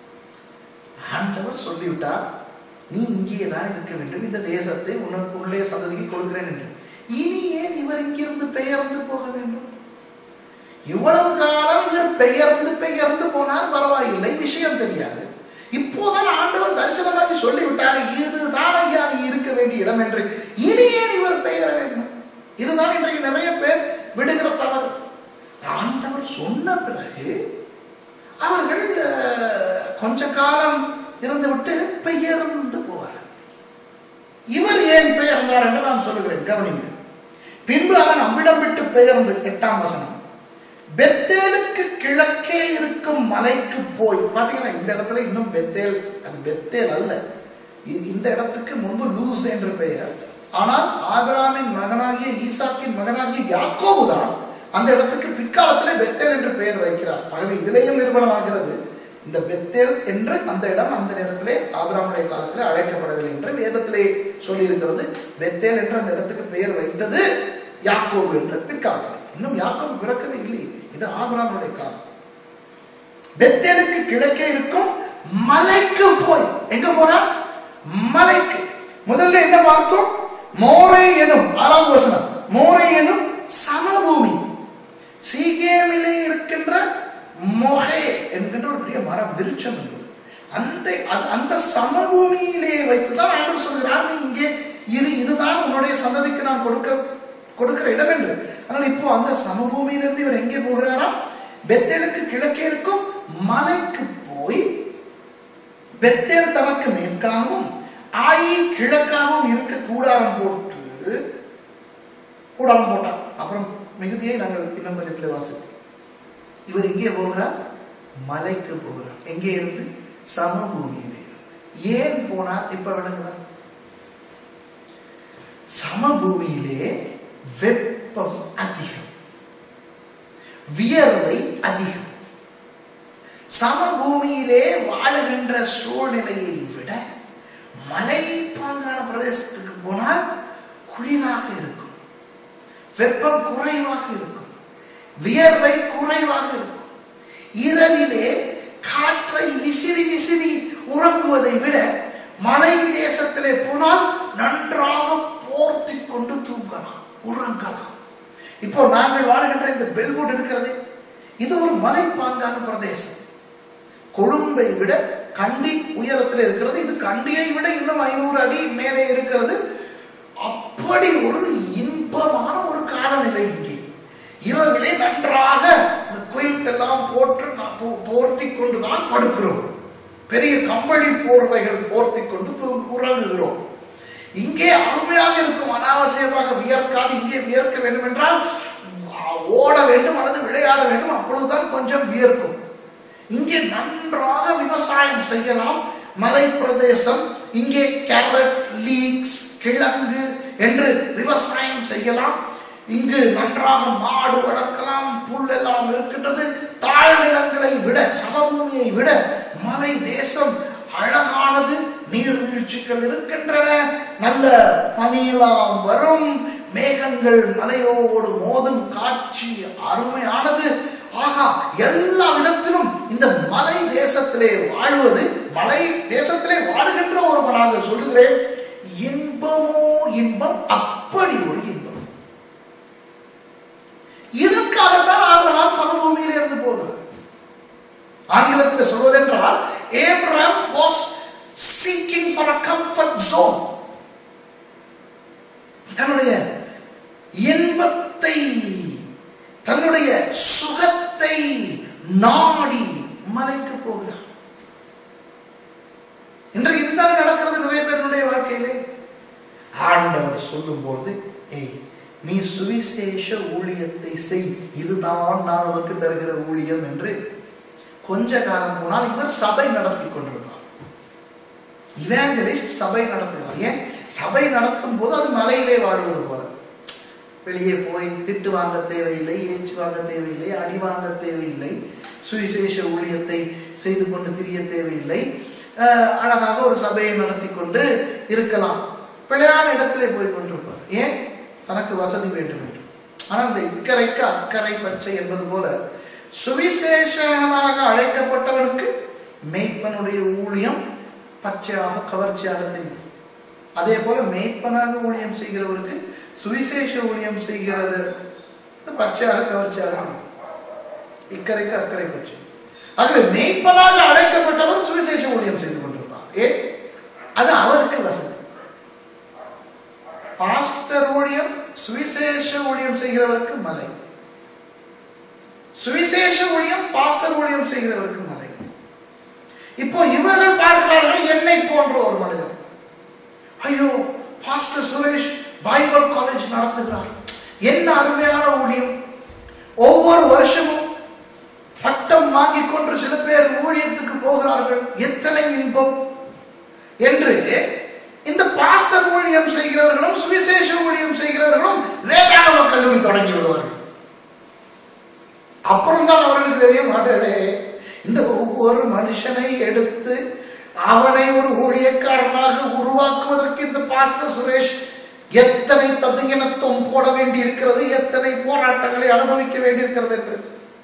ஆண்டவர் சொல்லிவிட்டார் நீ இங்கே தான் இருக்க வேண்டும் இந்த தேசத்தை உனக்கு உன்னுடைய சந்ததிக்கு கொடுக்கிறேன் என்று இனி ஏன் இவர் இங்கிருந்து பெயர்ந்து போக வேண்டும் இவ்வளவு காலம் இவர் பெயர்ந்து பெயர்ந்து போனார் பரவாயில்லை விஷயம் தெரியாது இப்போதான் ஆண்டவர் தரிசனமாகி சொல்லிவிட்டார் இதுதான் ஐயா நீ இருக்க வேண்டிய இடம் என்று இனி ஏன் இவர் பெயர வேண்டும் இதுதான் இன்றைக்கு நிறைய பேர் விடுகிற தவறு ஆண்டவர் சொன்ன பிறகு அவர்கள் அஹ், கொஞ்ச காலம் இருந்துவிட்டு பெயர்ந்து போவார்கள் இருந்தார் என்று நான் சொல்லுகிறேன் கவனிங்கள் பின்பு அவன் அவ்விடம் விட்டு பெயர்ந்து எட்டாம் வசனம் பெத்தேலுக்கு கிழக்கே இருக்கும் மலைக்கு போய் பாத்தீங்களா இந்த இடத்துல இன்னும் பெத்தேல் அது பெத்தேல் அல்ல இ- இந்த இடத்துக்கு முன்பு லூஸ் என்று பெயர் ஆனால் ஆபிராமின் மகனாகிய ஈசாக்கின் மகனாகிய யாக்கோபு தான் அந்த இடத்துக்கு பிற்காலத்திலே பெத்தேல் என்று பெயர் வைக்கிறார் ஆகவே இதிலேயும் நிறுவனமாகிறது இந்த பெத்தேல் என்று அந்த இடம் அந்த நேரத்திலே ஆபிராமுடைய காலத்திலே அழைக்கப்படவில்லை என்று வேதத்திலே சொல்லியிருக்கிறது பெத்தேல் என்று அந்த இடத்துக்கு பெயர் வைத்தது யாக்கோபு என்று பிற்காலத்தில் இன்னும் யாக்கோபு பிறக்கவே இல்லை இது ஆபிராமுடைய காலம் பெத்தேலுக்கு கிழக்கே இருக்கும் மலைக்கு போய் எங்க போறான் மலைக்கு முதல்ல என்ன பார்த்தோம் மோரே எனும் ஆறாவது வசனம் மோரே எனும் சமபூமி சீகேமிலே இருக்கின்ற மொகே என்கின்ற ஒரு பெரிய மரம் விருட்சம் இருந்தது அந்த அது- அந்த சமபூமியிலே வைத்துதான் ஆண்டவர் சொல்கிறார் நீ இங்கே இரு இதுதான் உன்னுடைய சந்ததிக்கு நான் கொடுக்க கொடுக்கிற இடம் என்று ஆனால் இப்போ அந்த சமபூமியிலிருந்து இவர் எங்கே போகிறாராம் பெத்தேலுக்கு கிழக்கே இருக்கும் மலைக்கு போய் பெத்தேல் தனக்கு மேற்காகவும் ஆயி கிழக்காகவும் இருக்க கூடாரம் போட்டு கூடாரம் போட்டார் அப்புறம் மிகுதியை நாங்கள் இன்னும் கொஞ்சத்தில் வாசிப்போம் இவர் எங்கே போகிறார் மலைக்கு போகிறார் எங்கே இருந்து சமபூமியிலே இருந்து ஏன் போனார் இப்ப விளங்குதா சமபூமியிலே வெப்பம் அதிகம் வியர்வை அதிகம் சமபூமியிலே வாழுகின்ற சூழ்நிலையை விட மலைப்பாங்கான பிரதேசத்துக்கு போனால் குளிராக இருக்கும் வெப்பம் குறைவாக இருக்கும் வியர்வை குறைவாக இருக்கும் இரவிலே காற்றை விசிறி விசிறி உறங்குவதை விட மலை தேசத்திலே போனால் நன்றாக போர்த்தி கொண்டு தூங்கலாம் உறங்கலாம் இப்போ நாங்கள் வாழ்கின்ற இந்த பெல்வுட் இருக்கிறது இது ஒரு மலைப்பாங்கான பிரதேசம் கொழும்பை விட கண்டி உயரத்தில் இருக்கிறது இது கண்டியை விட இன்னும் ஐநூறு அடி மேலே இருக்கிறது அப்படி ஒரு இன்பமான ஒரு காலநிலை இங்கே இரவிலே நன்றாக இந்த குயில்ட் எல்லாம் போட்டு நான் போ- போர்த்தி கொண்டு தான் படுக்கிறோம் பெரிய கம்பளி போர்வைகள் போர்த்தி கொண்டு தூங்கு- உறங்குகிறோம் இங்கே அருமையாக இருக்கும் அனாவசியமாக வியர்க்காது இங்கே வியர்க்க வேண்டும் என்றால் ஓட வேண்டும் அல்லது விளையாட வேண்டும் அப்பொழுதுதான் கொஞ்சம் வியர்க்கும் இங்கே நன்றாக விவசாயம் செய்யலாம் மலை பிரதேசம் இங்கே கேரட் லீக்ஸ் கிழங்கு என்று விவசாயம் செய்யலாம் இங்கு நன்றாக மாடு வளர்க்கலாம் புல் எல்லாம் இருக்கின்றது தாழ்நிலங்களை விட சமபூமியை விட மலை தேசம் அழகானது நீர்வீழ்ச்சிகள் இருக்கின்றன நல்ல பனியெல்லாம் வரும் மேகங்கள் மலையோடு மோதும் காட்சி அருமையானது ஆகா எல்லா விதத்திலும் இந்த மலை தேசத்திலே வாழுவது மலை தேசத்திலே வாழுகின்ற ஒருவனாக சொல்லுகிறேன் இன்பமோ இன்பம் அப்படி ஒரு இன்பம் இதற்காகத்தான் ஆபிரகாம் சமபூமியில் இருந்து போகிறார் ஆங்கிலத்தில் சொல்வதென்றால் Abraham was seeking for a comfort zone தன்னுடைய இன்பத்தை தன்னுடைய சுகத்தை நாடி மலைக்கு போகிறார் இன்றைக்கு இதுதான் நடக்கிறது நிறைய பேருடைய வாழ்க்கையிலே ஆண்டவர் சொல்லும்போது ஏய் நீ சுவிசேஷ ஊழியத்தை செய் இதுதான் நான் உனக்கு தருகிற ஊழியம் என்று கொஞ்ச காலம் போனால் இவர் சபை நடத்தி கொண்டிருப்பார் இவாஞ்சலிஸ்ட் சபை நடத்துகிறார் ஏன் சபை நடத்தும் போது அது மலையிலே வாழ்வது போல வெளியே போய் திட்டு வாங்க தேவையில்லை ஏச்சு வாங்க தேவையில்லை அடி வாங்க தேவையில்லை சுவிசேஷ ஊழியத்தை செய்து கொண்டு திரிய தேவையில்லை அஹ், அழகாக ஒரு சபையை நடத்தி கொண்டு இருக்கலாம் பிழையான இடத்திலே போய் கொண்டிருப்பார் ஏன் தனக்கு வசதி வேண்டும் என்று ஆனால் இந்த இக்கரைக்கு அக்கறை பச்சை என்பது போல சுவிசேஷனாக அழைக்கப்பட்டவனுக்கு மெய்ப்பனுடைய ஊழியம் பச்சையாக கவர்ச்சியாக தெரியும் அதே போல மெய்ப்பனாக ஊழியம் செய்கிறவருக்கு சுவிசேஷ ஊழியம் செய்கிறது பச்சையாக கவர்ச்சியாக தெரியும் இக்கரைக்கு அக்கறை பச்சை ஆகவே மெய்ப்பனாக அழைக்கப்பட்டவர் சுவிசேஷ ஊழியம் செய்து கொண்டிருப்பார் ஏன் அது அவருக்கு வசதி பாஸ்டர் ஊழியம் சுவிசேஷ ஊழியம் செய்கிறவருக்கு மலை சுவிசேஷ ஊழியம் பாஸ்டர் ஊழியம் செய்கிறவருக்கு மலை இப்போ இவர்கள் பார்க்கிறார்கள் என்னை போன்ற ஒரு மனிதன் ஐயோ பாஸ்டர் சுரேஷ் பைபிள் காலேஜ் நடத்துகிறார் என்ன அருமையான ஊழியம் ஒவ்வொரு வருஷமும் பட்டம் வாங்கி கொண்டு சில பேர் ஊழியத்துக்கு போகிறார்கள் எத்தனை இன்பம் என்று இந்த பாஸ்டர் ஊழியம் செய்கிறவர்களும் சுவிசேஷ ஊழியம் செய்கிறவர்களும் வேதாகம கல்லூரி தொடங்கி விடுவார்கள் அப்புறம் தான் அவர்களுக்கு தெரியும் அடடே இந்த ஒவ்வொரு மனுஷனை எடுத்து அவனை ஒரு ஊழியக்காரனாக உருவாக்குவதற்கு இந்த பாஸ்டர் சுரேஷ் எத்தனை ததுங்கினத்துவம் போட வேண்டி இருக்கிறது எத்தனை போராட்டங்களை அனுபவிக்க வேண்டியிருக்கிறது என்று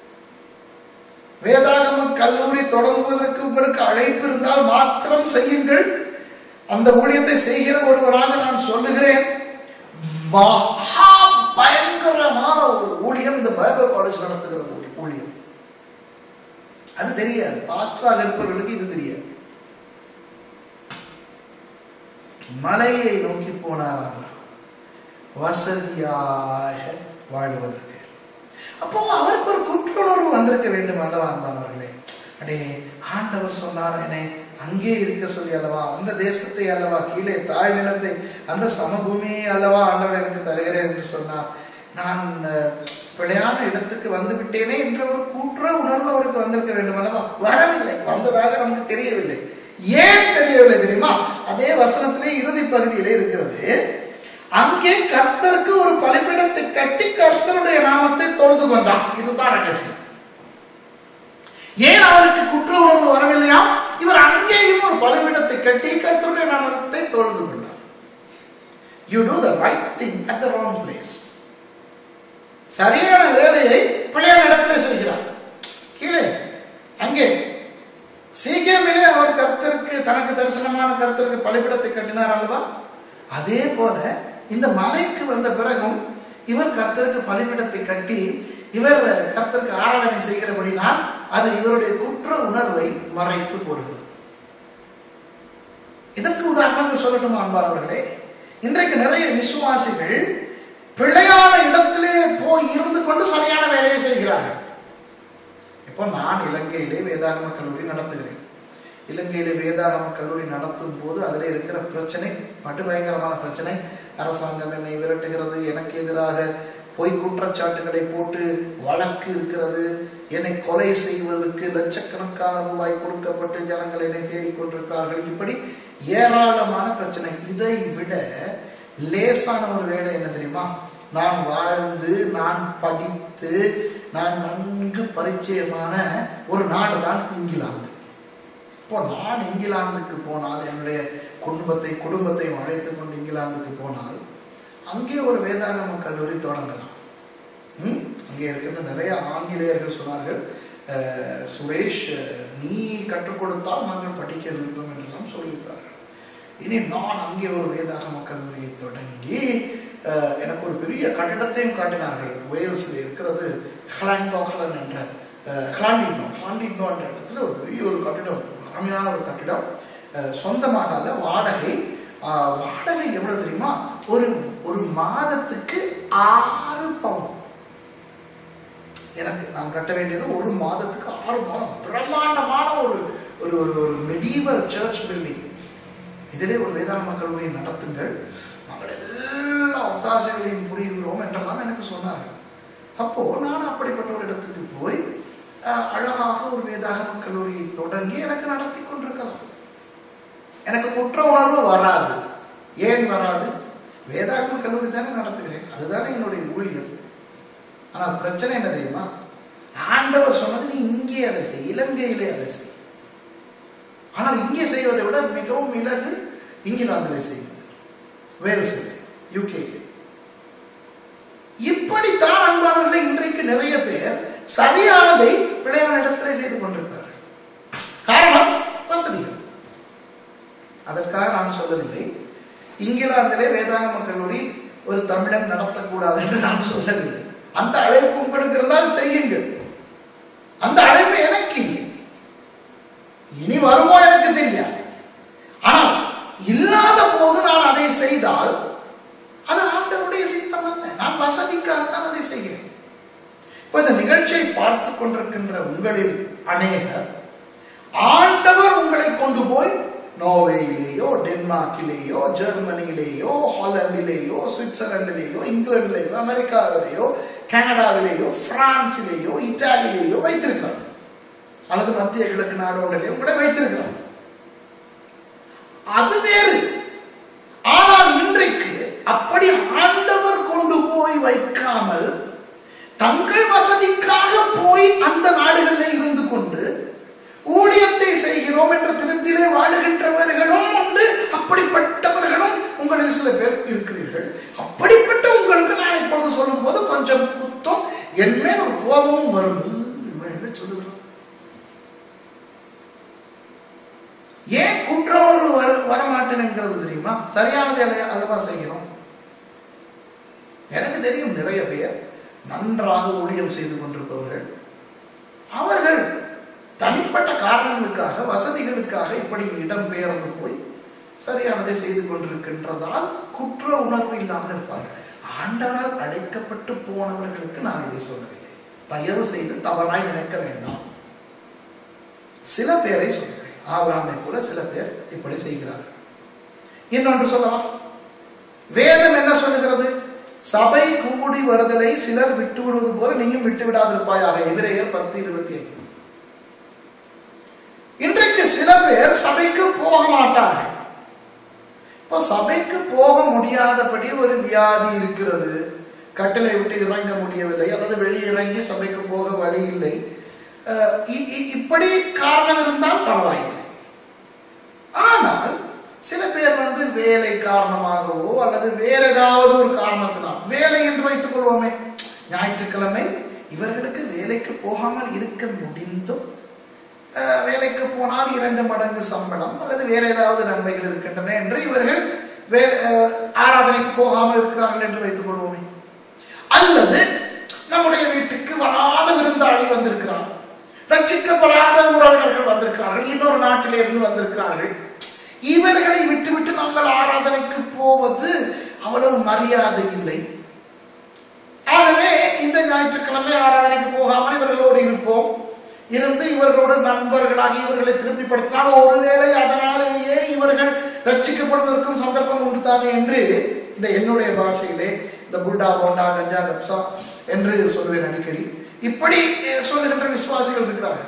வேதாகம கல்லூரி தொடங்குவதற்கு உங்களுக்கு அழைப்பு இருந்தால் மாத்திரம் செய்யுங்கள் அந்த ஊழியத்தை செய்கிற ஒருவராக நான் சொல்லுகிறேன் மகா பயங்கரமான ஒரு ஊழியம் இந்த பைபிள் காலேஜ் நடத்துகிற ஊழி- ஊழியம் அது தெரியாது பாஸ்டராக இருப்பவர்களுக்கு இது தெரியாது மலையை நோக்கி போனாராம் வசதியாக வாழ்வதற்கு அப்போ அவருக்கு ஒரு குற்றுணர்வு வந்திருக்க வேண்டும் அல்லவா அன்பானவர்களே அடே ஆண்டவர் சொன்னார் என்னை அங்கே இருக்க சொல்லி அல்லவா அந்த தேசத்தை அல்லவா கீழே தாழ் நிலத்தை அந்த சமபூமியை அல்லவா ஆண்டவர் எனக்கு தருகிறேன் என்று சொன்னார் நான் அஹ், பிழையான இடத்துக்கு வந்து விட்டேனே என்ற ஒரு குற்ற உணர்வு அவருக்கு வந்திருக்க வேண்டும் அல்லவா வரவில்லை வந்ததாக நமக்கு தெரியவில்லை ஏன் தெரியவில்லை தெரியுமா அதே வசனத்திலே இறுதி பகுதியிலே இருக்கிறது அங்கே கர்த்தருக்கு ஒரு பலிபீடத்தை கட்டி கர்த்தருடைய நாமத்தை தொழுது கொண்டான் இதுதான் ரகசியம் ஏன் அவருக்கு குற்ற உணர்வு வரவில்லையா இவர் அங்கேயும் ஒரு பலிபீடத்தை கட்டி கர்த்தருடைய நாமத்தை தொழுது கொண்டார் you do the right thing at the wrong place சரியான வேலையை பிள்ளையான இடத்துல செய்கிறார் கீழே அங்கே சீக்கிரமிலே அவர் கர்த்தருக்கு தனக்கு தரிசனமான கர்த்தருக்கு பலிபிடத்தை கட்டினார் அல்லவா அதே போல இந்த மலைக்கு வந்த பிறகும் இவர் கர்த்தருக்கு பலிபிடத்தை கட்டி இவர் கர்த்தருக்கு ஆராதனை செய்கிறபடினால் அது இவருடைய குற்ற உணர்வை மறைத்து போடுகிறது இதற்கு உதாரணங்கள் சொல்லட்டுமா அன்பானவர்களே இன்றைக்கு நிறைய விசுவாசிகள் பிழையான இடத்திலே போய் இருந்து கொண்டு சரியான வேலையை செய்கிறார்கள் இப்போ நான் இலங்கையிலே வேதாகம கல்லூரி நடத்துகிறேன் இலங்கையிலே வேதாகம கல்லூரி நடத்தும் போது அதில் இருக்கிற பிரச்சனை படுபயங்கரமான பிரச்சனை அரசாங்கம் என்னை விரட்டுகிறது எனக்கு எதிராக பொய் குற்றச்சாட்டுகளை போட்டு வழக்கு இருக்கிறது என்னை கொலை செய்வதற்கு லட்சக்கணக்கான ரூபாய் கொடுக்கப்பட்டு ஜனங்கள் என்னை தேடிக்கொண்டிருக்கிறார்கள் இப்படி ஏராளமான பிரச்சனை இதை விட லேசான ஒரு வேலை என்ன தெரியுமா நான் வாழ்ந்து நான் படித்து நான் நன்கு பரிச்சயமான ஒரு நாடு தான் இங்கிலாந்து இப்போ நான் இங்கிலாந்துக்கு போனால் என்னுடைய குடும்பத்தை குடும்பத்தை அழைத்து கொண்டு இங்கிலாந்துக்கு போனால் அங்கே ஒரு வேதாகம கல்லூரி தொடங்கலாம் ம்? அங்கே இருக்கின்ற நிறைய ஆங்கிலேயர்கள் சொன்னார்கள் "அஹ், சுரேஷ் நீ கற்றுக் கொடுத்தால் நாங்கள் படிக்க விருப்பம் என்றெல்லாம் சொல்லியிருக்கிறார்கள் இனி நான் அங்கே ஒரு வேதாகம கல்லூரியை தொடங்கி அஹ், எனக்கு ஒரு பெரிய கட்டிடத்தையும் காட்டினார்கள் வேல்ஸில் இருக்கிறது ஹலாண்டோஹலன் என்ற அஹ், ஹலாண்டினோ ஹலாண்டினோ என்ற இடத்துல ஒரு பெரிய ஒரு கட்டிடம் அருமையான ஒரு கட்டிடம் அஹ், சொந்தமாக அல்ல வாடகை அஹ், வாடகை எவ்வளவு தெரியுமா ஒரு ஒரு மாதத்துக்கு ஆறு பவுன் எனக்கு நான் கட்ட வேண்டியது ஒரு மாதத்துக்கு ஆறு மாதம் பிரம்மாண்டமான ஒரு ஒரு ஒரு ஒரு மெடீவல் சர்ச் பில்டிங் இதிலே ஒரு வேதாளம கல்லூரியை நடத்துங்கள் நாங்கள் எல்லா ஒத்தாசைகளையும் புரிகிறோம் என்றெல்லாம் எனக்கு சொன்னார்கள் அப்போ நான் அப்படிப்பட்ட ஒரு இடத்துக்கு போய் அஹ், அழகாக ஒரு வேதாகம கல்லூரியை தொடங்கி எனக்கு நடத்தி கொண்டிருக்கலாம் எனக்கு குற்ற உணர்வு வராது ஏன் வராது வேதாகம கல்லூரி தானே நடத்துகிறேன் அதுதானே என்னுடைய ஊழியம் ஆனால் பிரச்சனை என்ன தெரியுமா ஆண்டவர் சொன்னது நீ இங்கே அதை செய் இலங்கையிலே அதை செய் ஆனால் இங்கே செய்வதை விட மிகவும் இலகு இங்கிலாந்திலே செய்கிறது வேல்ஸில் யூகேயில் இப்படித்தான் அன்பானவர்களே இன்றைக்கு நிறைய பேர் சரியானதை பிள்ளையான இடத்திலே செய்து கொண்டிருக்கிறார்கள் காரணம் வசதிகள் அதற்காக நான் சொல்லவில்லை இங்கிலாந்திலே வேதாகம கல்லூரி ஒரு தமிழன் நடத்தக்கூடாது என்று நான் சொல்லவில்லை அந்த அழைப்பு உங்களுக்கு இருந்தால் செய்யுங்கள் அந்த அழைப்பு எனக்கு இல்லை இனி வருமோ எனக்கு தெரியாது ஆனால் இல்லாத போது நான் அதை செய்தால் அது ஆண்டவருடைய சித்தம் அல்ல நான் வசதிக்காகத்தான் அதை செய்கிறேன் இப்போ இந்த நிகழ்ச்சியை பார்த்து கொண்டிருக்கின்ற உங்களில் அநேகர் ஆண்டவர் உங்களை கொண்டு போய் நோர்வேயிலேயோ டென்மார்க்கிலேயோ ஜெர்மனியிலேயோ ஹாலண்டிலேயோ சுவிட்சர்லாண்டிலேயோ இங்கிலாந்திலேயோ அமெரிக்காவிலேயோ கனடாவிலேயோ பிரான்சிலேயோ இத்தாலியிலேயோ வைத்திருக்கிறோம் அல்லது மத்திய கிழக்கு நாடோண்டிலேயோ உங்களை வைத்திருக்கிறோம் அது வேறு ஆனால் இன்றைக்கு அப்படி ஆண்டவர் கொண்டு போய் வைக்காமல் தங்கள் வசதிக்காக போய் அந்த நாடுகளில் இருந்து கொண்டு ஊழியத்தை செய்கிறோம் என்ற தினத்திலே வாழுகின்றவர்களும் உண்டு அப்படிப்பட்டவர்களும் உங்களில் சில பேர் இருக்கிறீர்கள் அப்படிப்பட்ட உங்களுக்கு நான் இப்பொழுது சொல்லும் போது கொஞ்சம் குத்தம் என் மேல் ஒரு கோபமும் வரும் இவன் என்ன சொல்லுகிறான் ஏன் குற்றம் வர வரமாட்டேன் என்கிறது தெரியுமா சரியானதை அல்ல அல்லவா செய்கிறோம் எனக்கு தெரியும் நிறைய பேர் நன்றாக ஊழியம் செய்து கொண்டிருப்பவர்கள் அவர்கள் தனிப்பட்ட காரணங்களுக்காக வசதிகளுக்காக இப்படி இடம் பெயர்ந்து போய் சரியானதை செய்து கொண்டிருக்கின்றதால் குற்ற உணர்வு இல்லாமல் இருப்பார்கள் ஆண்டவரால் அழைக்கப்பட்டு போனவர்களுக்கு நான் இதை சொல்லவில்லை தயவு செய்து தவறாய் நினைக்க வேண்டாம் சில பேரை சொல்கிறேன் ஆபிரகாமை போல சில பேர் இப்படி செய்கிறார்கள் இன்னொன்று சொல்லலாம் வேதம் என்ன சொல்லுகிறது சபை கூடி வருதலை சிலர் விட்டு விடுவது போல நீயும் விட்டு விடாதிருப்பாயாக எபிரேயர் பத்து இருபத்தி ஐந்து இன்றைக்கு சில பேர் சபைக்கு போக மாட்டார்கள் இப்போ சபைக்கு போக முடியாதபடி ஒரு வியாதி இருக்கிறது கட்டளை விட்டு இறங்க முடியவில்லை அல்லது வெளியே இறங்கி சபைக்கு போக வழி இல்லை அஹ் இ- இ- இப்படி காரணம் இருந்தால் பரவாயில்லை ஆனால் சில பேர் வந்து வேலை காரணமாகவோ அல்லது வேற ஏதாவது ஒரு காரணத்தினால் வேலை என்று வைத்துக் கொள்வோமே ஞாயிற்றுக்கிழமை இவர்களுக்கு வேலைக்கு போகாமல் இருக்க முடிந்தும் அஹ், வேலைக்கு போனால் இரண்டு மடங்கு சம்பளம் அல்லது வேற ஏதாவது நன்மைகள் இருக்கின்றன என்று இவர்கள் வே அஹ், ஆராதனைக்கு போகாமல் இருக்கிறார்கள் என்று வைத்துக் கொள்வோமே அல்லது நம்முடைய வீட்டுக்கு வராத விருந்தாளி வந்திருக்கிறார் ரட்சிக்கப்படாத உறவினர்கள் வந்திருக்கிறார்கள் இன்னொரு நாட்டிலே இருந்து வந்திருக்கிறார்கள் இவர்களை விட்டுவிட்டு நாங்கள் ஆராதனைக்கு போவது அவ்வளவு மரியாதை இல்லை ஆகவே இந்த ஞாயிற்றுக்கிழமை ஆராதனைக்கு போகாமல் இவர்களோடு இருப்போம் இருந்து இவர்களோடு நண்பர்களாகி இவர்களை திருப்திப்படுத்தினால் ஒருவேளை அதனாலேயே இவர்கள் ரட்சிக்கப்படுவதற்கும் சந்தர்ப்பம் உண்டு தானே என்று இந்த என்னுடைய பாஷையிலே இந்த புல்டா போண்டா கஞ்சா கப்சா என்று சொல்வேன் அடிக்கடி இப்படி அஹ், சொல்லுகின்ற விசுவாசிகள் இருக்கிறார்கள்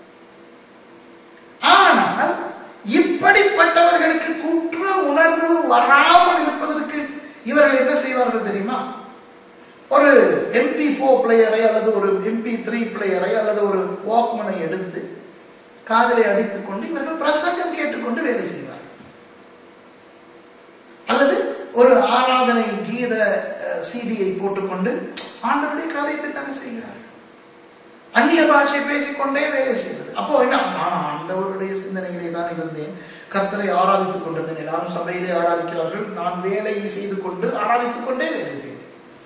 ஆனால் இப்படிப்பட்டவர்களுக்கு குற்ற உணர்வு வராமல் இருப்பதற்கு இவர்கள் என்ன செய்வார்கள் தெரியுமா ஒரு எம்பி ஃபோர் பிளேயரை அல்லது ஒரு எம்பி த்ரீ பிளேயரை அல்லது ஒரு வாக்மனை எடுத்து காதலை அடித்துக் கொண்டு இவர்கள் பிரசங்கம் கேட்டுக்கொண்டு வேலை செய்வார்கள் அல்லது ஒரு ஆராதனை கீத சிடியை போட்டுக்கொண்டு ஆண்டவருடைய காரியத்தை தானே செய்கிறார்கள் அந்நிய பாஷை பேசிக்கொண்டே வேலை செய்தது அப்போ என்ன நான் ஆண்டவருடைய சிந்தனையிலே தான் இருந்தேன் கர்த்தரை ஆராதித்துக் கொண்டிருந்தேன் எல்லாரும் சபையிலே ஆராதிக்கிறார்கள் நான் வேலையை செய்து கொண்டு ஆராதித்துக் கொண்டே வேலை செய்தேன்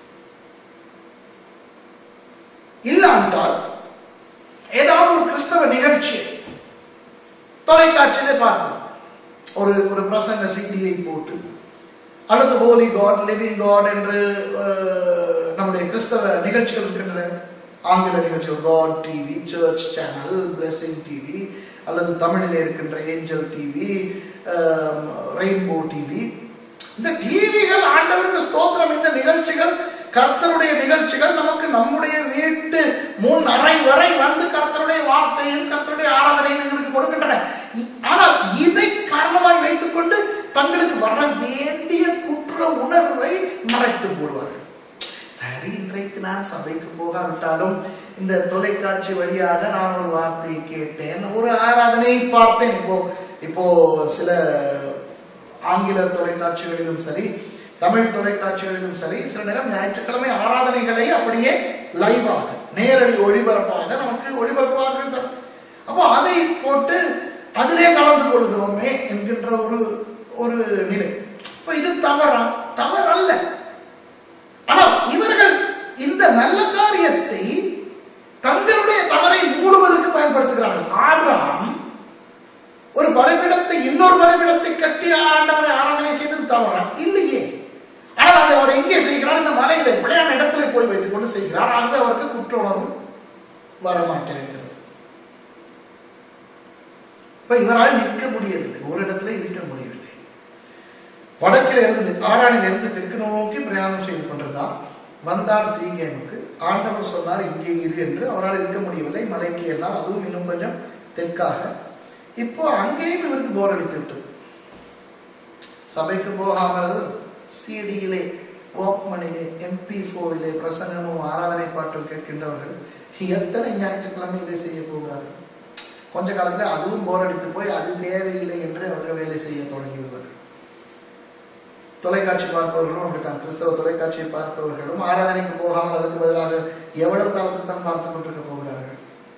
இல்லாவிட்டால் ஏதாவது ஒரு கிறிஸ்தவ நிகழ்ச்சியை தொலைக்காட்சியிலே பார்ப்போம் ஒரு ஒரு பிரசங்க சிடியை போட்டு அல்லது ஹோலி காட் லிவிங் காட் என்று அஹ், நம்முடைய கிறிஸ்தவ நிகழ்ச்சிகள் இருக்கின்றன ஆங்கில நிகழ்ச்சிகள் God TV church channel blessing TV அல்லது தமிழில் இருக்கின்ற ஏஞ்சல் டிவி ரெயின்போ டிவி இந்த டிவிகள் ஆண்டவருக்கு ஸ்தோத்திரம் இந்த நிகழ்ச்சிகள் கர்த்தருடைய நிகழ்ச்சிகள் நமக்கு நம்முடைய வீட்டு முன் அறை வரை வந்து கர்த்தருடைய வார்த்தையும் கர்த்தருடைய ஆராதனையும் எங்களுக்கு கொடுக்கின்றன இ- ஆனால் இதை காரணமாய் வைத்துக்கொண்டு தங்களுக்கு வர வேண்டிய குற்ற உணர்வை மறைத்து போடுவார்கள் சரி இன்றைக்கு நான் சபைக்கு போகாவிட்டாலும் இந்த தொலைக்காட்சி வழியாக நான் ஒரு வார்த்தையை கேட்டேன் ஒரு ஆராதனையை பார்த்தேன் இப்போ இப்போ சில ஆங்கில தொலைக்காட்சிகளிலும் சரி தமிழ் தொலைக்காட்சிகளிலும் சரி சில நேரம் ஞாயிற்றுக்கிழமை ஆராதனைகளை அப்படியே லைவாக நேரடி ஒளிபரப்பாக நமக்கு ஒளிபரப்பார்கள் தான் அப்போ அதை போட்டு அதிலே கலந்து கொள்கிறோமே என்கின்ற ஒரு ஒரு நிலை இப்போ இது தவறா தவறல்ல ஆனால் இவர்கள் இந்த நல்ல காரியத்தை தங்களுடைய தவறை மூடுவதற்கு பயன்படுத்துகிறார்கள் ஆபிரகாம் ஒரு பலிபீடத்தை இன்னொரு பலிபீடத்தை கட்டி ஆண்டவரை ஆராதனை செய்தது தவறா இல்லையே ஆனால் அதை அவர் எங்கே செய்கிறார் இந்த மலையில பிள்ளையான இடத்துல போய் வைத்துக் கொண்டு செய்கிறார் ஆகவே அவருக்கு குற்ற உணர்வு வரமாட்டேன் என்கிறது இப்ப இவரால் நிற்க முடியவில்லை ஒரு இடத்துல இருக்க முடியவில்லை வடக்கில் இருந்து ஆராணில் இருந்து தெற்கு நோக்கி பிரயாணம் செய்து கொண்டிருந்தார் வந்தார் சீகேமுக்கு ஆண்டவர் சொன்னார் இங்கே இரு என்று அவரால் இருக்க முடியவில்லை மலைக்கு ஏறினார் அதுவும் இன்னும் கொஞ்சம் தெற்காக இப்போ அங்கேயும் இவருக்கு போர் அடித்து விட்டது சபைக்கு போகாமல் சிடியிலே வாக்மனிலே எம்பி ஃபோரிலே பிரசங்கமும் ஆராதனை பாட்டும் கேட்கின்றவர்கள் எத்தனை ஞாயிற்றுக்கிழமை இதை செய்ய போகிறார்கள் கொஞ்ச காலத்தில் அதுவும் போர் அடித்து போய் அது தேவையில்லை என்று அவர்கள் வேலை செய்ய தொடங்கி விடுவார்கள் தொலைக்காட்சி பார்ப்பவர்களும் அப்படித்தான் கிறிஸ்தவ தொலைக்காட்சியை பார்ப்பவர்களும் ஆராதனைக்கு போகாமல் அதற்கு பதிலாக எவ்வளவு காலத்துக்கு தான் பார்த்து கொண்டிருக்க போகிறார்கள்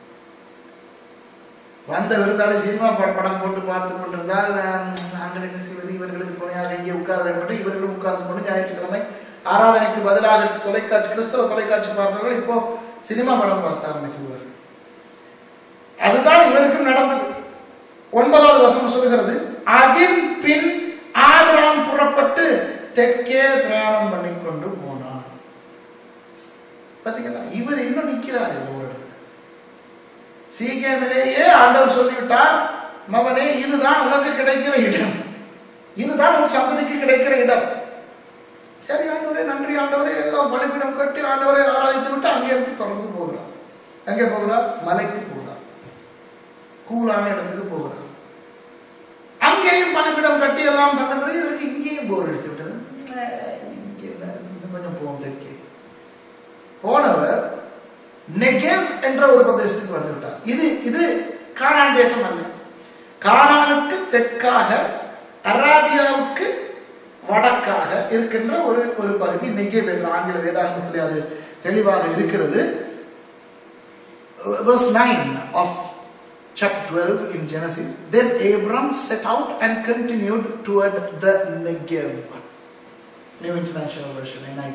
வந்த விருந்தாளி சினிமா பட படம் போட்டு பார்த்து கொண்டிருந்தால் ஆம், நாங்கள் என்ன செய்வது இவர்களுக்கு துணையாக இங்கே உட்கார வேண்டும் என்று இவர்களும் உட்கார்ந்து கொண்டு ஞாயிற்றுக்கிழமை ஆராதனைக்கு பதிலாக தொலைக்காட்சி கிறிஸ்தவ தொலைக்காட்சி பார்த்தவர்கள் இப்போ சினிமா படம் பார்க்க ஆரம்பித்து விடுவார்கள் அதுதான் இவருக்கும் நடந்தது ஒன்பதாவது வசனம் சொல்கிறது அதின் பின் ஆபிரகாம் புறப்பட்டு தெற்கே பிரயாணம் பண்ணி கொண்டு போனான் பாத்தீங்களா இவர் இன்னும் நிக்கிறார் இந்த ஒரு இடத்துல சீக்கிரமிலேயே ஆண்டவர் சொல்லிவிட்டார் மகனே இதுதான் உனக்கு கிடைக்கிற இடம் இதுதான் உன் சந்ததிக்கு கிடைக்கிற இடம் சரி ஆண்டவரே நன்றி ஆண்டவரே எல்லாம் பலிபீடம் கட்டி ஆண்டவரை ஆராய்த்து விட்டு அங்கே இருந்து தொடர்ந்து போகிறார் எங்கே போகிறார் மலைக்கு போகிறார் கூலான இடத்துக்கு போகிறார் அங்கேயும் பலிபீடம் கட்டி எல்லாம் பண்ண பிறகு இவருக்கு இங்கேயும் போர் அடித்து விட்டது இங்கே என்ன, இன்னும் கொஞ்சம் போவோம் தெற்கே போனவர் நெகேவ் என்ற ஒரு பிரதேசத்துக்கு வந்து விட்டார் இது இது கானான் தேசம் அல்ல கானானுக்கு தெற்காக அராபியாவுக்கு வடக்காக இருக்கின்ற ஒரு ஒரு பகுதி நெகேவ் என்ற ஆங்கில வேதாகமத்திலே அது தெளிவாக இருக்கிறது verse 9 of chapter 12 in Genesis. Then Abram set out and continued toward the Negev. New International Version, NIV.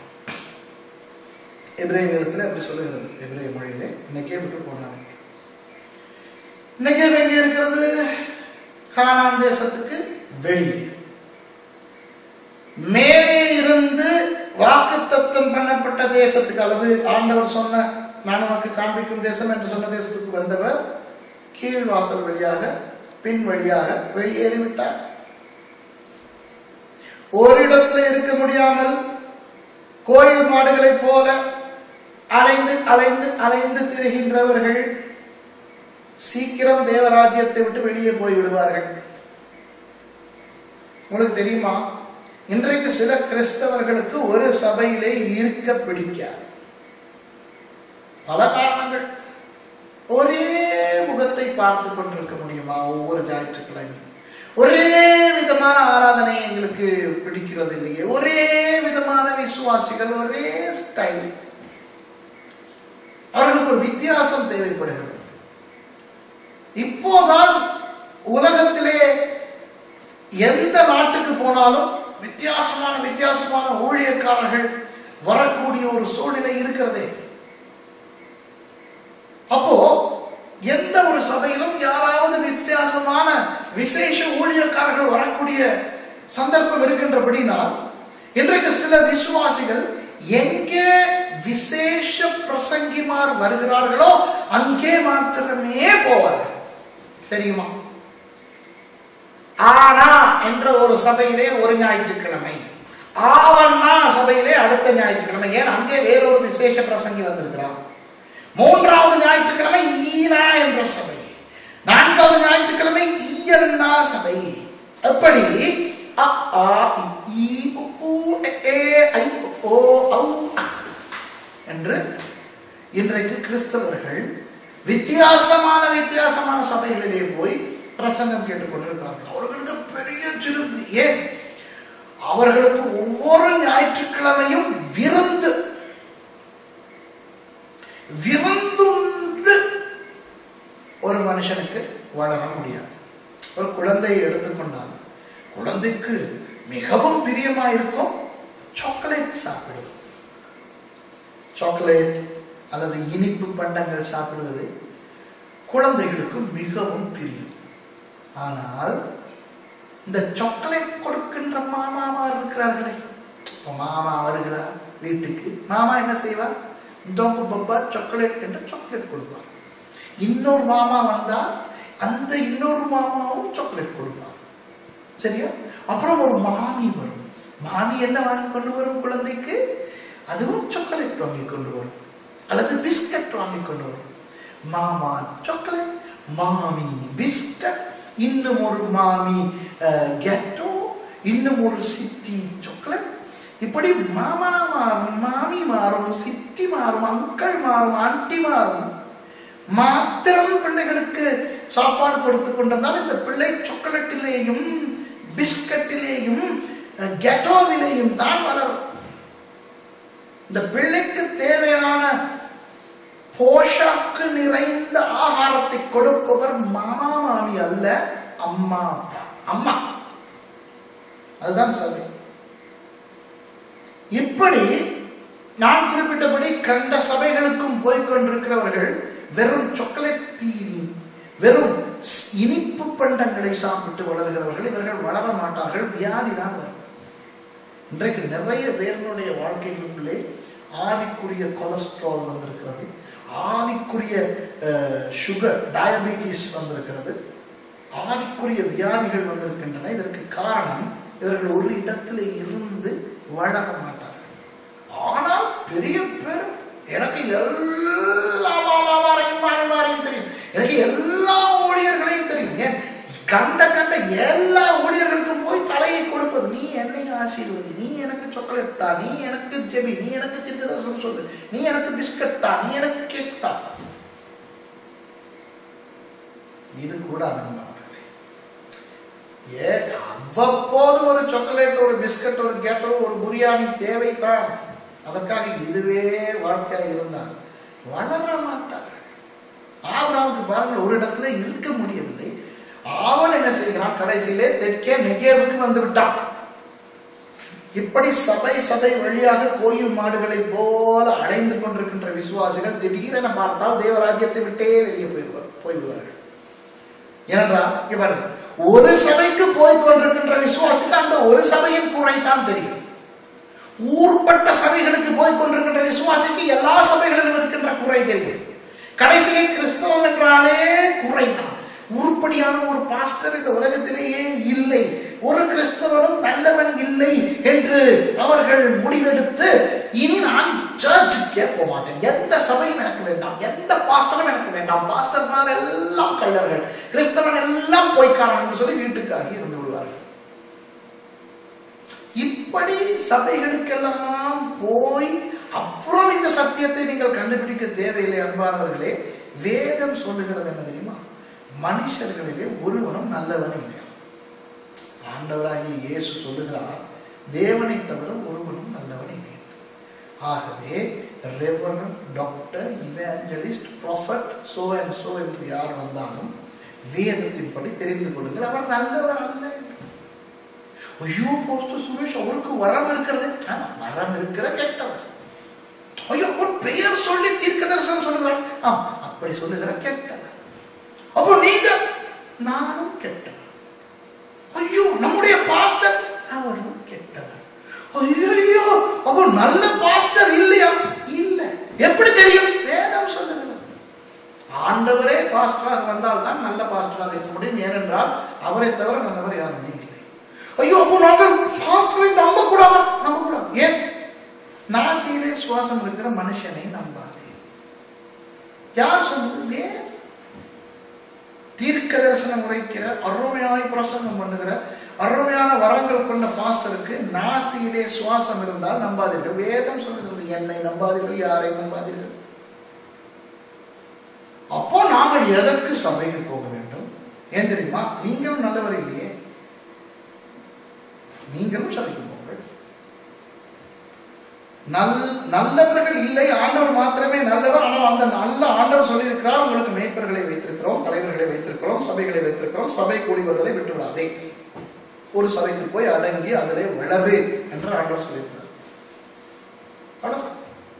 எபிரேய வேதத்தில் அப்படி சொல்லுகிறது எபிரேய மொழியிலே நெகேவுக்கு போனாங்க நெகேவ் எங்கே இருக்கிறது கானான் தேசத்துக்கு வெளியே மேலே இருந்து வாக்குத்தத்தம் பண்ணப்பட்ட தேசத்துக்கு அல்லது ஆண்டவர் சொன்ன நான் உனக்கு காண்பிக்கும் தேசம் என்று சொன்ன தேசத்துக்கு வந்தவர் கீழ் வாசல் வழியாக பின் வழியாக வெளியேறிவிட்டார் ஓரிடத்துல இருக்க முடியாமல் கோயில் மாடுகளைப் போல அலைந்து அலைந்து அலைந்து திரிகின்றவர்கள் சீக்கிரம் தேவராஜ்யத்தை விட்டு வெளியே போய் விடுவார்கள் உங்களுக்கு தெரியுமா இன்றைக்கு சில கிறிஸ்தவர்களுக்கு ஒரு சபையிலே இருக்க பிடிக்காது பல காரணங்கள் ஒரே முகத்தை பார்த்து கொண்டிருக்க முடியுமா ஒவ்வொரு ஞாயிற்றுக்கிழமையும் ஒரே விதமான ஆராதனை எங்களுக்கு பிடிக்கிறது இல்லையே ஒரே விதமான விசுவாசிகள் ஒரே ஸ்டைல் அவர்களுக்கு ஒரு வித்தியாசம் தேவைப்படுகிறது இப்போதான் உலகத்திலே எந்த நாட்டுக்கு போனாலும் வித்தியாசமான வித்தியாசமான ஊழியக்காரர்கள் வரக்கூடிய ஒரு சூழ்நிலை இருக்கிறதே அப்போ எந்த ஒரு சபையிலும் யாராவது வித்தியாசமான விசேஷ ஊழியக்காரர்கள் வரக்கூடிய சந்தர்ப்பம் இருக்கின்றபடினால் இன்றைக்கு சில விசுவாசிகள் எங்கே விசேஷ பிரசங்கிமார் வருகிறார்களோ அங்கே மாத்திரமே போவார்கள் தெரியுமா ஆனா என்ற ஒரு சபையிலே ஒரு ஞாயிற்றுக்கிழமை ஆவண்ணா சபையிலே அடுத்த ஞாயிற்றுக்கிழமை ஏன் அங்கே வேறொரு விசேஷ பிரசங்கி வந்திருக்கிறார் மூன்றாவது ஞாயிற்றுக்கிழமை ஈனா என்ற சபை நான்காவது ஞாயிற்றுக்கிழமை ஈயன்னா சபை எப்படி அ ஆ இ, ஈ உ, ஊ, எ, ஏ, ஐ, ஓ, ஔ, அ என்று இன்றைக்கு கிறிஸ்தவர்கள் வித்தியாசமான வித்தியாசமான சபைகளிலே போய் பிரசங்கம் கேட்டுக்கொண்டிருக்கிறார்கள் அவர்களுக்கு பெரிய திருப்தி ஏன் அவர்களுக்கு ஒவ்வொரு ஞாயிற்றுக்கிழமையும் விருந்து விருந்துண்டு ஒரு மனுஷனுக்கு வளர முடியாது ஒரு குழந்தையை எடுத்துக்கொண்டால் குழந்தைக்கு மிகவும் பிரியமா இருக்கும் சாக்லேட் சாப்பிடுவது சாக்லேட் அல்லது இனிப்பு பண்டங்கள் சாப்பிடுவது குழந்தைகளுக்கு மிகவும் பிரியம் ஆனால் இந்த சாக்லேட் கொடுக்கின்ற மாமாமா இருக்கிறார்களே இப்போ மாமா வருகிறார் வீட்டுக்கு மாமா என்ன செய்வார் தோப்பு பப்பா சாக்லேட் என்று சாக்லேட் கொடுப்பார் இன்னொரு மாமா வந்தால் அந்த இன்னொரு மாமாவும் சாக்லேட் கொடுப்பார் சரியா அப்புறம் ஒரு மாமி வரும் மாமி என்ன வாங்கி கொண்டு வரும் குழந்தைக்கு அதுவும் சாக்லேட் வாங்கி கொண்டு வரும் அல்லது பிஸ்கட் வாங்கி கொண்டு வரும் மாமா சாக்லேட் மாமி பிஸ்கட் இன்னும் ஒரு மாமி கெட்டோ இன்னும் ஒரு சித்தி சாக்லேட் இப்படி மாமா மாறும் மாமி மாறும் சித்தி மாறும் அங்கிள் மாறும் ஆண்டி மாறும் மாத்திரம் பிள்ளைகளுக்கு சாப்பாடு கொடுத்து கொண்டிருந்தால் இந்த பிள்ளை சாக்லேட்டிலேயும் பிஸ்கட்டிலேயும் கெட்டோவிலேயும் தான் வளரும் இந்த பிள்ளைக்கு தேவையான போஷாக்கு நிறைந்த ஆகாரத்தை கொடுப்பவர் மாமா மாமி அல்ல அம்மா அப்பா அம்மா அதுதான் சதை இப்படி நான் குறிப்பிட்டபடி கண்ட சபைகளுக்கும் போய்கொண்டிருக்கிறவர்கள் வெறும் சாக்லேட் தீனி வெறும் இனிப்பு பண்டங்களை சாப்பிட்டு வளர்கிறவர்கள் இவர்கள் வளர மாட்டார்கள் வியாதி தான் வரும் இன்றைக்கு நிறைய பேர்களுடைய வாழ்க்கைகளுக்குள்ளே ஆவிக்குரிய கொலஸ்ட்ரால் வந்திருக்கிறது ஆவிக்குரிய சுகர் டயபிட்டிஸ் வந்திருக்கிறது ஆவிக்குரிய வியாதிகள் வந்திருக்கின்றன இதற்கு காரணம் இவர்கள் ஒரு இடத்துல இருந்து வளர மாட்டார்கள் ஆனால் பெரிய பேர் எனக்கு எல்லா மாமாமாரையும் மாமிமாரையும் தெரியும் எனக்கு எல்லா ஊழியர்களையும் தெரியும் ஏன் கண்ட கண்ட எல்லா ஊழியர்களுக்கும் போய் தலையை கொடுப்பது நீ என்னை ஆசீர்வதி நீ எனக்கு சாக்லேட் தா நீ எனக்கு ஜெபி நீ எனக்கு திருக்கதர்சனம் சொல்லு நீ எனக்கு பிஸ்கட் தா நீ எனக்கு கேக் தா இது கூட அனந்தமானவர்களே ஏ அவ்வப்போது ஒரு சாக்லேட் ஒரு பிஸ்கட் ஒரு கேட்டோ ஒரு பிரியாணி தேவைதான் அதற்காக இதுவே வாழ்க்கையாக இருந்தால் வளர மாட்டார் ஆபராவுக்கு பாருங்கள் ஒரு இடத்துல இருக்க முடியவில்லை அவன் என்ன செய்கிறான் கடைசியிலே தெற்கே நெகேவுக்கு வந்து விட்டான் இப்படி சபை சபை வழியாக கோயில் மாடுகளை போல அடைந்து கொண்டிருக்கின்ற விசுவாசிகள் திடீரென பார்த்தால் தேவராஜ்யத்தை விட்டே வெளியே போயிடுவார் போய்விடுவார்கள் ஏனென்றால் இங்க பாருங்க ஒரு சபைக்கு போய் கொண்டிருக்கின்ற விசுவாசிக்கு அந்த ஒரு சபையின் குறைதான் தெரியும் ஊர்பட்ட சபைகளுக்கு போய் கொண்டிருக்கின்ற விசுவாசிக்கு எல்லா சபைகளிலும் இருக்கின்ற குறை தெரியும் கடைசியிலே கிறிஸ்தவம் என்றாலே குறைதான் உருப்படியான ஒரு பாஸ்டர் இந்த உலகத்திலேயே இல்லை ஒரு கிறிஸ்தவனும் நல்லவன் இல்லை என்று அவர்கள் முடிவெடுத்து இனி நான் சர்ச்சுக்கே போக மாட்டேன் எந்த சபையும் எனக்கு வேண்டாம் எந்த பாஸ்டரும் எனக்கு வேண்டாம் பாஸ்டர்மார் எல்லாம் கள்ளர்கள் கிறிஸ்தவன் எல்லாம் போய்க்காரன் என்று சொல்லி வீட்டுக்காக இருந்து விடுவார்கள் இப்படி சபைகளுக்கெல்லாம் போய் அப்புறம் இந்த சத்தியத்தை நீங்கள் கண்டுபிடிக்க தேவையில்லை அன்பானவர்களே வேதம் சொல்லுகிறது என்ன தெரியுமா மனுஷர்களிலே ஒருவனும் நல்லவன் இல்லை ஆண்டவராகிய இயேசு சொல்லுகிறார் தேவனை தவிர ஒருவனும் நல்லவன் இல்லை ஆகவே reverend doctor evangelist prophet so and so என்று யார் வந்தாலும் வேதத்தின்படி தெரிந்து கொள்ளுங்கள் அவர் நல்லவர் அல்ல ஐயோ போஸ்டர் சுரேஷ் அவருக்கு வரம் இருக்கிறது வரம் இருக்கிற கெட்டவர் ஐயோ ஒரு பெயர் சொல்லி தீர்க்க தரிசனம் சொல்லுகிறார் ஆம் அப்படி சொல்லுகிற கெட்டவர் அப்போ நீங்க நானும் கெட்டவர் ஐயோ நம்முடைய பாஸ்டர் அவரும் கெட்டவர் ஐயோ அப்போ நல்ல பாஸ்டர் இல்லையா இல்ல எப்படி தெரியும் வேதம் சொல்லுகிறது ஆண்டவரே பாஸ்டராக வந்தால் தான் நல்ல பாஸ்டராக இருக்க முடியும் ஏனென்றால் அவரை தவிர நல்லவர் யாருமே இல்லை ஐயோ அப்போ நாங்கள் பாஸ்டரை நம்ப கூடாது நம்ப கூடாது ஏன் நாசியிலே சுவாசம் இருக்கிற மனுஷனை நம்பாதே யார் சொன்னது வேதம் தீர்க்க தரிசனம் உரைக்கிற அருமையாய் பிரசங்கம் பண்ணுகிற அருமையான வரங்கள் கொண்ட பாஸ்டருக்கு நாசியிலே சுவாசம் இருந்தால் நம்பாதீர்கள் வேதம் சொல்லுகிறது என்னை நம்பாதீர்கள் யாரை நம்பாதீர்கள் அப்போ நாங்கள் எதற்கு சபைக்கு போக வேண்டும் ஏன் தெரியுமா நீங்களும் நல்லவர் இல்லையே நீங்களும் சபைக்கு போங்கள் நல் நல்லவர்கள் இல்லை ஆண்டவர் மாத்திரமே நல்லவர் ஆனால் அந்த நல்ல ஆண்டவர் சொல்லியிருக்கிறார் உங்களுக்கு மேய்ப்பர்களை வைத்திருக்கிறோம் தலைவர்களை வைத்திருக்கிறோம் சபைகளை வைத்திருக்கிறோம் சபை கூடி வருதலை விட்டுவிடாதே ஒரு சபைக்கு போய் அடங்கி அதிலே வளரு என்று ஆண்டவர் சொல்லியிருக்கிறார் அவ்வளவுதான்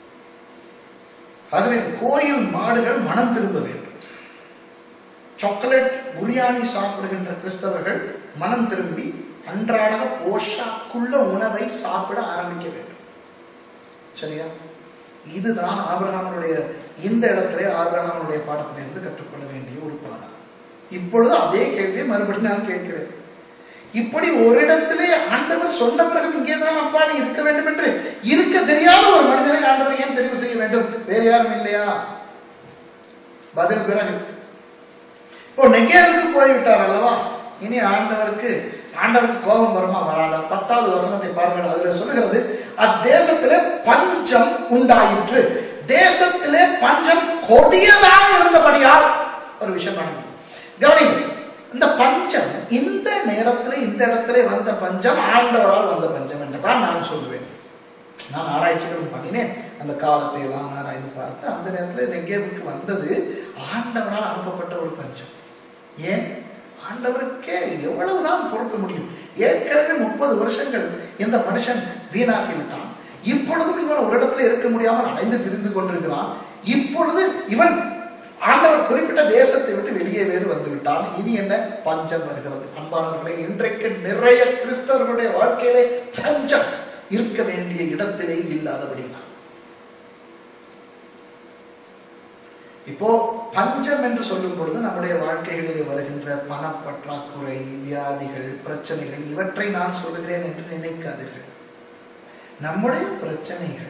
ஆகவே இந்த கோயில் மாடுகள் மனம் திரும்ப வேண்டும் சாக்லேட் பிரியாணி சாப்பிடுகின்ற கிறிஸ்தவர்கள் மனம் திரும்பி அன்றாட போஷாக்குள்ள உணவை சாப்பிட ஆரம்பிக்க வேண்டும் சரியா இதுதான் ஆபிரகாமனுடைய இந்த இடத்திலே ஆபிரகாமனுடைய பாடத்திலிருந்து கற்றுக்கொள்ள வேண்டிய ஒரு பாடம் இப்பொழுது அதே கேள்வியை மறுபடியும் நான் கேட்கிறேன் இப்படி ஒரு இடத்திலே ஆண்டவர் சொன்ன பிறகு இங்கே தான் அப்பா நீ இருக்க வேண்டும் என்று இருக்க தெரியாத ஒரு மனிதனை ஆண்டவர் ஏன் தெரிவு செய்ய வேண்டும் வேறு யாரும் இல்லையா பதில் பிறகு இப்போ நெகேவுக்கு போய்விட்டார் அல்லவா இனி ஆண்டவருக்கு ஆண்டவருக்கு கோபம் வருமா வராதா பத்தாவது வசனத்தை பாருங்கள் அதுல சொல்லுகிறது அத்தேசத்திலே பஞ்சம் உண்டாயிற்று தேசத்திலே பஞ்சம் கொடியதாக இருந்தபடியால் ஒரு விஷயம் நடக்கும் கவனிங்க இந்த பஞ்சம் இந்த நேரத்தில் இந்த இடத்துல வந்த பஞ்சம் ஆண்டவரால் வந்த பஞ்சம் என்று தான் நான் சொல்லுவேன் நான் ஆராய்ச்சிகளும் பண்ணினேன் அந்த காலத்தை எல்லாம் ஆராய்ந்து பார்த்து அந்த நேரத்தில் இது எங்கேவுக்கு வந்தது ஆண்டவரால் அனுப்பப்பட்ட ஒரு பஞ்சம் ஏன் ஆண்டவருக்கே எவ்வளவுதான் பொறுக்க முடியும் ஏற்கனவே முப்பது வருஷங்கள் இந்த மனுஷன் வீணாக்கி விட்டான் இப்பொழுதும் இவன் ஒரு இடத்துல இருக்க முடியாமல் அடைந்து திரிந்து கொண்டிருக்கிறான் இப்பொழுது இவன் ஆண்டவர் குறிப்பிட்ட தேசத்தை விட்டு வெளியே வேறு வந்து விட்டான் இனி என்ன பஞ்சம் வருகிறது அன்பானவர்களே இன்றைக்கு நிறைய கிறிஸ்தவர்களுடைய வாழ்க்கையிலே பஞ்சம் இருக்க வேண்டிய இடத்திலே இல்லாதபடினா இப்போ பஞ்சம் என்று சொல்லும் பொழுது நம்முடைய வாழ்க்கைகளிலே வருகின்ற பணப்பற்றாக்குறை வியாதிகள் பிரச்சனைகள் இவற்றை நான் சொல்லுகிறேன் என்று நினைக்காதீர்கள் நம்முடைய பிரச்சனைகள்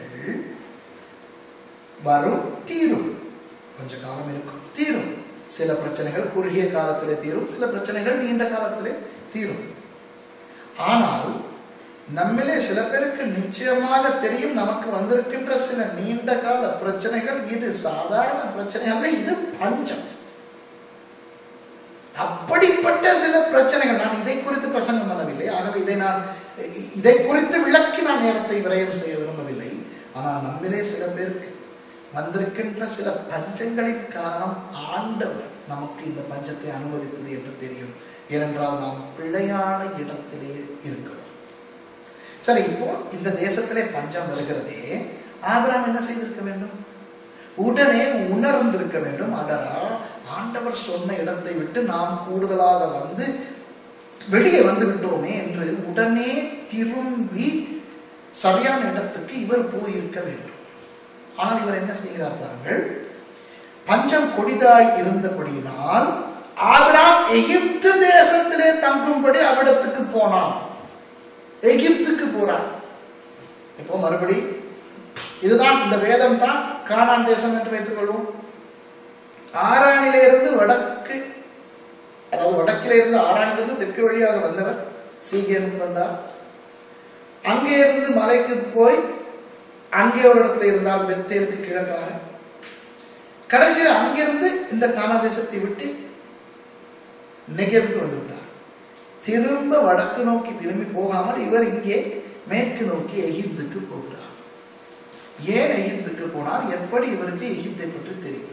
வரும் தீரும் கொஞ்ச காலம் இருக்கும் தீரும் சில பிரச்சனைகள் குறுகிய காலத்திலே தீரும் சில பிரச்சனைகள் நீண்ட காலத்திலே தீரும் ஆனால் நம்மிலே சில பேருக்கு நிச்சயமாக தெரியும் நமக்கு வந்திருக்கின்ற சில நீண்ட கால பிரச்சனைகள் இது சாதாரண பிரச்சனை அல்ல இது பஞ்சம் அப்படிப்பட்ட சில பிரச்சனைகள் நான் இதை குறித்து பிரசங்கம் பண்ணவில்லை ஆகவே இதை நான் இதை குறித்து விளக்கி நான் நேரத்தை விரயம் செய்ய விரும்பவில்லை ஆனால் நம்மிலே சில பேருக்கு வந்திருக்கின்ற சில பஞ்சங்களின் காரணம் ஆண்டவர் நமக்கு இந்த பஞ்சத்தை அனுமதித்தது என்று தெரியும் ஏனென்றால் நாம் பிள்ளையான இடத்திலே இருக்கிறோம் சரி இப்போ இந்த தேசத்திலே பஞ்சம் வருகிறதே ஆபிராம் என்ன செய்திருக்க வேண்டும் உடனே உணர்ந்திருக்க வேண்டும் அடடா ஆண்டவர் சொன்ன இடத்தை விட்டு நாம் கூடுதலாக வந்து வெளியே வந்து விட்டோமே என்று உடனே திரும்பி சரியான இடத்துக்கு இவர் போயிருக்க வேண்டும் ஆனால் இவர் என்ன செய்கிறார் பாருங்கள் பஞ்சம் கொடிதாய் இருந்தபடியினால் ஆபிராம் எகிப்து தேசத்திலே தங்கும்படி அவ்விடத்துக்கு போனான் எகிப்துக்கு போறார் இப்போ மறுபடி இதுதான் இந்த வேதம் தான் கானான் தேசம் என்று வைத்துக் கொள்வோம் ஆரானிலே இருந்து வடக்கு அதாவது வடக்கிலே இருந்து ஆரானிலிருந்து தெற்கு வழியாக வந்தவர் சீகேமுக்கு வந்தார் அங்கே இருந்து மலைக்கு போய் அங்கே ஒரு இடத்துல இருந்தால் பெத்தேலுக்கு கிழக்காக கடைசியில் அங்கிருந்து இந்த கானா தேசத்தை விட்டு நெகேவுக்கு வந்து விட்டார் திரும்ப வடக்கு நோக்கி திரும்பி போகாமல் இவர் இங்கே மேற்கு நோக்கி எகிப்துக்கு போகிறார் ஏன் எகிப்துக்கு போனார் எப்படி இவருக்கு எகிப்தை பற்றி தெரியும்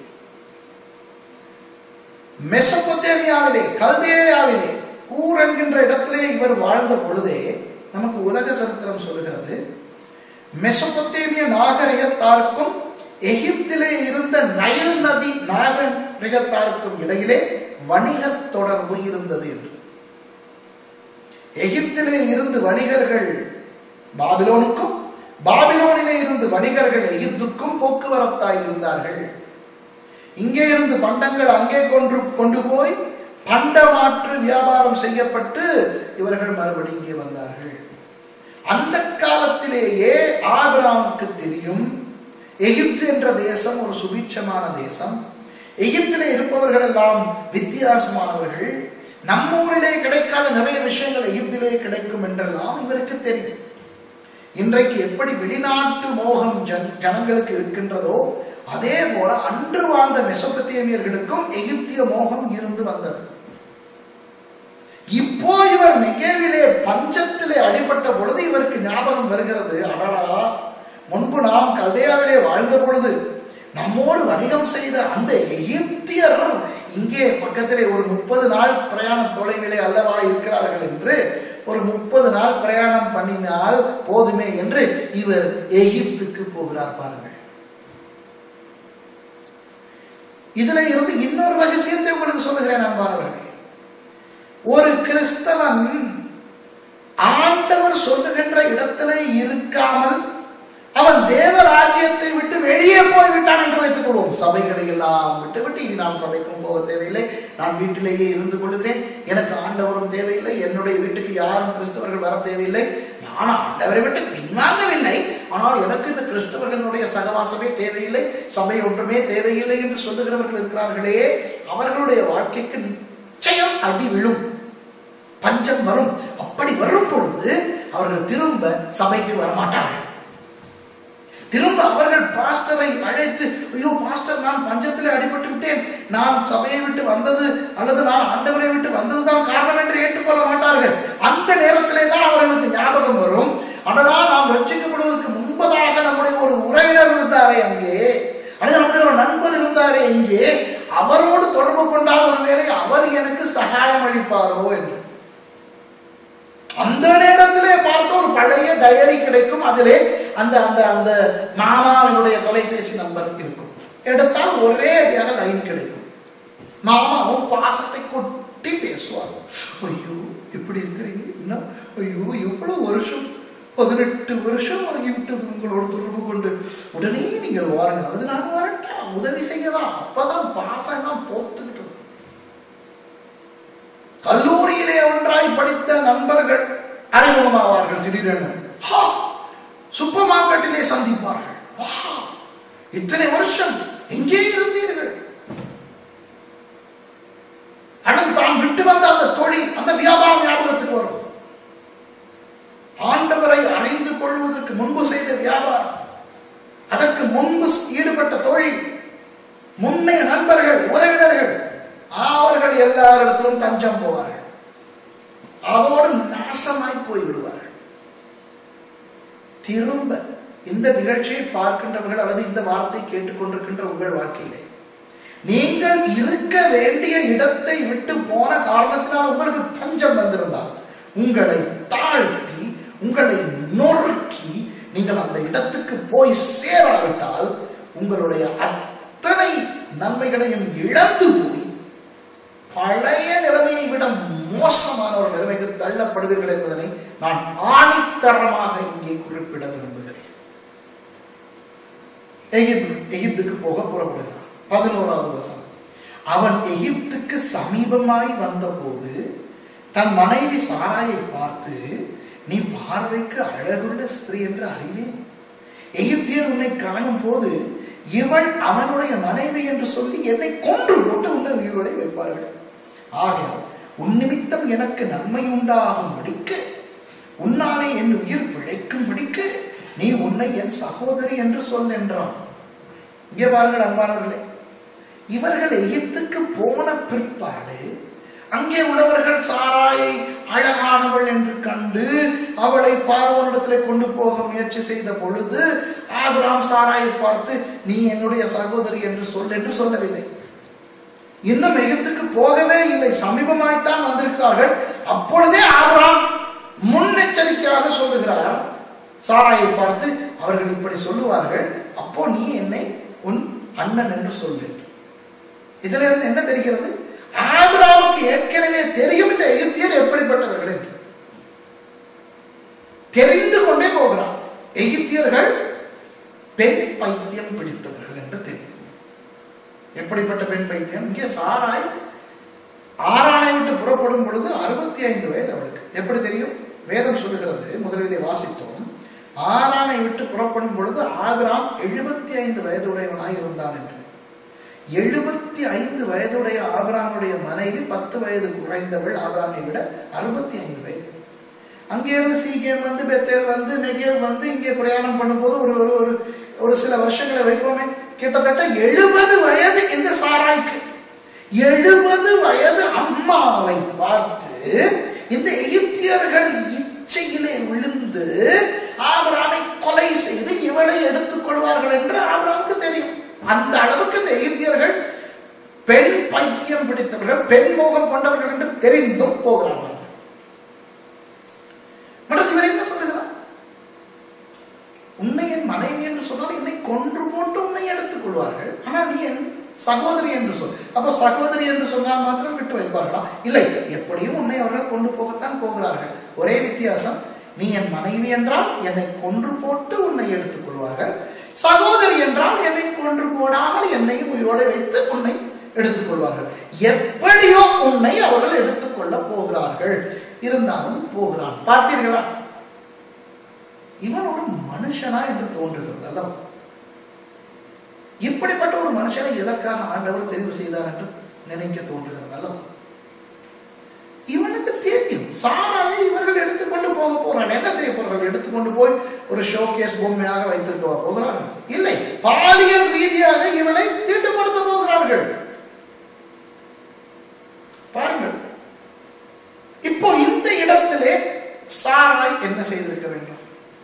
மெசபொத்தேமியாவிலே கல்தேயாவிலே கூர் என்கின்ற இடத்திலே இவர் வாழ்ந்த பொழுதே நமக்கு உலக சரித்திரம் சொல்லுகிறது மெசபொத்தேமிய நாகரிகத்தாருக்கும் எகிப்திலே இருந்த நைல் நதி நாகரிகத்தாருக்கும் இடையிலே வணிக தொடர்பு இருந்தது என்று எகிப்திலே இருந்து வணிகர்கள் பாபிலோனுக்கும் பாபிலோனிலே இருந்து வணிகர்கள் எகிப்துக்கும் போக்குவரத்தாய் இருந்தார்கள் இங்கே இருந்து பண்டங்கள் அங்கே கொண்டு கொண்டு போய் பண்டமாற்று வியாபாரம் செய்யப்பட்டு இவர்கள் மறுபடி இங்கே வந்தார்கள் அந்த காலத்திலேயே ஆபிராமுக்கு தெரியும் எகிப்து என்ற தேசம் ஒரு சுபிட்சமான தேசம் எகிப்திலே இருப்பவர்கள் எல்லாம் வித்தியாசமானவர்கள் நம்ம ஊரிலே கிடைக்காத நிறைய விஷயங்கள் எகிப்திலே கிடைக்கும் என்றெல்லாம் இவருக்கு தெரியும் இன்றைக்கு எப்படி வெளிநாட்டு மோகம் ஜன் ஜனங்களுக்கு இருக்கின்றதோ அதே போல அன்று வாழ்ந்த மெசோபத்தேமியர்களுக்கும் எகிப்திய மோகம் இருந்து வந்தது இப்போ இவர் நெகேவிலே பஞ்சத்திலே அடிபட்ட பொழுது இவருக்கு ஞாபகம் வருகிறது அடடா முன்பு நாம் கல்தேயாவிலே வாழ்ந்த பொழுது நம்மோடு வணிகம் செய்த அந்த எகிப்தியர் இங்கே பக்கத்திலே ஒரு முப்பது நாள் பிரயாண தொலைவிலே அல்லவா இருக்கிறார்கள் என்று ஒரு முப்பது நாள் பிரயாணம் பண்ணினால் போதுமே என்று இவர் எகிப்துக்கு போகிறார் பாருங்கள் இதுல இருந்து இன்னொரு ரகசியத்தை உங்களுக்கு சொல்லுகிறேன் அன்பானவர்களே ஒரு கிறிஸ்தவன் ஆண்டவர் சொல்லுகின்ற இடத்திலே இருக்காமல் அவன் அவன் தேவ ராஜ்யத்தை விட்டு வெளியே போய் விட்டான் என்று வைத்துக் கொள்வோம் சபைகளை எல்லாம் விட்டு விட்டு இனி நான் சபைக்கும் போக தேவையில்லை நான் வீட்டிலேயே இருந்து கொள்கிறேன் எனக்கு ஆண்டவரும் தேவையில்லை என்னுடைய வீட்டுக்கு யாரும் கிறிஸ்தவர்கள் வர தேவையில்லை நான் ஆண்டவரை விட்டு பின்வாங்கவில்லை ஆனால் எனக்கு இந்த கிறிஸ்தவர்களுடைய சகவாசமே தேவையில்லை சபை ஒன்றுமே தேவையில்லை என்று சொல்லுகிறவர்கள் இருக்கிறார்களே அவர்களுடைய வாழ்க்கைக்கு நிச்சயம் அடி விழும் பஞ்சம் வரும் அப்படி வரும் பொழுது அவர்கள் திரும்ப சபைக்கு வரமாட்டார்கள் திரும்ப அவர்கள் பாஸ்டரை அழைத்து ஐயோ பாஸ்டர் நான் பஞ்சத்தில் அடிபட்டு விட்டேன் நான் சபையை விட்டு வந்தது அல்லது நான் ஆண்டவரை விட்டு வந்ததுதான் காரணம் என்று ஏற்றுக்கொள்ள மாட்டார்கள் அந்த நேரத்திலே தான் அவர்களுக்கு ஞாபகம் வரும் அடடா நாம் ரட்சிக்கப்படுவதற்கு முன்பதாக நம்முடைய ஒரு உறவினர் இருந்தாரே அங்கே அல்லது நம்முடைய ஒரு நண்பர் இருந்தாரே இங்கே அவரோடு தொடர்பு கொண்டால் ஒருவேளை அவர் எனக்கு சகாயம் அளிப்பாரோ என்று அந்த நேரத்திலே பார்த்து ஒரு பழைய டயரி கிடைக்கும் அதிலே அந்த அந்த அந்த மாமாவினுடைய தொலைபேசி நம்பர் இருக்கும் எடுத்தால் ஒரே அடியாக லைன் கிடைக்கும் மாமாவும் பாசத்தை கொட்டி பேசுவார் ஐயோ இப்படி இருக்கிறீங்க என்ன ஐயோ எவ்வளவு வருஷம் பதினெட்டு வருஷம் ஆகிவிட்டது உங்களோட தொடர்பு கொண்டு உடனே நீங்கள் வாருங்கள் அது நான் வரட்டா உதவி செய்யவா அப்பதான் பாசம் தான் போத்துக்கிட்டு கல்லூரியிலே ஒன்றாய் படித்த நண்பர்கள் அறிமுகமாவார்கள் திடீரென ஹா, சூப்பர் மார்க்கெட்டிலே சந்திப்பார்கள் வா, இத்தனை வருஷம் எங்கே இருந்தீர்கள் அல்லது தான் விட்டு வந்த அந்த தொழில் அந்த வியாபாரம் ஞாபகத்துக்கு வரும் ஆண்டவரை அறிந்து கொள்வதற்கு முன்பு செய்த வியாபாரம் அதற்கு முன்பு ஈடுபட்ட தொழில் முன்னைய நண்பர்கள் உறவினர்கள் அவர்கள் எல்லாரிடத்திலும் தஞ்சம் போவார்கள் அதோடு நாசமாய் போய் விடுவார்கள் திரும்ப இந்த நிகழ்ச்சியை பார்க்கின்றவர்கள் அல்லது இந்த வார்த்தை கேட்டுக்கொண்டிருக்கின்ற உங்கள் வாழ்க்கையிலே நீங்கள் இருக்க வேண்டிய இடத்தை விட்டு போன காரணத்தினால் உங்களுக்கு பஞ்சம் வந்திருந்தால் உங்களை தாழ்த்தி உங்களை நொறுக்கி நீங்கள் அந்த இடத்துக்கு போய் சேராவிட்டால் உங்களுடைய அத்தனை நன்மைகளையும் இழந்து போய் பழைய நிலைமையை விட மோசமான ஒரு நிலைமைக்கு தள்ளப்படுவீர்கள் என்பதனை நான் ஆணித்தரமாக இங்கே குறிப்பிட விரும்புகிறேன் எகிப்து எகிப்துக்கு போக புறப்படுகிறான் பதினோராவது வசனம் அவன் எகிப்துக்கு சமீபமாய் வந்தபோது தன் மனைவி சாராயை பார்த்து நீ பார்வைக்கு அழகுள்ள ஸ்திரீ என்று அறிவேன் எகிப்தியர் உன்னை காணும் போது இவள் அவனுடைய மனைவி என்று சொல்லி என்னை கொன்று போட்டு உன்னை உயிரோடை வைப்பார்கள் ஆகையால் உன் நிமித்தம் எனக்கு நன்மை உண்டாகும் படிக்க உன்னாலே என் உயிர் பிழைக்கும் படிக்க நீ உன்னை என் சகோதரி என்று சொல் என்றான் இங்கே பாருங்கள் அன்பானவர்களே இவர்கள் எகிப்துக்கு போன பிற்பாடு அங்கே உள்ளவர்கள் சாராயை அழகானவள் என்று கண்டு அவளை பார்வனிடத்திலே கொண்டு போக முயற்சி செய்த பொழுது ஆபிராம் சாராயை பார்த்து நீ என்னுடைய சகோதரி என்று சொல் என்று சொல்லவில்லை இன்னும் எகிப்துக்கு போகவே இல்லை சமீபமாய்த்தான் வந்திருக்கிறார்கள் அப்பொழுதே ஆபிராம் முன்னெச்சரிக்கையாக சொல்லுகிறார் சாராயை பார்த்து அவர்கள் இப்படி சொல்லுவார்கள் அப்போ நீ என்னை உன் அண்ணன் என்று சொல் என்று இதுல இருந்து என்ன தெரிகிறது ஆபிராமுக்கு ஏற்கனவே தெரியும் இந்த எகிப்தியர் எப்படிப்பட்டவர்கள் என்று தெரிந்து கொண்டே போகிறான் எகிப்தியர்கள் பெண் பைத்தியம் பிடித்தவர்கள் என்று தெரியும் எப்படிப்பட்ட பெண் பைத்தியம் இங்கே சாராய் ஆறானை விட்டு புறப்படும் பொழுது அறுபத்தி ஐந்து வயது அவளுக்கு எப்படி தெரியும் வேதம் சொல்லுகிறது முதலிலே வாசித்தோம் ஆறானை விட்டு புறப்படும் பொழுது ஆபிராம் எழுபத்தி ஐந்து வயதுடையவனாய் இருந்தான் என்று எழுபத்தி ஐந்து வயதுடைய ஆபிராமுடைய மனைவி பத்து வயது குறைந்தவள் ஆபிராமை விட அறுபத்தி ஐந்து வயது அங்கே இருந்து சீக்கியம் வந்து பெத்தேல் வந்து நெகேல் வந்து இங்கே பிரயாணம் பண்ணும்போது ஒரு ஒரு ஒரு ஒரு சில வருஷங்களை வைப்போமே கிட்டத்தட்ட எழுபது வயது இந்த சாராய்க்கு எழுபது வயது அம்மாவை பார்த்து இந்த எகிப்தியர்கள் இச்சையிலே விழுந்து ஆபிராமை கொலை செய்து இவளை எடுத்துக் கொள்வார்கள் என்று ஆபிராமுக்கு தெரியும் அந்த அளவுக்கு இந்த எகிப்தியர்கள் பெண் பைத்தியம் பிடித்தவர்கள் பெண் மோகம் கொண்டவர்கள் என்று தெரிந்தும் போகிறார்கள் அடுத்து இவர் என்ன சொல்லுகிறார் உன்னை என் மனைவி என்று சொன்னால் என்னை கொன்று போட்டு உன்னை எடுத்துக் கொள்வார்கள் ஆனால் நீ என் சகோதரி என்று சொல் அப்போ சகோதரி என்று சொன்னால் மாத்திரம் விட்டு வைப்பார்களா இல்லை எப்படியும் உன்னை அவர்கள் கொண்டு போகத்தான் போகிறார்கள் ஒரே வித்தியாசம் நீ என் மனைவி என்றால் என்னை கொன்று போட்டு உன்னை எடுத்துக் கொள்வார்கள் கொள்வார்கள் சகோதரி என்றால் என்னை கொன்று போடாமல் என்னையும் உயிரோடு வைத்து உன்னை எடுத்துக்கொள்வார்கள் எப்படியோ உன்னை அவர்கள் எடுத்துக்கொள்ள போகிறார்கள் இருந்தாலும் போகிறான் பார்த்தீர்களா இவன் ஒரு மனுஷனா என்று தோன்றுகிறது அல்லவா இப்படிப்பட்ட ஒரு மனுஷனை எதற்காக ஆண்டவர் தெரிவு செய்தார் என்று நினைக்க தோன்றுகிறது அல்லவா இவனுக்கு தெரியும் சாராயை இவர்கள் எடுத்துக்கொண்டு போக போறான் என்ன செய்ய போறார்கள் எடுத்துக்கொண்டு போய் ஒரு ஷோகேஸ் பொம்மையாக வைத்திருக்கவா போகிறார்கள் இல்லை பாலியல் ரீதியாக இவனை தீட்டுப்படுத்த போகிறார்கள் பாருங்கள் இப்போ இந்த இடத்திலே சாராய் என்ன செய்திருக்க வேண்டும்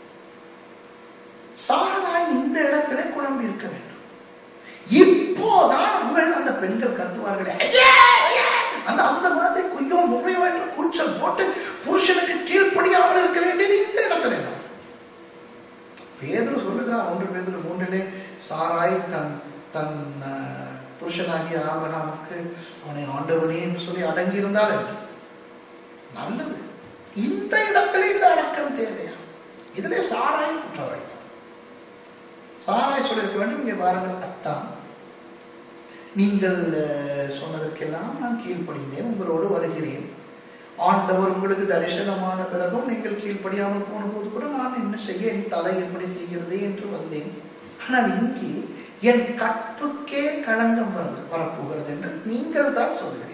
சாராய் இந்த இடத்திலே குழம்பி இருக்க வேண்டும் இப்போதான் அவர்கள் அந்த பெண்கள் கத்துவார்களே ஐயா, ஐயா! அந்த அந்த மாதிரி குய்யோ முறையோ என்று கூச்சல் போட்டு புருஷனுக்கு கீழ்ப்படியாமல் இருக்க வேண்டியது இந்த இடத்திலே தான் பேதுரு சொல்லுகிறார் ஒன்று பேதுரு மூன்றிலே சாராய் தன் தன் அஹ், புருஷனாகிய ஆபிரகாமுக்கு அவனை ஆண்டவனே என்று சொல்லி அடங்கி இருந்தால் என்று நல்லது இந்த இடத்திலே இந்த அடக்கம் தேவையா இதிலே சாராய் குற்றவாளி தான் சாராய் சொல்லியிருக்க வேண்டும் இங்கே பாருங்கள் அத்தான் நீங்கள் அஹ், சொன்னதற்கெல்லாம் நான் கீழ்ப்படிந்தேன் உங்களோடு வருகிறேன் ஆண்டவர் உங்களுக்கு தரிசனமான பிறகும் நீங்கள் கீழ்ப்படியாமல் போன போது கூட நான் என்ன செய்ய என் தலை எப்படி செய்கிறது என்று வந்தேன் ஆனால் இங்கே என் கற்புக்கே களங்கம் வர வரப்போகிறது என்று நீங்கள் தான் சொல்கிறீர்கள்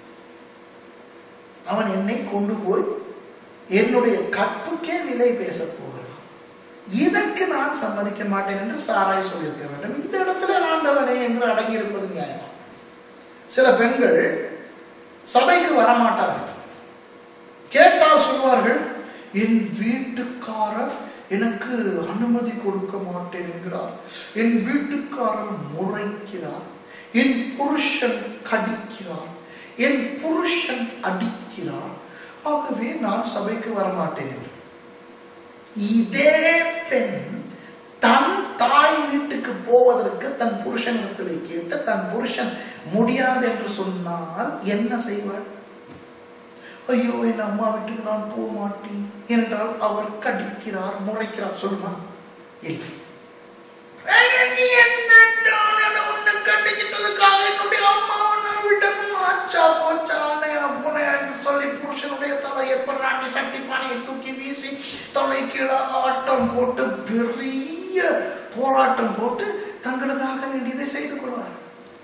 அவன் என்னை கொண்டு போய் என்னுடைய கற்புக்கே விலை பேசப் போகிறான் இதற்கு நான் சம்மதிக்க மாட்டேன் என்று சாராய் சொல்லியிருக்க வேண்டும் இந்த இடத்துல ஆண்டவனே என்று அடங்கியிருப்பது நியாயமா சில பெண்கள் சபைக்கு வரமாட்டார்கள் கேட்டால் சொல்வார்கள் என் வீட்டுக்காரர் எனக்கு அனுமதி கொடுக்க மாட்டேன் என்கிறார் என் வீட்டுக்காரர் முறைக்கிறார் என் புருஷன் கடிக்கிறார் என் புருஷன் அடிக்கிறார் ஆகவே நான் சபைக்கு வரமாட்டேன் என்று இதே பெண் தன் தாய் வீட்டுக்கு போவதற்கு தன் புருஷனிடத்திலே கேட்டு தன் புருஷன் முடியாது என்று சொன்னால் என்ன செய்வாள் ஐயோ என் அம்மா வீட்டுக்கு நான் போக மாட்டேன் என்றால் அவர் கடிக்கிறார் முறைக்கிறார் சொல்லுவான் இல்லை "ஐயா, நீ என்னடா நான் உன்னை கட்டிக்கிட்டதுக்காக என்னுடைய அம்மாவை நான் விடணும் ஆச்சா போச்சா அணையா போனையா என்று சொல்லி புருஷனுடைய தலையை பிறாட்டி சக்தி பானையை தூக்கி வீசி தலை கீழே ஆட்டம் போட்டு பெரிய போராட்டம் போட்டு தங்களுக்காக வேண்டியதை செய்து கொள்வார்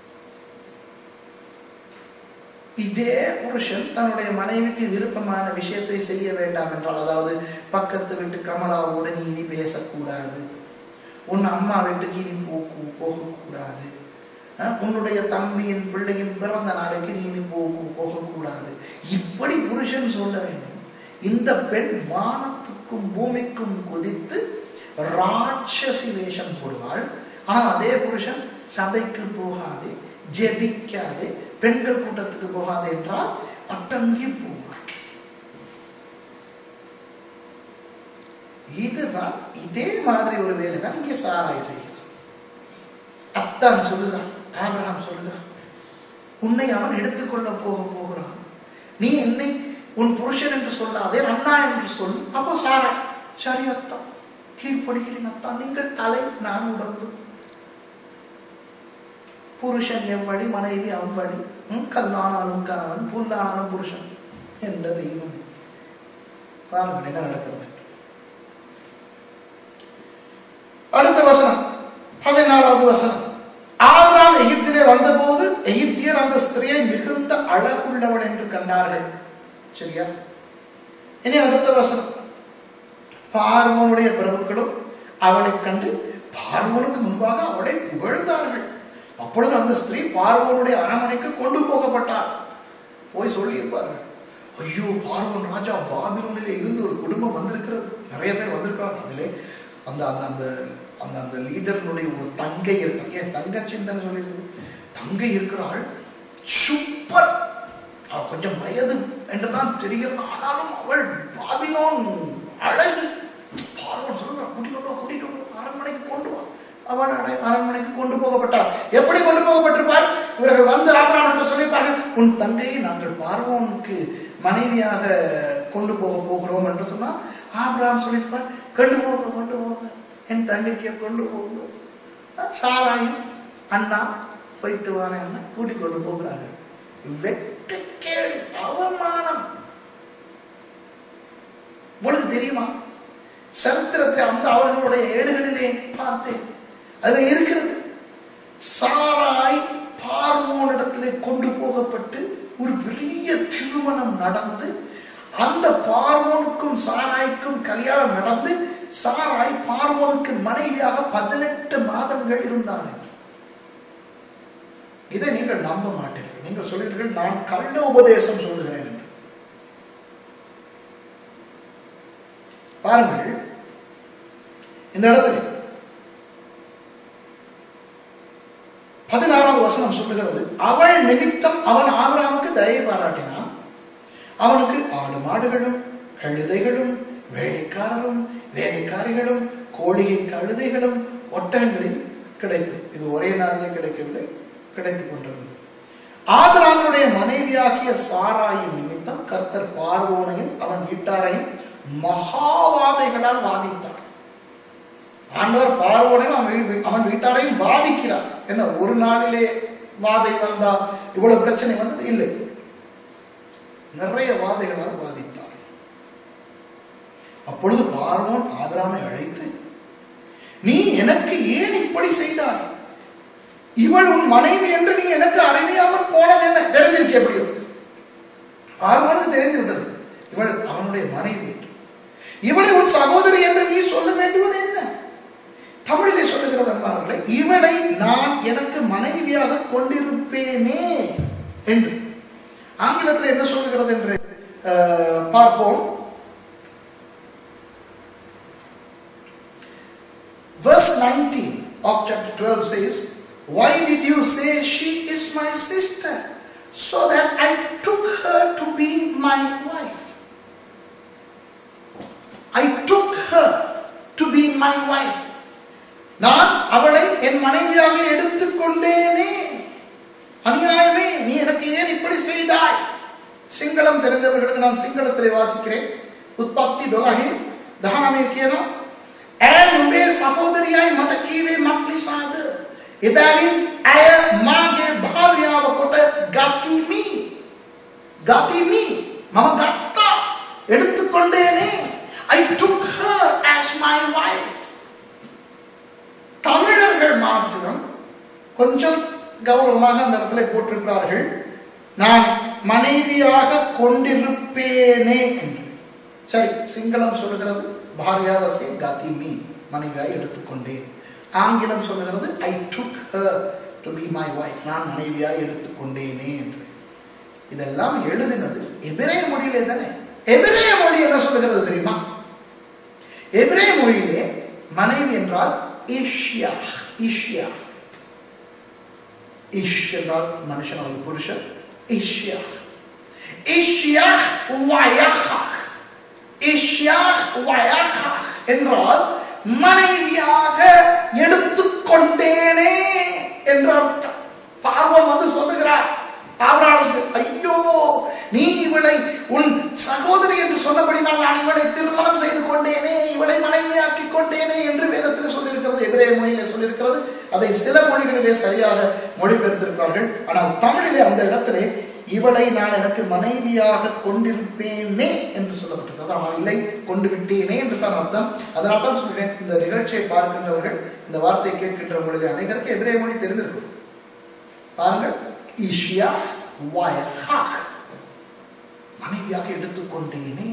இதே புருஷன் தன்னுடைய மனைவிக்கு விருப்பமான விஷயத்தை செய்ய வேண்டாம் என்றால் அதாவது பக்கத்து வீட்டு கமலாவோடு நீ இனி பேசக்கூடாது உன் அம்மா வீட்டுக்கு இனி போக்கு போகக்கூடாது அஹ், உன்னுடைய தம்பியின் பிள்ளையின் பிறந்த நாளைக்கு நீ இனி போக்கு போகக்கூடாது இப்படி புருஷன் சொல்ல வேண்டும் இந்த பெண் வானத்துக்கும் பூமிக்கும் குதித்து ராட்சசி வேஷம் போடுவாள் ஆனால் அதே புருஷன் சபைக்கு போகாதே ஜெபிக்காதே பெண்கள் கூட்டத்துக்கு போகாதே என்றால் அட்டங்கி போவார் இதுதான் இதே மாதிரி ஒரு வேலை தான் இங்கே சாராய் செய்கிறார் அத்தான் சொல்லுகிறான் ஆபிரகாம் சொல்லுகிறான் உன்னை அவன் எடுத்துக்கொள்ள போக போகிறான் நீ என்னை உன் புருஷன் என்று சொல்லாதே அண்ணா என்று சொல் அப்போ சாரா சரி அத்தான் கீழ்ப்படுகிறேன் அத்தான் நீங்கள் தலை நான் உடம்பு புருஷன் எவ்வழி மனைவி அவ்வழி ம், கல்லானாலும் கணவன் புல்லானாலும் புருஷன் என்ற தெய்வம் பாருங்கள் என்ன நடக்கிறது என்று. அடுத்த வசனம் பதினாலாவது வசனம் ஆபிரகாம் எகிப்திலே வந்தபோது எகிப்தியர் அந்த ஸ்திரியை மிகுந்த அழகுள்ளவள் என்று கண்டார்கள் சரியா இனி அடுத்த வசனம் பார்வோனுடைய பிரபுக்களும் அவளை கண்டு பார்வோனுக்கு முன்பாக அவளை புகழ்ந்தார்கள் அப்பொழுது அந்த ஸ்திரீ பார்வோனுடைய அரண்மனைக்கு கொண்டு போகப்பட்டாள் போய் சொல்லியிருப்பார்கள் ஐயோ பார்வோன் ராஜா பாபிலோனிலே இருந்து ஒரு குடும்பம் வந்திருக்கிறது நிறைய பேர் வந்திருக்கிறாங்க அதிலே அந்த அந்த அந்த அந்த அந்த லீடர்னுடைய ஒரு தங்கை இருக்கிறார் ஏன் தங்கச்சின்னு தானே சொல்லியிருக்குது தங்கை இருக்கிறாள் சூப்பர் அவள் கொஞ்சம் வயது என்றுதான் தெரிகிறது ஆனாலும் அவள் பாபிலோன் அழகு பார்வோன் சொல்லுறான் கூட்டிட்டு வா கூட்டிட்டு வா அரண்மனைக்கு கொண்டு வா அவள் அடை அரண்மனைக்கு கொண்டு போகப்பட்டாள் எப்படி கொண்டு போகப்பட்டிருப்பாள் இவர்கள் வந்து ஆபராமத்தை சொல்லியிருப்பார்கள் உன் தங்கையை நாங்கள் பார்வோனுக்கு மனைவியாக கொண்டு போக போகிறோம் என்று சொன்னால் ஆபிரகாம் சொல்லியிருப்பார் கொண்டு போக கொண்டு போக என் என் தங்கச்சியை கொண்டு போங்க சாராயும் அண்ணா போயிட்டு வரேன் அண்ணா கூட்டிக் கொண்டு போகிறார்கள் வெட்கக்கேடு அவமானம் உங்களுக்கு தெரியுமா சரித்திரத்தில் அந்த அவர்களுடைய ஏடுகளிலே பார்த்தேன் அதுல இருக்கிறது சாராய் பார்வோனிடத்திலே கொண்டு போகப்பட்டு ஒரு பெரிய திருமணம் நடந்து அந்த பார்வோனுக்கும் சாராய்க்கும் கல்யாணம் நடந்து சாராய் பார்வோனுக்கு மனைவியாக பதினெட்டு மாதங்கள் இருந்தான் என்று இதை நீங்கள் நம்ப மாட்டீர்கள் நீங்கள் சொல்கிறீர்கள் நான் கள்ள உபதேசம் சொல்லுகிறேன் என்று பாருங்கள் இந்த இடத்துல பதினாறாவது வசனம் சொல்லுகிறது அவள் நிமித்தம் அவன் ஆபிரகாமுக்கு தயை பாராட்டினான் அவனுக்கு ஆடு மாடுகளும் கழுதைகளும் வேலைக்காரரும் வேலைக்காரிகளும் கோழிகை கழுதைகளும் ஒட்டகங்களில் கிடைத்தது இது ஒரே நாளிலே கிடைக்கவில்லை கிடைத்துக் கொண்டிருந்தது ஆபிரகாமுடைய மனைவியாகிய சாராயின் நிமித்தம் கர்த்தர் பார்வோனையும் அவன் வீட்டாரையும் மகாவாதைகளால் வாதித்தார் ஆண்டவர் பார்வோனையும் அவன் வீ- அவன் வீட்டாரையும் வாதிக்கிறார் என்ன ஒரு நாளிலே வாதை வந்தா இவ்வளவு பிரச்சனை வந்தது இல்லை நிறைய வாதைகளால் வாதித்தார் அப்பொழுது பார்வோன் ஆபிராமை அழைத்து நீ எனக்கு ஏன் இப்படி செய்தாய் இவள் உன் மனைவி என்று நீ எனக்கு அறிவியாமல் போனது என்ன தெரிஞ்சிருச்சு எப்படியோ பார்வோனுக்கு தெரிந்து விட்டது இவள் அவனுடைய மனைவி என்று. இவளை உன் சகோதரி என்று நீ சொல்ல வேண்டுவது என்ன தமிழிலே சொல்லுகிறது அன்பானவர்களே இவளை நான் எனக்கு மனைவியாக கொண்டிருப்பேனே என்று ஆங்கிலத்தில் என்ன சொல்லுகிறது என்று அஹ், பார்ப்போம் Verse 19 of chapter 12 says, Why did you say she is my sister? So that I took her to be my wife. I took her to be my wife. நான் அவளை என் மனைவியாக எடுத்துக்கொண்டேனே அநியாயமே நீ எனக்கு ஏன் இப்படி செய்தாய் சிங்களம் தெரிந்தவர்களுக்கு நான் சிங்களத்திலே வாசிக்கிறேன் උත්පත්ති 12 19 කියනවා ඇය නුඹේ සහෝදරියයි මට කීවේ මක් නිසාද එබැවින් ඇය මාගේ භාර්යාව කොට ගතිමි ගතිමි මම ගත්තා எடுத்துக்கொண்டேனே I took her as my wife தமிழர்கள் மாத்திரம் கொஞ்சம் கௌரவமாக அந்த இடத்துல போட்டிருக்கிறார்கள் நான் மனைவியாக கொண்டிருப்பேனே என்று சரி சிங்களம் சொல்லுகிறது பாரியாவசை கதிமி மனைவியாய் எடுத்துக்கொண்டேன் ஆங்கிலம் சொல்லுகிறது I took her to be my wife நான் மனைவியாய் எடுத்துக்கொண்டேனே என்று இதெல்லாம் எழுதினது எபிரேய மொழியிலே தானே எபிரேய மொழி என்ன சொல்லுகிறது தெரியுமா எபிரேய மொழியிலே மனைவி என்றால் ஈஷ்யா ஈஷ்யா இஷ் என்றால் மனுஷன் அல்லது புருஷன் ஈஷ்யா ஈஷ்யா வயஹாக் ஈஷ்யா வயஹாக் என்றால் மனைவியாக எடுத்துக்கொண்டேனே என்ற அர்த்தம் பார்வம் வந்து சொல்லுகிறார் ஆபிரகாமுக்கு ஐயோ நீ இவளை உன் சகோதரி என்று சொன்னபடினால் நான் இவளை திருமணம் செய்து கொண்டேனே இவளை மனைவியாக்கி கொண்டேனே என்று வேதத்தில் சொல்லியிருக்கிறது எபிரேய மொழியிலே சொல்லியிருக்கிறது அதை சில மொழிகளிலே சரியாக மொழிபெயர்த்திருக்கிறார்கள் ஆனால் தமிழிலே அந்த இடத்திலே இவளை நான் எனக்கு மனைவியாக கொண்டிருப்பேனே என்று சொல்லப்பட்டிருக்கிறது ஆனால் இல்லை கொண்டு விட்டேனே என்று தான் அர்த்தம் அதனால் தான் சொல்கிறேன் இந்த நிகழ்ச்சியை பார்க்கின்றவர்கள் இந்த வார்த்தையை கேட்கின்றவர்களில் அனைவருக்கு எபிரேய மொழி தெரிந்திருக்கும் பாருங்கள் ஈஷியா வயஹாக் மனைவியாக எடுத்துக்கொண்டேனே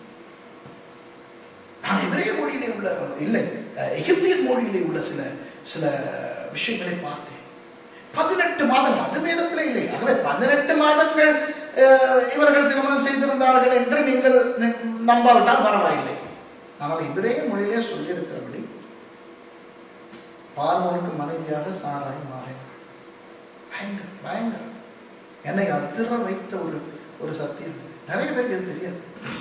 நான் எபிரேய மொழியிலே உள்ள இல்லை அஹ், எகிப்திய மொழியிலே உள்ள சில சில விஷயங்களை பார்த்தேன் பதினெட்டு மாதங்கள் அது வேதத்தில் இல்லை ஆகவே பதினெட்டு மாதங்கள் அஹ், இவர்கள் திருமணம் செய்திருந்தார்கள் என்று நீங்கள் நி- நம்பாவிட்டால் பரவாயில்லை ஆனால் எபிரேய மொழியிலே சொல்லியிருக்கிறபடி பார்வோனுக்கு மனைவியாக சாராய் மாறினார் பயங்கர பயங்கரம் என்னை அதிர வைத்த ஒரு ஒரு சத்தியம் நிறைய பேருக்கு இது தெரியாது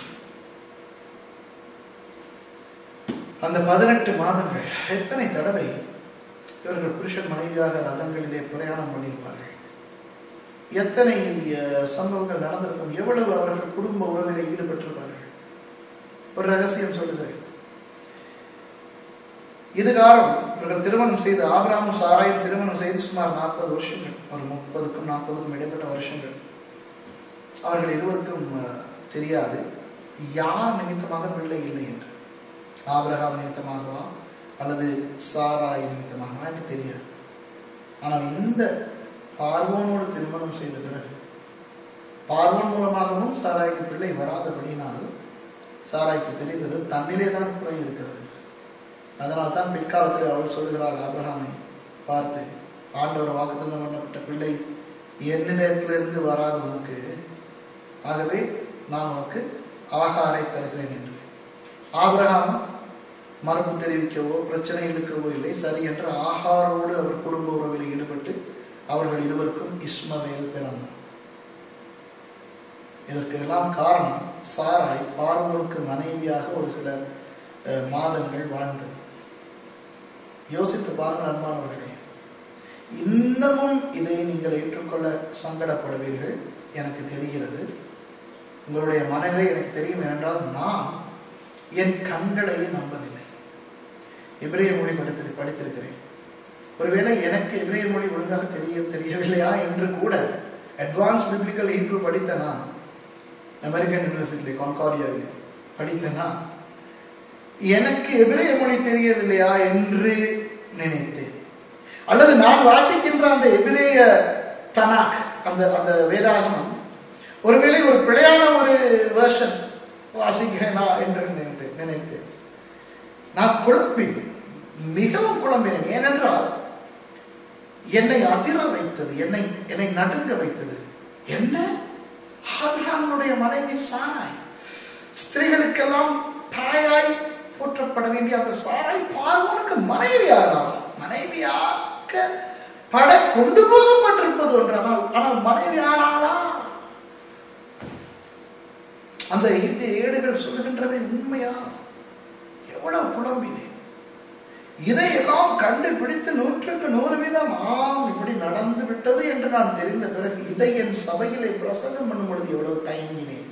அந்த பதினெட்டு மாதங்கள் எத்தனை தடவை இவர்கள் புருஷன் மனைவியாக ரதங்களிலே பிரயாணம் பண்ணியிருப்பார்கள் எத்தனை அஹ், சம்பவங்கள் நடந்திருக்கும் எவ்வளவு அவர்கள் குடும்ப உறவிலே ஈடுபட்டிருப்பார்கள் ஒரு ரகசியம் சொல்லுகிறேன் இது காரணம் இவர்கள் திருமணம் செய்து ஆபிரகாமும் சாராயும் திருமணம் செய்து சுமார் நாற்பது வருஷங்கள் ஒரு முப்பதுக்கும் நாற்பதுக்கும் இடைப்பட்ட வருஷங்கள் அவர்கள் இருவருக்கும் அஹ், தெரியாது யார் நிமித்தமாக பிள்ளை இல்லை என்று ஆபிரகாம் நிமித்தமாகவா அல்லது சாராய் நிமித்தமாகவா என்று தெரியாது ஆனால் இந்த பார்வோனோடு திருமணம் செய்த பிறகு பார்வோன் மூலமாகவும் சாராய்க்கு பிள்ளை வராதபடினால் சாராய்க்கு தெரிந்தது தன்னிலே தான் குறை இருக்கிறது அதனால் தான் பிற்காலத்தில் அவள் சொல்கிறாள் ஆபிரகாமை பார்த்து ஆண்டவர் வாக்குத்தத்தம் பண்ணப்பட்ட பிள்ளை என்னிடத்திலிருந்து வராது உனக்கு ஆகவே நான் உனக்கு ஆகாரை தருகிறேன் என்று ஆபிரகாம் மரபு தெரிவிக்கவோ பிரச்சனை இழுக்கவோ இல்லை சரி என்று ஆகாரோடு அவர் குடும்ப உறவில் ஈடுபட்டு அவர்கள் இருவருக்கும் இஸ்மவேல் பிறந்தார் இதற்கு எல்லாம் காரணம் சாராய் பார்வோனுக்கு மனைவியாக ஒரு சில அஹ், மாதங்கள் வாழ்ந்தது யோசித்து பாருங்கள் அன்பானவர்களே இன்னமும் இதை நீங்கள் ஏற்றுக்கொள்ள சங்கடப்படுவீர்கள் எனக்கு தெரிகிறது உங்களுடைய மனநிலை எனக்கு தெரியும் ஏனென்றால் நான் என் கண்களை நம்பவில்லை எபிரேய மொழி படித்து படித்திருக்கிறேன் ஒருவேளை எனக்கு எபிரேய மொழி ஒழுங்காக தெரிய தெரியவில்லையா என்று கூட அட்வான்ஸ் பிப்ளிக்கல் ஹீப்ரூ படித்த நான் அமெரிக்கன் யூனிவர்சிட்டியில் கான்கார்டியாவில் படித்த நான் எனக்கு எபிரேய மொழி தெரியவில்லையா என்று நினைத்தேன் அல்லது நான் வாசிக்கின்ற அந்த எபிரேய தனாக் அந்த அந்த வேதாகமம் ஒருவேளை ஒரு பிழையான ஒரு வேர்ஷன் வாசிக்கிறேனா என்று நினைத்தேன் நினைத்தேன் நான் குழம்பினேன் மிகவும் குழம்பினேன் ஏனென்றால் என்னை அதிர வைத்தது என்னை என்னை நடுங்க வைத்தது என்ன ஆபிரகாமனுடைய மனைவி சாராய் ஸ்திரீகளுக்கெல்லாம் தாயாய் போற்றப்பட வேண்டிய அந்த சாராய் பார்வனுக்கு மனைவியானாள் மனைவியாக்க பட கொண்டு போகப்பட்டிருப்பது ஒன்றானால் ஆனால் மனைவி ஆனாளா அந்த இந்த ஏடுகள் சொல்லுகின்றவை உண்மையா எவ்வளவு குழம்பினேன் இதையெல்லாம் கண்டுபிடித்து நூற்றுக்கு நூறு வீதம் ஆம் இப்படி நடந்து விட்டது என்று நான் தெரிந்த பிறகு இதை என் சபையிலே பிரசங்கம் பண்ணும் பொழுது எவ்வளவு தயங்கினேன்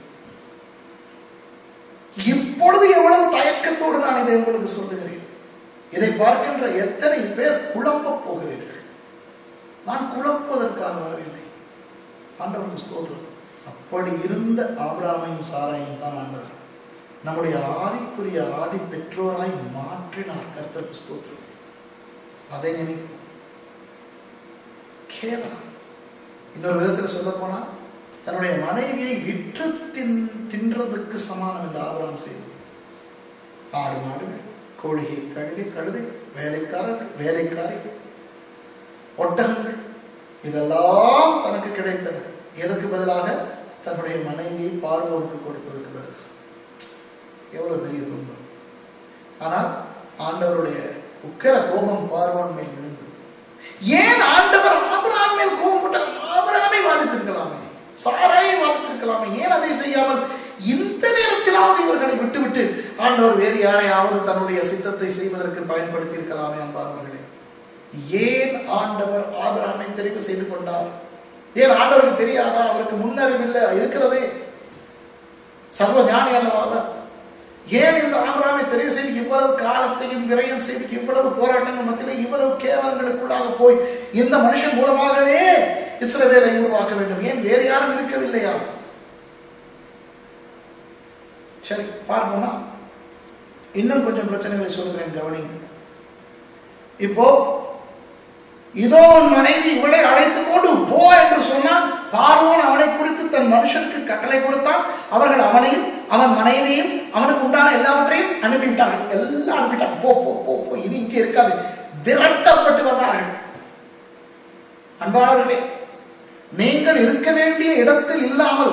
இப்பொழுது எவ்வளவு தயக்கத்தோடு நான் இதை உங்களுக்கு சொல்லுகிறேன் இதை பார்க்கின்ற எத்தனை பேர் குழம்பப் போகிறீர்கள் நான் குழப்பதற்காக வரவில்லை ஆண்டவருக்கு ஸ்தோத்திரம் அப்படி இருந்த ஆபிராமையும் சாராயும் தான் ஆண்டவர் நம்முடைய ஆதிக்குரிய ஆதி பெற்றோராய் மாற்றினார் கர்த்தருக்கு ஸ்தோத்திரம் அதை நினைப்போம் கேவலம் இன்னொரு விதத்தில் சொல்ல போனா தன்னுடைய மனைவியை விற்று தின் தின்றதுக்கு சமானம் இந்த ஆபராம் செய்தது ஆடு மாடுகள் கோழிகை கழுகை கழுதை வேலைக்காரர்கள் வேலைக்காரிகள் ஒட்டகங்கள் இதெல்லாம் தனக்கு கிடைத்தன எதற்கு பதிலாக தன்னுடைய மனைவியை பார்வோனுக்கு கொடுத்ததுக்கு பதில் எவ்வளவு பெரிய துன்பம் ஆனால் ஆண்டவருடைய உக்கர கோபம் பார்வோன் மேல் விழுந்தது ஏன் ஆண்டவர் ஆபிரகாம் மேல் கோபப்பட்டார் ஆபிரகாமை வாதித்திருக்கலாமே சாராயை வாதித்திருக்கலாமே ஏன் அதை செய்யாமல் இந்த நேரத்திலாவது இவர்களை விட்டுவிட்டு ஆண்டவர் வேறு யாரையாவது தன்னுடைய சித்தத்தை செய்வதற்கு பயன்படுத்தி இருக்கலாமே அன்பானவர்களே ஏன் ஆண்டவர் ஆபிரகாமை தெரிவு செய்து கொண்டார் ஏன் ஆண்டவருக்கு தெரியாதா அவருக்கு முன்னறிவில்லை இருக்கிறதே சர்வ ஞானி அல்லவா அவர் ஏன் இந்த ஆபிரகாமை தெரிவு செய்து இவ்வளவு காலத்தையும் விரயம் செய்து இவ்வளவு போராட்டங்கள் மத்தியிலே இவ்வளவு கேவலங்களுக்குள்ளாக போய் இந்த மனுஷன் மூலமாகவே இஸ்ரவேலை உருவாக்க வேண்டும் ஏன் வேறு யாரும் இருக்கவில்லையா சரி பார்ப்போமா இன்னும் கொஞ்சம் பிரச்சனைகளை சொல்கிறேன் கவனிங்க இப்போ இதோ உன் மனைவி இவளை அழைத்து கொண்டு போ என்று சொன்னான் பார்வோன் அவனை குறித்து தன் மனுஷனுக்கு கட்டளை கொடுத்தான் அவர்கள் அவனையும் அவன் மனைவியையும் அவனுக்கு உண்டான எல்லாவற்றையும் அனுப்பிவிட்டார்கள் எல்லாம் அனுப்பிட்டாங்க போ போ போ போ இனி இங்கே இருக்காது விரட்டப்பட்டு வந்தார்கள் அன்பானவர்களே நீங்கள் இருக்க வேண்டிய இடத்தில் இல்லாமல்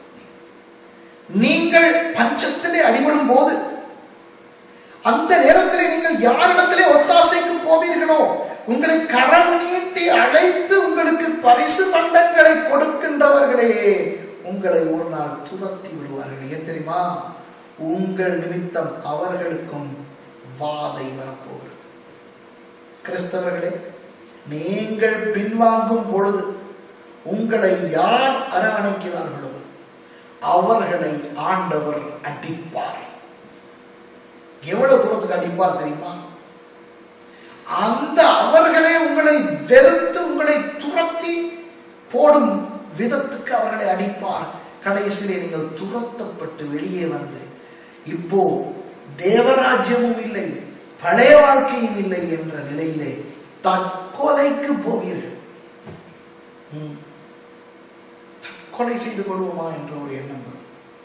நீங்கள் பஞ்சத்திலே அடிபடும் போது அந்த நேரத்திலே நீங்கள் யாரிடத்திலே ஒத்தாசைக்கு போவீர்களோ உங்களை கரம் நீட்டி அழைத்து உங்களுக்கு பரிசு பண்டங்களை கொடுக்கின்றவர்களே உங்களை ஒரு நாள் துரத்தி விடுவார்கள் ஏன் தெரியுமா உங்கள் நிமித்தம் அவர்களுக்கும் வாதை வரப்போகிறது கிறிஸ்தவர்களே நீங்கள் பின்வாங்கும் பொழுது உங்களை யார் அரவணைக்கிறார்களோ அவர்களை ஆண்டவர் அடிப்பார் எவ்வளவு தூரத்துக்கு அடிப்பார் தெரியுமா அந்த அவர்களே உங்களை வெறுத்து உங்களை துரத்தி போடும் விதத்துக்கு அவர்களை அடிப்பார் கடைசியிலே நீங்கள் துரத்தப்பட்டு வெளியே வந்து இப்போ தேவராஜ்யமும் இல்லை பழைய வாழ்க்கையும் இல்லை என்ற நிலையிலே தற்கொலைக்கு போவீர்கள் ம். தற்கொலை செய்து கொள்வோமா என்ற ஒரு எண்ணம் வரும்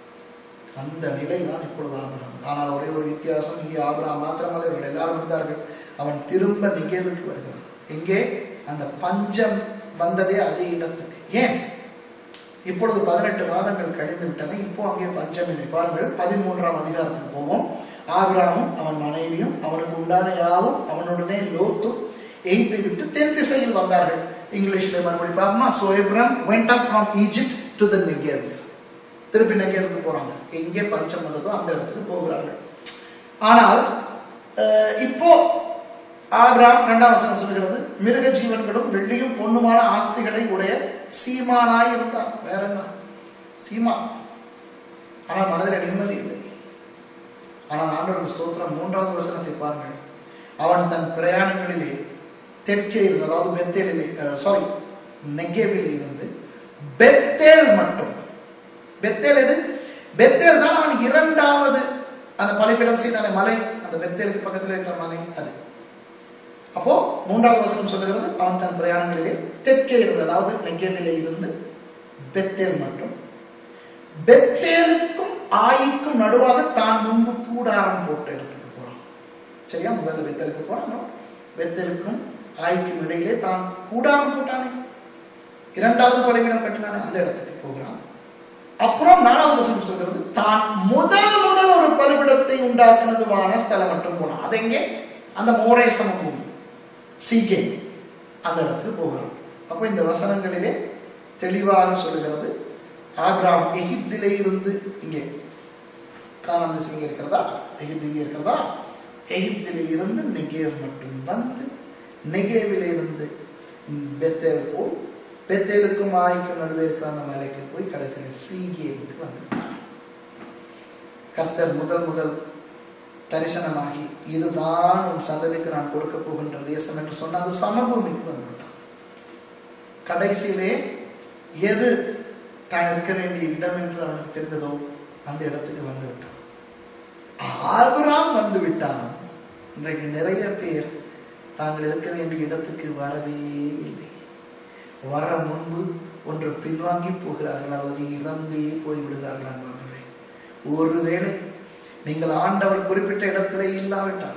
அந்த நிலை தான் இப்பொழுது ஆபிரகாம் ஆனால் ஒரே ஒரு வித்தியாசம் இங்கே ஆபிரகாம் மாத்திரமல்ல இவர்கள் எல்லாரும் இருந்தார்கள் அவன் திரும்ப நிகழ்வுக்கு வருகிறான் எங்கே அந்த பஞ்சம் வந்ததே அதே இடத்துக்கு ஏன் இப்பொழுது பதினெட்டு மாதங்கள் கழிந்து விட்டன இப்போ அங்கே பஞ்சம் இல்லை பாருங்கள் பதிமூன்றாம் அதிகாரத்துக்கு போவோம் ஆபிரகாமும் அவன் மனைவியும் அவனுக்கு உண்டான யாவும் அவனுடனே லோத்தும் எய்து விட்டு தென் திசையில் வந்தார்கள் இங்கிலீஷ்ல மறுபடியும் பாருமா so Abram went up from Egypt to the Negev திருப்பி நெகேவுக்கு போறாங்க எங்கே பஞ்சம் வந்ததோ அந்த இடத்துக்கு போகிறார்கள் ஆனால் அஹ், இப்போ ஆபிராம் இரண்டாம் வசனம் சொல்கிறது மிருக ஜீவன்களும் வெள்ளியும் பொண்ணுமான ஆஸ்திகளை உடைய சீமானாய் இருந்தான் வேற என்ன சீமான் ஆனால் மனதில் நிம்மதி இல்லை ஆனால் ஆண்டவருக்கு ஸ்தோத்திரம் மூன்றாவது வசனத்தை பாருங்கள் அவன் தன் பிரயாணங்களிலே தெற்கே இருந்து அதாவது பெத்தேலிலே சாரி நெகேவிலே இருந்து பெத்தேல் மட்டும் பெத்தேல் எது பெத்தேல் தான் அவன் இரண்டாவது அந்த பலிப்பிடம் செய்தானே மலை அந்த பெத்தேலுக்கு பக்கத்தில் இருக்கிற மலை அது அப்போ மூன்றாவது வசனம் சொல்லுகிறது அவன் தன் பிரயாணங்களிலே தெற்கே இருந்து அதாவது நெகேவிலே இருந்து பெத்தேல் மட்டும் பெத்தேலுக்கும் ஆயிக்கும் நடுவாக தான் முன்பு கூடாரம் போட்ட இடத்துக்கு போறான் சரியா முதல்ல பெத்தேலுக்கு போறான் பெத்தேலுக்கும் ஆய்க்கும் இடையிலே தான் கூடாரம் போட்டானே இரண்டாவது பலிபீடம் கட்டினானே அந்த இடத்துக்கு போகிறான் அப்புறம் நாலாவது வசனம் சொல்கிறது தான் முதல் முதல் ஒரு பலிபிடத்தை உண்டாக்குனதுமான ஸ்தலம் மட்டும் போனான் அது எங்கே அந்த மோரே சமபூமி சீகே அந்த இடத்துக்கு போகிறோம் அப்போ இந்த வசனங்களிலே தெளிவாக சொல்லுகிறது ஆபிராம் எகிப்திலே இருந்து இங்கே கானான் தேசம் இங்கே இருக்கிறதா எகிப்து இங்கே இருக்கிறதா எகிப்திலே இருந்து நெகேவ் மட்டும் வந்து நெகேவிலே இருந்து பெத்தேல் போய் பெத்தேலுக்கும் ஆய்க்கும் நடுவே இருக்கிற அந்த மலைக்கு போய் கடைசியில் சீகேவுக்கு வந்துவிட்டார் கர்த்தர் முதல் முதல் தரிசனமாகி இதுதான் உன் சந்ததிக்கு நான் கொடுக்க போகின்ற தேசம் என்று சொன்ன அந்த சமபூமிக்கு வந்துவிட்டான் கடைசியிலே எது தான் இருக்க வேண்டிய இடம் என்று அவனுக்கு தெரிந்ததோ அந்த இடத்துக்கு வந்து விட்டான் ஆபிராம் வந்து விட்டான் இன்றைக்கு நிறைய பேர் தாங்கள் இருக்க வேண்டிய இடத்துக்கு வரவே இல்லை வர முன்பு ஒன்று பின்வாங்கி போகிறார்கள் அல்லது இறந்தே போய்விடுகிறார்கள் என்பவர்களே ஒருவேளை நீங்கள் ஆண்டவர் குறிப்பிட்ட இடத்திலே இல்லாவிட்டால்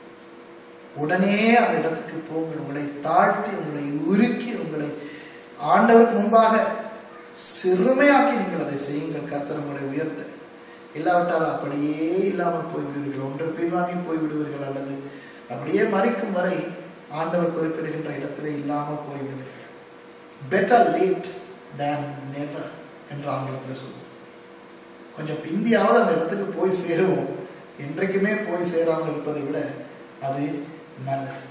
உடனே அந்த இடத்துக்கு போங்கள் உங்களை தாழ்த்தி உங்களை உருக்கி உங்களை ஆண்டவருக்கு முன்பாக சிறுமையாக்கி நீங்கள் அதை செய்யுங்கள் கர்த்தர் உங்களை உயர்த்த இல்லாவிட்டால் அப்படியே இல்லாமல் போய்விடுவீர்கள் ஒன்று பின்வாங்கி போய்விடுவீர்கள் அல்லது அப்படியே மறிக்கும் வரை ஆண்டவர் குறிப்பிடுகின்ற இடத்திலே இல்லாமல் போய்விடுவீர்கள் பெட்டர் லேட் தேன் நெவர் என்று ஆங்கிலத்தில் சொல்லுவோம் கொஞ்சம் பிந்தியாவது அந்த இடத்துக்கு போய் சேருவோம் என்றைக்குமே போய் சேராமல் இருப்பதை விட அது நல்லது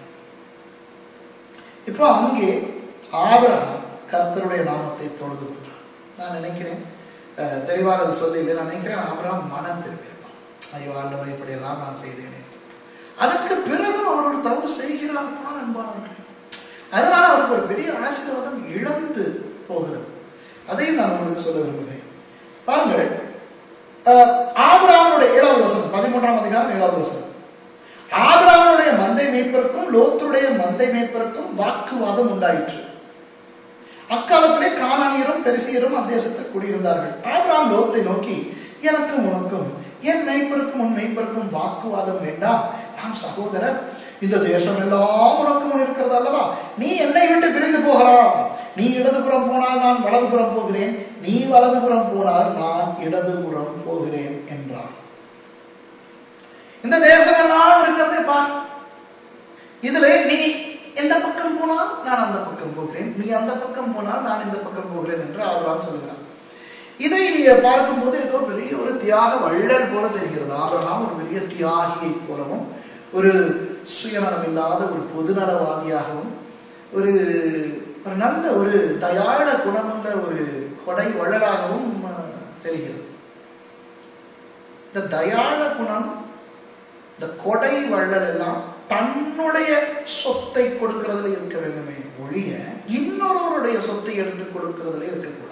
இப்போ அங்கே ஆபரகம் கர்த்தருடைய நாமத்தை தொழுது கொண்டார் நான் நினைக்கிறேன் அஹ், தெளிவாக அது சொல்லி இல்லை நான் நினைக்கிறேன் ஆபரகம் மனம் திரும்பியிருப்பான் ஐயோ ஆண்டவரை இப்படியெல்லாம் நான் செய்தேனே அதற்கு பிறகும் அவர் ஒரு தவறு செய்கிறார் தான் அன்பானவர்களே அதனால் அவருக்கு ஒரு பெரிய ஆசீர்வாதம் இழந்து போகிறது அதையும் நான் உங்களுக்கு சொல்ல விரும்புகிறேன் பாருங்கள் அஹ், ஆபிரகாமுடைய ஏழாவது வசனம் பதிமூன்றாம் அதிகாரம் ஏழாவது வசனம் ஆபிரகாமுடைய மந்தை மேய்ப்பருக்கும் லோத்துடைய மந்தை மேய்ப்பருக்கும் வாக்குவாதம் உண்டாயிற்று அக்காலத்திலே கானானியரும் பெரிசியரும் அத்தேசத்தில் குடியிருந்தார்கள் ஆபிரகாம் லோத்தை நோக்கி எனக்கும் உனக்கும் என் மெய்ப்பருக்கும் உன் மெய்ப்பருக்கும் வாக்குவாதம் வேண்டாம் நாம் சகோதரர் இந்த தேசம் எல்லாம் உனக்கு முன் இருக்கிறது அல்லவா நீ என்னை விட்டு பிரிந்து போகலாம் நீ இடதுபுறம் போனால் நான் வலதுபுறம் போகிறேன் நீ வலதுபுறம் போனால் நான் இடதுபுறம் போகிறேன் என்றான் இந்த தேசம் எல்லாம் இருக்கிறதே பார் இதுல நீ எந்த பக்கம் போனால் நான் அந்த பக்கம் போகிறேன் நீ அந்த பக்கம் போனால் நான் இந்த பக்கம் போகிறேன் என்று ஆபிரகாம் சொல்கிறான் இதை பார்க்கும்போது ஏதோ பெரிய ஒரு தியாக வள்ளல் போல தெரிகிறது ஆபிரகாம் ஒரு பெரிய தியாகியை போலவும் ஒரு சுயநலம் இல்லாத ஒரு பொதுநலவாதியாகவும் ஒரு ஒரு நல்ல ஒரு தயாள குணமுள்ள ஒரு கொடை வள்ளலாகவும் அஹ், தெரிகிறது இந்த தயாள குணம் இந்த கொடை வள்ளல் எல்லாம் தன்னுடைய சொத்தை கொடுக்கிறதுல இருக்க வேண்டுமே ஒழிய இன்னொருவருடைய சொத்தை எடுத்து கொடுக்கிறதுல இருக்கக்கூடாது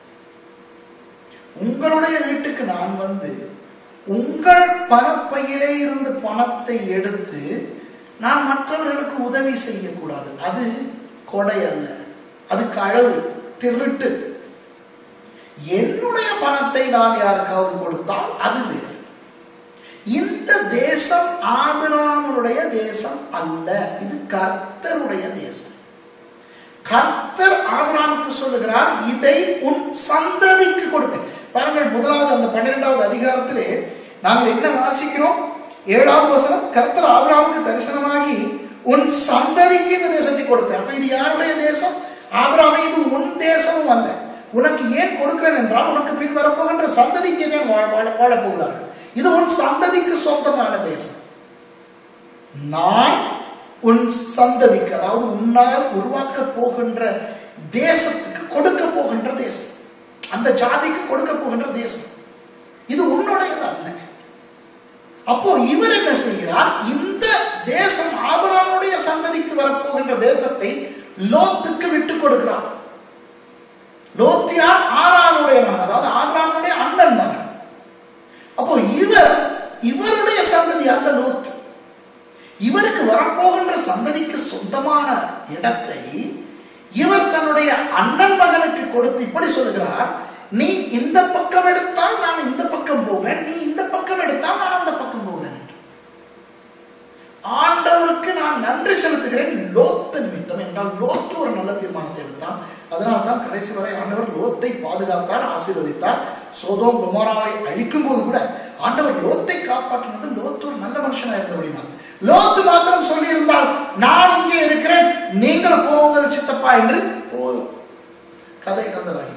உங்களுடைய வீட்டுக்கு நான் வந்து உங்கள் பணப்பையிலே இருந்து பணத்தை எடுத்து நான் மற்றவர்களுக்கு உதவி செய்யக்கூடாது அது கொடை அல்ல அது களவு திருட்டு என்னுடைய பணத்தை நான் யாருக்காவது கொடுத்தால் அது வேறு இந்த தேசம் ஆபிராமனுடைய தேசம் அல்ல இது கர்த்தருடைய தேசம் கர்த்தர் ஆபிராமுக்கு சொல்லுகிறார் இதை உன் சந்ததிக்கு கொடுப்பேன் பாருங்கள் முதலாவது அந்த பன்னிரெண்டாவது அதிகாரத்திலே நாங்கள் என்ன வாசிக்கிறோம் ஏழாவது வசனம் கர்த்தர் ஆபிராமுக்கு தரிசனமாகி உன் சந்ததிக்கு இந்த தேசத்தை கொடுப்பேன் அப்ப இது யாருடைய தேசம் ஆபிராமே இது உன் தேசமும் அல்ல உனக்கு ஏன் கொடுக்கிறேன் என்றால் உனக்கு பின் வரப்போகின்ற சந்ததிக்கு தான் வாழ வாழ- வாழப் போகிறார்கள் இது உன் சந்ததிக்கு சொந்தமான தேசம் நான் உன் சந்ததிக்கு அதாவது உன்னால் உருவாக்க போகின்ற தேசத்துக்கு கொடுக்க போகின்ற தேசம் அந்த ஜாதிக்கு கொடுக்க போகின்ற தேசம் இது உன்னுடையது அல்ல அப்போ இவர் என்ன செய்கிறார் இந்த தேசம் ஆபிரகாமுடைய சந்ததிக்கு வரப்போகின்ற தேசத்தை லோத்துக்கு விட்டு கொடுக்கிறார் லோத்தியார் ஆறானுடைய மகன் அதாவது ஆபிரகாமுடைய அண்ணன் மகன் அப்போ இவர் இவருடைய சந்ததி அல்ல லோத் இவருக்கு வரப்போகின்ற சந்ததிக்கு சொந்தமான இடத்தை இவர் தன்னுடைய அண்ணன் மகனுக்கு கொடுத்து இப்படி சொல்கிறார் நீ இந்த பக்கம் எடுத்தால் நான் இந்த பக்கம் போகிறேன் நீ இந்த பக்கம் எடுத்தால் நான் அந்த பக்கம் போகிறேன் என்று ஆண்டவருக்கு நான் நன்றி செலுத்துகிறேன் லோத்து நிமித்தம் என்றால் லோத்து ஒரு நல்ல தீர்மானத்தை எடுத்தான் அதனால தான் கடைசி வரை ஆண்டவர் லோத்தை பாதுகாத்தார் ஆசீர்வதித்தார் சோதோம் குமாராவை அழிக்கும் போது கூட ஆண்டவர் லோத்தை காப்பாற்றினது லோத்து ஒரு நல்ல மனுஷனா இருந்தபடினால் லோத்து மாத்திரம் சொல்லியிருந்தால் நான் இங்கே இருக்கிறேன் நீங்கள் போங்கள் சித்தப்பா என்று போதும் கதை கந்தலாகி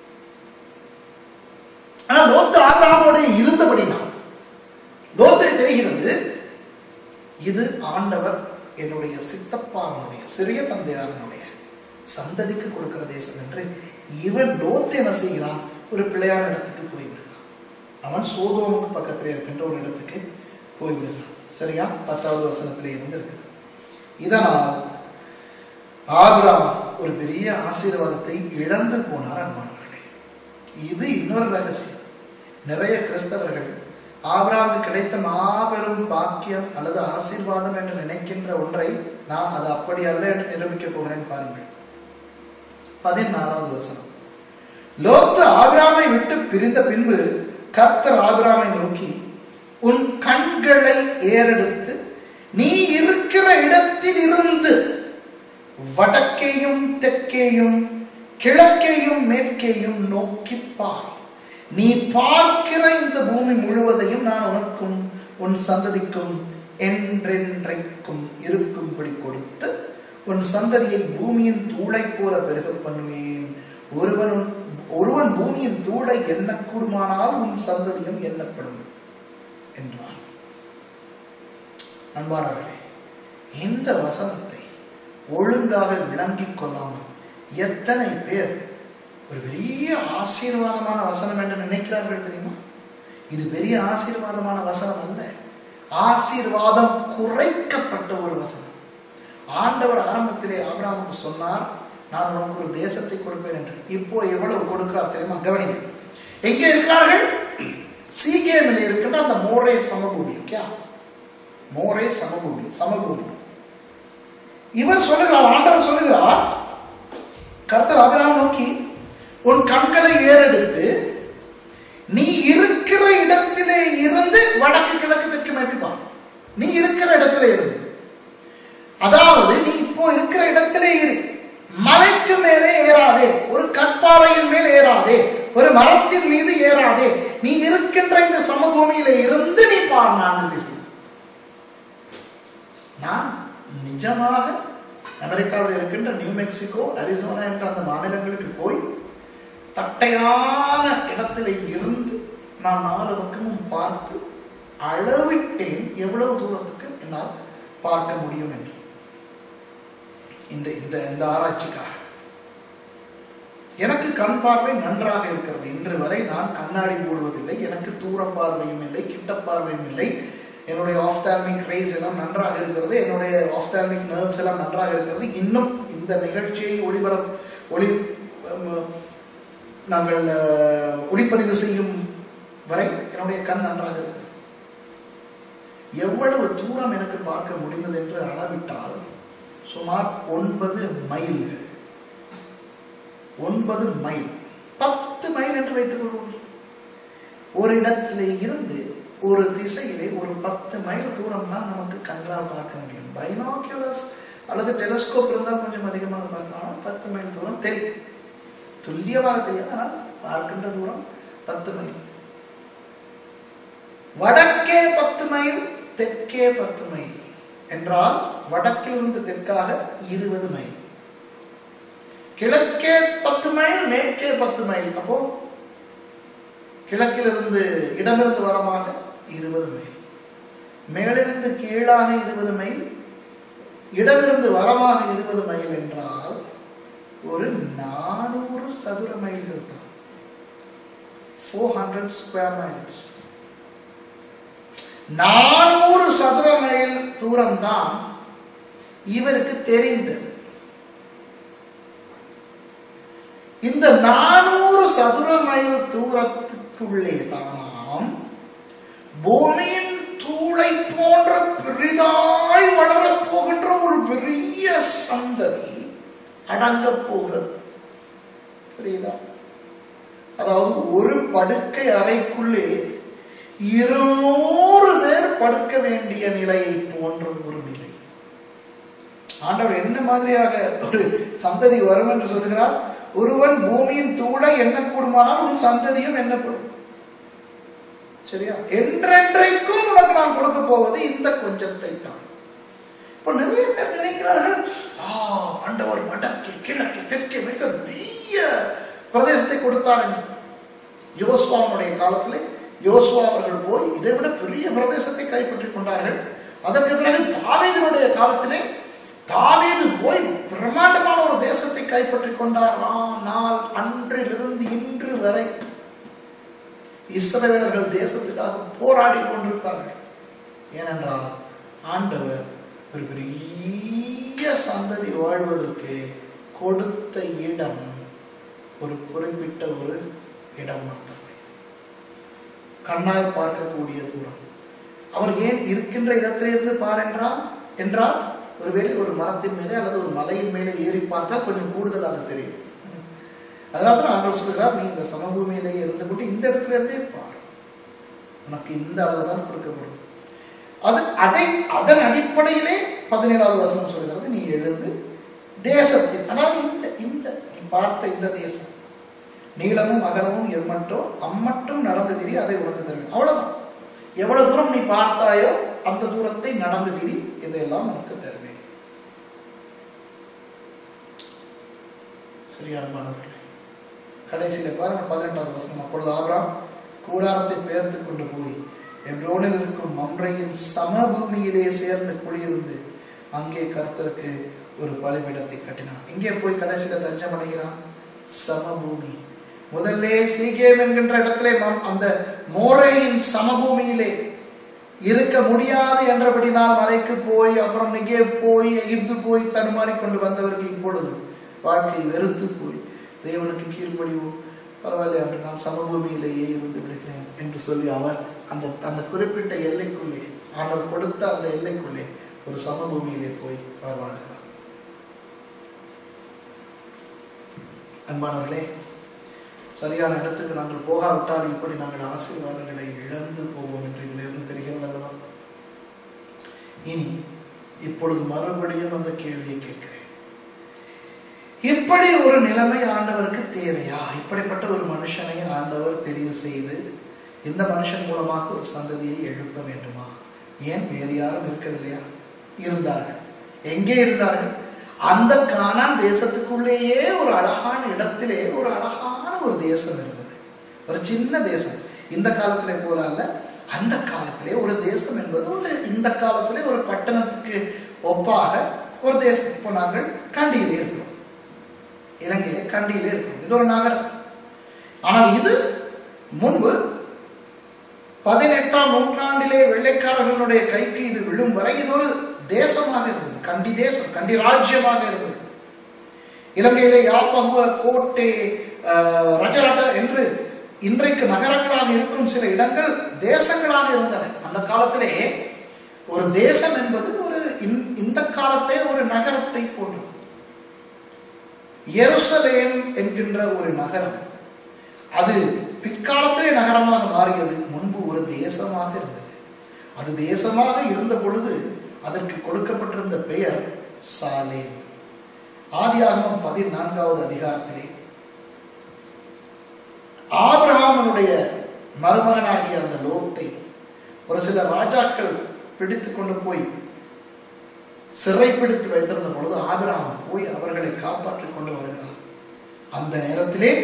ஆனால் லோத்து ஆபிரகாமோடு இருந்தபடினால் லோத்துக்கு தெரிகிறது இது ஆண்டவர் என்னுடைய சித்தப்பாவனுடைய சிறிய தந்தையாரனுடைய சந்ததிக்கு கொடுக்கிற தேசம் என்று இவன் லோத்து என்ன செய்கிறான் ஒரு பிள்ளையான இடத்துக்கு போய்விடுகிறான் அவன் சோதோமுக்கு பக்கத்தில் இருக்கின்ற ஒரு இடத்துக்கு போய்விடுகிறான் சரியா பத்தாவது வசனத்திலே இருந்து இருக்குது இதனால் ஆபிராம் ஒரு பெரிய ஆசீர்வாதத்தை இழந்து போனார் அன்பானவர்களே இது இன்னொரு ரகசியம் நிறைய கிறிஸ்தவர்கள் ஆபிராமுக்கு கிடைத்த மாபெரும் பாக்கியம் அல்லது ஆசீர்வாதம் என்று நினைக்கின்ற ஒன்றை நாம் அது அப்படி அல்ல என்று நிரூபிக்கப் போகிறேன் பாருங்கள் பதினாலாவது வசனம் லோத்து ஆபிராமை விட்டு பிரிந்த பின்பு கர்த்தர் ஆபிராமை நோக்கி உன் கண்களை ஏறெடுத்து நீ இருக்கிற இடத்தில் இருந்து வடக்கேயும் தெற்கேயும் கிழக்கேயும் மேற்கேயும் நோக்கி பார் நீ பார்க்கிற இந்த பூமி முழுவதையும் நான் உனக்கும் உன் சந்ததிக்கும் என்றென்றைக்கும் இருக்கும்படி கொடுத்து உன் சந்ததியை பூமியின் தூளை போல பெருக பண்ணுவேன் ஒருவன் ஒருவன் பூமியின் தூளை எண்ணக்கூடுமானால் உன் சந்ததியும் எண்ணப்படும் என்றார் அன்பானவர்களே இந்த வசனத்தை ஒழுங்காக விளங்கிக் கொள்ளாமல் எத்தனை பேர் ஒரு பெரிய ஆசீர்வாதமான வசனம் என்று நினைக்கிறார்கள் தெரியுமா இது பெரிய ஆசீர்வாதமான வசனம் அல்ல ஆசீர்வாதம் குறைக்கப்பட்ட ஒரு வசனம் ஆண்டவர் ஆரம்பத்திலே ஆபிரகாமுக்கு சொன்னார் நான் உனக்கு ஒரு தேசத்தை கொடுப்பேன் என்று இப்போ எவ்வளவு கொடுக்கிறார் தெரியுமா கவனிங்க எங்கே இருக்கிறார்கள் சீகேமில் இருக்கின்ற அந்த மோரே சமபூமி ஓகே மோரே சமபூமி சமபூமி இவர் சொல்லுகிறார் ஆண்டவர் சொல்லுகிறார் கர்த்தர் அபிராம் நோக்கி உன் கண்களை ஏறெடுத்து நீ இருக்கிற இடத்திலே இருந்து வடக்கு கிழக்கு தெற்கு மேற்கு பார் நீ இருக்கிற இடத்திலே இருந்து அதாவது நீ இப்போ இருக்கிற இடத்திலே இரு மலைக்கு மேலே ஏறாதே ஒரு கற்பாறையின் மேல் ஏறாதே ஒரு மரத்தின் மீது ஏறாதே நீ இருக்கின்ற இந்த சமபூமியில இருந்து நீ பார் நான்கு திசை நான் நிஜமாக அமெரிக்காவில் இருக்கின்ற நியூ மெக்சிகோ அரிசோனா என்ற அந்த மாநிலங்களுக்கு போய் தட்டையான இடத்துல இருந்து நான் நாலு பக்கமும் பார்த்து அளவிட்டேன் எவ்வளவு தூரத்துக்கு என்னால் பார்க்க முடியும் என்று இந்த இந்த இந்த ஆராய்ச்சிக்காக எனக்கு கண் பார்வை நன்றாக இருக்கிறது இன்று வரை நான் கண்ணாடி போடுவதில்லை எனக்கு தூர பார்வையும் இல்லை கிட்ட பார்வையும் இல்லை என்னுடைய ஆஃப்தால்மிக் ரேஸ் எல்லாம் நன்றாக இருக்கிறது என்னுடைய ஆஃப்தால்மிக் நர்வ்ஸ் எல்லாம் நன்றாக இருக்கிறது இன்னும் இந்த நிகழ்ச்சியை ஒளிபரப் ஒளி அஹ், நாங்கள் அஹ், ஒளிப்பதிவு செய்யும் வரை என்னுடைய கண் நன்றாக இருக்கிறது எவ்வளவு தூரம் எனக்கு பார்க்க முடிந்தது என்று அளவிட்டால் சுமார் ஒன்பது மைல்கள் ஒன்பது மைல் பத்து மைல் என்று வைத்துக் கொள்வோம் ஒரு இடத்திலே இருந்து ஒரு திசையிலே ஒரு பத்து மைல் தூரம் தான் நமக்கு கண்களால் பார்க்க முடியும் பைனாக்குலர்ஸ் அல்லது டெலஸ்கோப் இருந்தால் கொஞ்சம் அதிகமாக பார்க்கலாம் ஆனால் பத்து மைல் தூரம் தெரியும் துல்லியமாக தெரியாது ஆனால் பார்க்கின்ற தூரம் பத்து மைல் வடக்கே பத்து மைல் தெற்கே பத்து மைல் என்றால் வடக்கிலிருந்து தெற்காக இருபது மைல் கிழக்கே பத்து மைல் மேற்கே பத்து மைல் அப்போ கிழக்கிலிருந்து இடமிருந்து வரமாக இருபது மைல் மேலிருந்து கீழாக இருபது மைல் இடமிருந்து வரமாக இருபது மைல் என்றால் ஒரு நானூறு சதுர மைல்கள் தான் ஃபோர் ஹண்ட்ரட் ஸ்கொயர் மைல்ஸ் நானூறு சதுர மைல் தூரம் தான் இவருக்கு தெரிந்தது இந்த நானூறு சதுர மைல் தூரத்துக்குள்ளே தானாம் பூமியின் தூளை போன்ற பெரிதாய் வளரப் போகின்ற ஒரு பெரிய சந்ததி அடங்கப் போகிறது புரியுதா அதாவது ஒரு படுக்கை அறைக்குள்ளே இருநூறு பேர் படுக்க வேண்டிய நிலையை போன்ற ஒரு நிலை ஆண்டவர் என்ன மாதிரியாக ஒரு சந்ததி வரும் என்று சொல்லுகிறார் ஒருவன் பூமியின் தூளை எண்ணக்கூடுமானால் உன் சந்ததியும் எண்ணப்படும் சரியா என்றென்றைக்கும் உனக்கு நான் கொடுக்க போவது இந்த கொஞ்சத்தை தான் இப்போ நிறைய பேர் நினைக்கிறார்கள் ஆ ஆண்டவர் வடக்கே கிழக்கே தெற்கே மிக பெரிய பிரதேசத்தை கொடுத்தார் என்று யோசுவாவுடைய காலத்திலே யோசுவா அவர்கள் போய் இதை விட பெரிய பிரதேசத்தை கைப்பற்றி கொண்டார்கள் அதற்கு பிறகு தாவீதினுடைய காலத்திலே தாவீது போய் பிரம்மாண்டமான ஒரு தேசத்தை கைப்பற்றி கொண்டார் ஆனால் அன்றிலிருந்து இன்று வரை இஸ்ரவேலர்கள் தேசத்துக்காக போராடி கொண்டிருக்கிறார்கள் ஏனென்றால் ஆண்டவர் ஒரு பெரிய சந்ததி வாழ்வதற்கு கொடுத்த இடம் ஒரு குறிப்பிட்ட ஒரு இடம் மாத்திரமே கண்ணால் பார்க்கக்கூடிய தூரம் அவர் ஏன் இருக்கின்ற இடத்திலிருந்து பார் என்றால் என்றால் ஒருவேளை ஒரு மரத்தின் மேலே அல்லது ஒரு மலையின் மேலே ஏறி பார்த்தால் கொஞ்சம் கூடுதலாக தெரியும் அதனால தான் ஆண்டவர் சொல்கிறார் நீ இந்த சமபூமியிலேயே இருந்து கொண்டு இந்த இடத்துல இருந்தே பார் உனக்கு இந்த அளவு தான் கொடுக்கப்படும் அது அதை அதன் அடிப்படையிலே பதினேழாவது வசனம் சொல்கிறது நீ எழுந்து தேசத்தில் அதாவது இந்த இந்த நீ பார்த்த இந்த தேசம் நீளமும் அகலமும் எம்மட்டோ அம்மட்டும் நடந்து திரி அதை உனக்கு தருவேன் அவ்வளவுதான் எவ்வளவு தூரம் நீ பார்த்தாயோ அந்த தூரத்தை நடந்து திரி இதையெல்லாம் உனக்கு தருவேன் சரியானவர்களே கடைசியில் பாருங்க பதினெட்டாவது வசனம் அப்பொழுது ஆபிராம் கூடாரத்தை பெயர்த்து கொண்டு போய் எப்ரோனில் இருக்கும் மம்ரையின் சமபூமியிலே சேர்ந்து குடியிருந்து அங்கே கர்த்தருக்கு ஒரு பலிபீடத்தை கட்டினான் இங்கே போய் கடைசியில் தஞ்சம் அடைகிறான் சமபூமி முதல்ல சீகேம் என்கின்ற இடத்திலே மம்- அந்த மோரேயின் சமபூமியிலே இருக்க முடியாது என்றபடினால் மலைக்கு போய் அப்புறம் நிகேவ் போய் எகிப்து போய் தடுமாறி கொண்டு வந்தவருக்கு இப்பொழுது வாழ்க்கை வெறுத்து போய் தேவனுக்கு கீழ்ப்படிவோம் பரவாயில்லை என்று நான் சமபூமியிலேயே இருந்து விடுகிறேன் என்று சொல்லி அவர் அந்த அந்த குறிப்பிட்ட எல்லைக்குள்ளே அவர் கொடுத்த அந்த எல்லைக்குள்ளே ஒரு சமபூமியிலே போய் அவர் வாழ்கிறார் அன்பானவர்களே சரியான இடத்துக்கு நாங்கள் போகாவிட்டால் இப்படி நாங்கள் ஆசீர்வாதங்களை இழந்து போவோம் என்று இதிலிருந்து தெரிகிறது அல்லவா இனி இப்பொழுது மறுபடியும் அந்த கேள்வியை கேட்கிறேன் இப்படி ஒரு நிலைமை ஆண்டவருக்கு தேவையா இப்படிப்பட்ட ஒரு மனுஷனை ஆண்டவர் தெரிவு செய்து இந்த மனுஷன் மூலமாக ஒரு சந்ததியை எழுப்ப வேண்டுமா ஏன் வேறு யாரும் இருக்கவில்லையா இருந்தார்கள் எங்கே இருந்தார்கள் அந்த கானான் தேசத்துக்குள்ளேயே ஒரு அழகான இடத்திலே ஒரு அழகான ஒரு தேசம் இருந்தது ஒரு சின்ன தேசம் இந்த காலத்திலே போல அல்ல அந்த காலத்திலே ஒரு தேசம் என்பது ஒரு இந்த காலத்திலே ஒரு பட்டணத்துக்கு ஒப்பாக ஒரு தேசம் இப்போ நாங்கள் கண்டியிலே இருக்கிறோம் இலங்கையிலே கண்டியிலே இருக்கிறோம் இது ஒரு நகரம் ஆனால் இது முன்பு பதினெட்டாம் நூற்றாண்டிலே வெள்ளைக்காரர்களுடைய கைக்கு இது விழும் வரை இது ஒரு தேசமாக இருந்தது கண்டி தேசம் கண்டி ராஜ்யமாக இருந்தது இலங்கையிலே யாப்பகுவ கோட்டை அஹ், ரஜரட என்று இன்றைக்கு நகரங்களாக இருக்கும் சில இடங்கள் தேசங்களாக இருந்தன அந்த காலத்திலே ஒரு தேசம் என்பது ஒரு இந்த- இந்த காலத்தே ஒரு நகரத்தை போன்றது எருசலேம் என்கின்ற ஒரு நகரம் அது பிற்காலத்திலே நகரமாக மாறியது முன்பு ஒரு தேசமாக இருந்தது அது தேசமாக இருந்த பொழுது அதற்கு கொடுக்கப்பட்டிருந்த பெயர் சாலேம் ஆதியாகமம் பதினான்காவது அதிகாரத்திலே ஆபிரகாமனுடைய மருமகனாகிய அந்த லோத்தை ஒரு சில ராஜாக்கள் பிடித்து கொண்டு போய் சிறைப்பிடித்து வைத்திருந்த பொழுது ஆபிரகாம் போய் அவர்களை காப்பாற்றிக் கொண்டு வருகிறார் அந்த நேரத்திலே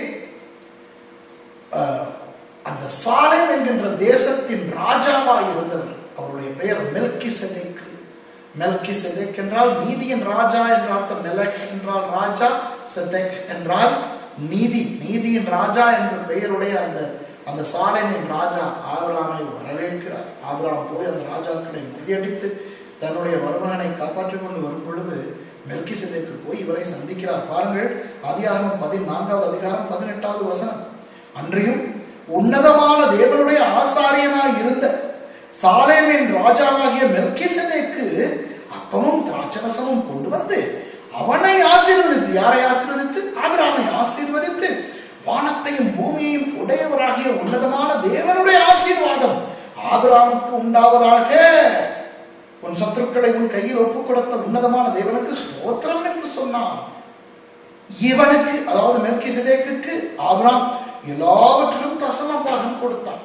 அஹ், அந்த சாலேம் என்கின்ற தேசத்தின் ராஜாவாய் இருந்தவர் அவருடைய பெயர் மெல்கி செதேக் மெல்கி செதேக் என்றால் நீதியின் ராஜா என்ற அர்த்தம் மெலக் என்றால் ராஜா செதேக் என்றால் நீதி நீதியின் ராஜா என்ற பெயருடைய அந்த அந்த சாலேமின் ராஜா ஆபிராமை வரவேற்கிறார் ஆபிராம் போய் அந்த ராஜாக்களை முறியடித்து தன்னுடைய மருமகனை காப்பாற்றிக் கொண்டு வரும் பொழுது மெல்கி போய் இவரை சந்திக்கிறார் பாருங்கள் அதிகாரம் பதினான்காவது அதிகாரம் பதினெட்டாவது வசனம் அன்றியும் உன்னதமான தேவனுடைய ஆசாரியனாய் இருந்த சாலேமின் ராஜாவாகிய மெல்கிசதேக்கு அப்பமும் திராட்சரசமும் கொண்டு வந்து அவனை ஆசீர்வதித்து யாரை ஆசீர்வதித்து ஆபிராமை ஆசீர்வதித்து வானத்தையும் பூமியையும் உடையவராகிய உன்னதமான தேவனுடைய ஆசீர்வாதம் ஆபிராமுக்கு உண்டாவதாக உன் சத்துருக்களை உன் கையில் ஒப்புக் கொடுத்த உன்னதமான தேவனுக்கு ஸ்தோத்திரம் என்று சொன்னான் இவனுக்கு அதாவது மெல்கி சிதேக்கு ஆபிராம் எல்லாவற்றிலும் தசம பாகம் கொடுத்தான்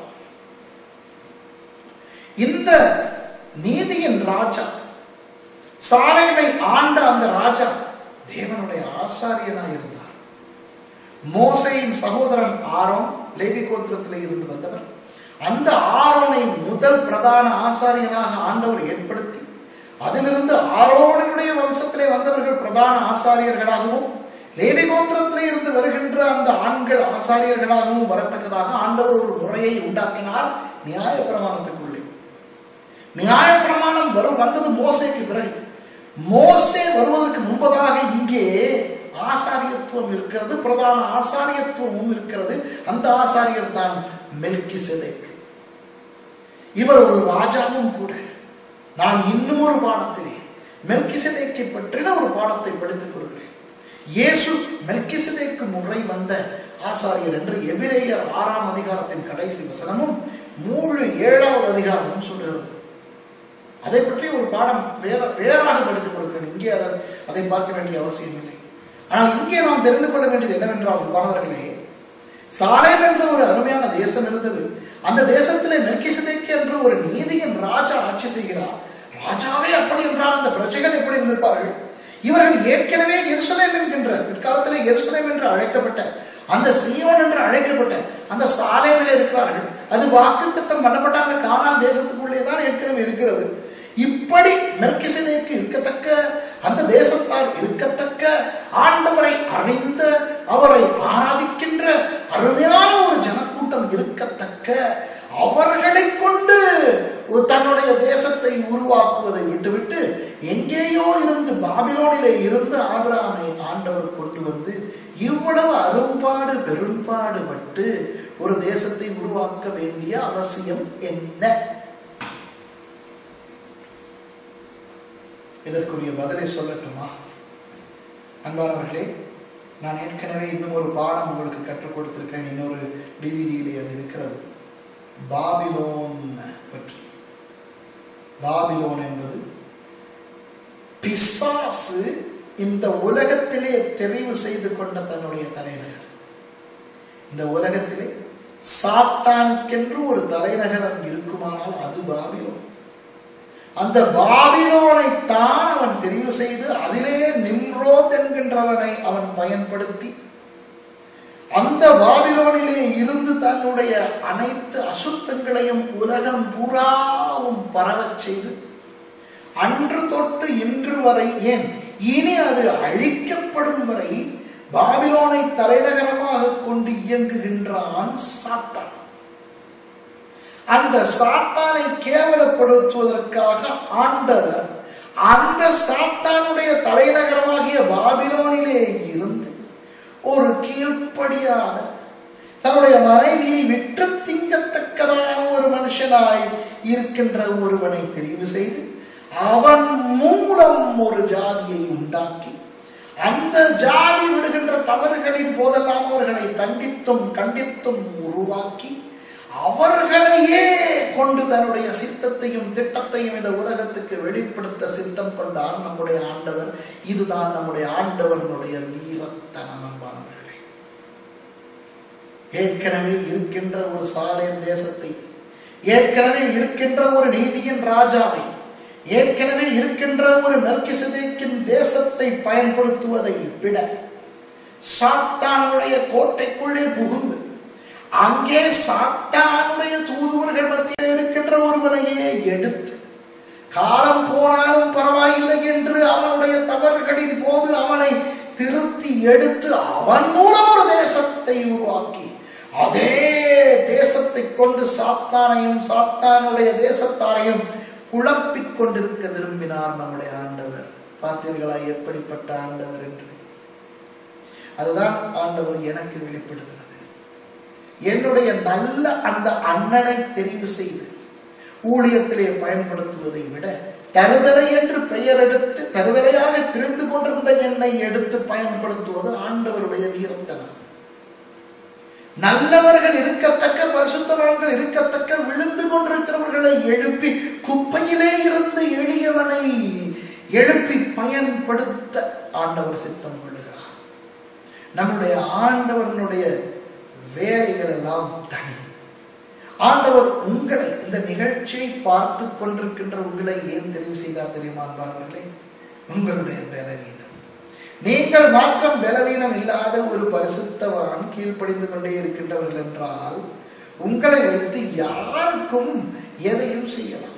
இந்த நீதியின் ராஜா சாலைமை ஆண்ட அந்த ராஜா தேவனுடைய ஆசாரியனாய் இருந்தார் மோசையின் சகோதரன் ஆரோன் லேவி கோத்திரத்திலே இருந்து வந்தவர் அந்த ஆரோனை முதல் பிரதான ஆசாரியனாக ஆண்டவர் ஏற்படுத்தி அதிலிருந்து ஆரோனுடைய வம்சத்திலே வந்தவர்கள் பிரதான ஆசாரியர்களாகவும் லேவி கோத்திரத்திலே இருந்து வருகின்ற அந்த ஆண்கள் ஆசாரியர்களாகவும் வரத்தக்கதாக ஆண்டவர் ஒரு முறையை உண்டாக்கினார் நியாய பிரமாணத்துக்குள்ளே நியாய பிரமாணம் வரும் வந்தது மோசேக்கு பிறகு மோசே வருவதற்கு முன்பதாக இங்கே ஆசாரியத்துவம் இருக்கிறது பிரதான ஆசாரியத்துவமும் இருக்கிறது அந்த ஆசாரியர் தான் மெல்கி இவர் ஒரு ராஜாவும் கூட நான் இன்னும் ஒரு பாடத்திலே மெல்கிசதேக்கை பற்றின ஒரு பாடத்தை படித்துக் கொடுக்கிறேன் இயேசு மெல்கிசதேக்கு முறை வந்த ஆசாரியர் என்று எபிரேயர் ஆறாம் அதிகாரத்தின் கடைசி வசனமும் மூணு ஏழாவது அதிகாரமும் சொல்லுகிறது அதை பற்றி ஒரு பாடம் வேற வேறாக படித்துக் கொடுக்கிறேன் இங்கே அதை அதை பார்க்க வேண்டிய அவசியம் இல்லை ஆனால் இங்கே நாம் தெரிந்து கொள்ள வேண்டியது என்னவென்றால் மாணவர்களே சாலேம் என்ற ஒரு அருமையான தேசம் இருந்தது அந்த தேசத்திலே மெல்கிசதேக்கு என்ற ஒரு நீதியின் ராஜா ஆட்சி செய்கிறார் ராஜாவே அப்படி என்றால் அந்த பிரஜைகள் எப்படி இருந்திருப்பார்கள் இவர்கள் ஏற்கனவே எருசலேம் என்கின்ற பிற்காலத்திலே எருசலேம் என்று அழைக்கப்பட்ட அந்த சீயோன் என்று அழைக்கப்பட்ட அந்த சாலேமில் இருக்கிறார்கள் அது வாக்குத்தத்தம் பண்ணப்பட்ட அந்த கானான் தேசத்துக்குள்ளே தான் ஏற்கனவே இருக்கிறது இப்படி மெல்கிசதேக்கு இருக்கத்தக்க அந்த தேசத்தார் இருக்கத்தக்க ஆண்டவரை அறிந்த அவரை ஆராதிக்கின்ற அருமையான ஒரு ஜனக்கூட்டம் இருக்கத்தக்க அவர்களை கொண்டு ஒரு தன்னுடைய தேசத்தை உருவாக்குவதை விட்டுவிட்டு எங்கேயோ இருந்து பாபிலோனிலே இருந்து ஆபிரகாமை ஆண்டவர் கொண்டு வந்து இவ்வளவு அரும்பாடு பெரும்பாடுபட்டு ஒரு தேசத்தை உருவாக்க வேண்டிய அவசியம் என்ன இதற்குரிய பதிலை சொல்லட்டுமா அன்பானவர்களே நான் ஏற்கனவே இன்னும் ஒரு பாடம் உங்களுக்கு கற்றுக் கொடுத்திருக்கிறேன் இன்னொரு டிவிடியிலே அது இருக்கிறது பாபிலோன் பற்றி பாபிலோன் என்பது பிசாசு இந்த உலகத்திலே தெரிவு செய்து கொண்ட தன்னுடைய தலைநகர் இந்த உலகத்திலே சாத்தானுக்கென்று ஒரு தலைநகரம் இருக்குமானால் அது பாபிலோன் அந்த பாபிலோனை தான் அவன் தெரிவு செய்து அதிலே நிம்ரோத் என்கின்றவனை அவன் பயன்படுத்தி அந்த பாபிலோனிலே இருந்து தன்னுடைய அனைத்து அசுத்தங்களையும் உலகம் பூராவும் பரவச் செய்து அன்று தொட்டு இன்று வரை ஏன் இனி அது அழிக்கப்படும் வரை பாபிலோனை தலைநகரமாக கொண்டு இயங்குகின்றான் சாத்தான் அந்த சாத்தானை கேவலப்படுத்துவதற்காக ஆண்டவர் அந்த சாத்தானுடைய தலைநகரமாகிய பாபிலோனிலே இருந்து ஒரு கீழ்ப்படியாத தன்னுடைய மனைவியை விற்று திங்கத்தக்கதான ஒரு மனுஷனாய் இருக்கின்ற ஒருவனை தெரிவு செய்து அவன் மூலம் ஒரு ஜாதியை உண்டாக்கி அந்த ஜாதி விடுகின்ற தவறுகளின் போதெல்லாம் அவர்களை தண்டித்தும் கண்டித்தும் உருவாக்கி அவர்களையே கொண்டு தன்னுடைய சித்தத்தையும் திட்டத்தையும் இந்த உலகத்துக்கு வெளிப்படுத்த சித்தம் கொண்டார் நம்முடைய ஆண்டவர் இதுதான் நம்முடைய ஆண்டவர்களுடைய வீரத்தனம் அன்பானவர்களே ஏற்கனவே இருக்கின்ற ஒரு சாலேம் தேசத்தை ஏற்கனவே இருக்கின்ற ஒரு நீதியின் ராஜாவை ஏற்கனவே இருக்கின்ற ஒரு மெல்கிசதேக்கின் தேசத்தை பயன்படுத்துவதை விட சாத்தானுடைய கோட்டைக்குள்ளே புகுந்து அங்கே சாத்தானுடைய தூதுவர்கள் மத்தியில் இருக்கின்ற ஒருவனையே எடுத்து காலம் போனாலும் பரவாயில்லை என்று அவனுடைய தவறுகளின் போது அவனை திருத்தி எடுத்து அவன் மூலம் ஒரு தேசத்தை உருவாக்கி அதே தேசத்தை கொண்டு சாத்தானையும் சாத்தானுடைய தேசத்தாரையும் குழப்பிக் கொண்டிருக்க விரும்பினார் நம்முடைய ஆண்டவர் பார்த்தீர்களா எப்படிப்பட்ட ஆண்டவர் என்று அதுதான் ஆண்டவர் எனக்கு வெளிப்படுத்தினது என்னுடைய நல்ல அந்த அண்ணனை தெரிவு செய்து ஊழியத்திலே பயன்படுத்துவதை விட தருதலை என்று பெயர் எடுத்து தருதலையாக திரிந்து கொண்டிருந்த என்னை எடுத்து பயன்படுத்துவது ஆண்டவருடைய வீரத்தனம் நல்லவர்கள் இருக்கத்தக்க பரிசுத்தவான்கள் இருக்கத்தக்க விழுந்து கொண்டிருக்கிறவர்களை எழுப்பி குப்பையிலே இருந்து எளியவனை எழுப்பி பயன்படுத்த ஆண்டவர் சித்தம் கொள்ளுகிறார் நம்முடைய ஆண்டவர்களுடைய வேலைகள் எல்லாம் தனி ஆண்டவர் உங்களை இந்த நிகழ்ச்சியை பார்த்து கொண்டிருக்கின்ற உங்களை ஏன் தெரிவு செய்தார் தெரியுமா அன்பானவர்களே உங்களுடைய பலவீனம் நீங்கள் மாத்திரம் பலவீனம் இல்லாத ஒரு பரிசுத்தவான் கீழ்ப்படிந்து கொண்டே இருக்கின்றவர்கள் என்றால் உங்களை வைத்து யாருக்கும் எதையும் செய்யலாம்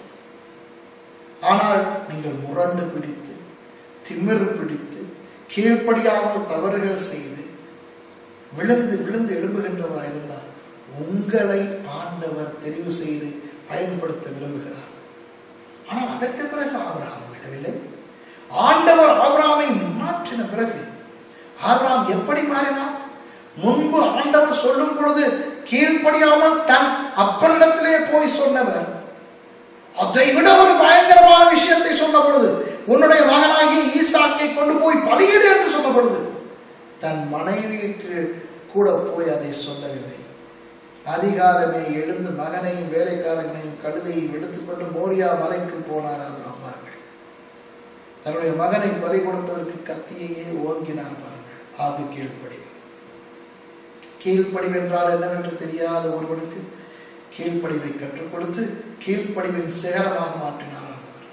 ஆனால் நீங்கள் முரண்டு பிடித்து திமிரு பிடித்து கீழ்ப்படியாமல் தவறுகள் செய்து விழுந்து விழுந்து எழும்புகின்றவராக இருந்தால் உங்களை ஆண்டவர் தெரிவு செய்து பயன்படுத்த விரும்புகிறார் ஆனால் அதற்கு பிறகு ஆபிரகாம் விடவில்லை ஆண்டவர் ஆபிரகாமை மாற்றின பிறகு ஆபிரகாம் எப்படி மாறினார் முன்பு ஆண்டவர் சொல்லும் பொழுது கீழ்ப்படியாமல் தன் அப்பனிடத்திலே போய் சொன்னவர் அதை விட ஒரு பயங்கரமான விஷயத்தை சொன்ன பொழுது உன்னுடைய மகனாகிய ஈசாக்கை கொண்டு போய் பலியிடு என்று சொன்ன பொழுது தன் மனைவிக்கு கூட போய் அதை சொல்லவில்லை அதிகாலமே எழுந்து மகனையும் வேலைக்காரங்களையும் கழுதையும் எடுத்துக்கொண்டு மோரியா மலைக்கு போனார் அப்புறம் பாருங்கள் தன்னுடைய மகனை பலி கொடுப்பதற்கு கத்தியையே ஓங்கினார் பாருங்கள் அது கீழ்ப்படிவு கீழ்ப்படிவு என்றால் என்னவென்று தெரியாத ஒருவனுக்கு கீழ்ப்படிவை கற்றுக் கொடுத்து கீழ்ப்படிவின் சிகரமாக மாற்றினார் ஆண்டவர்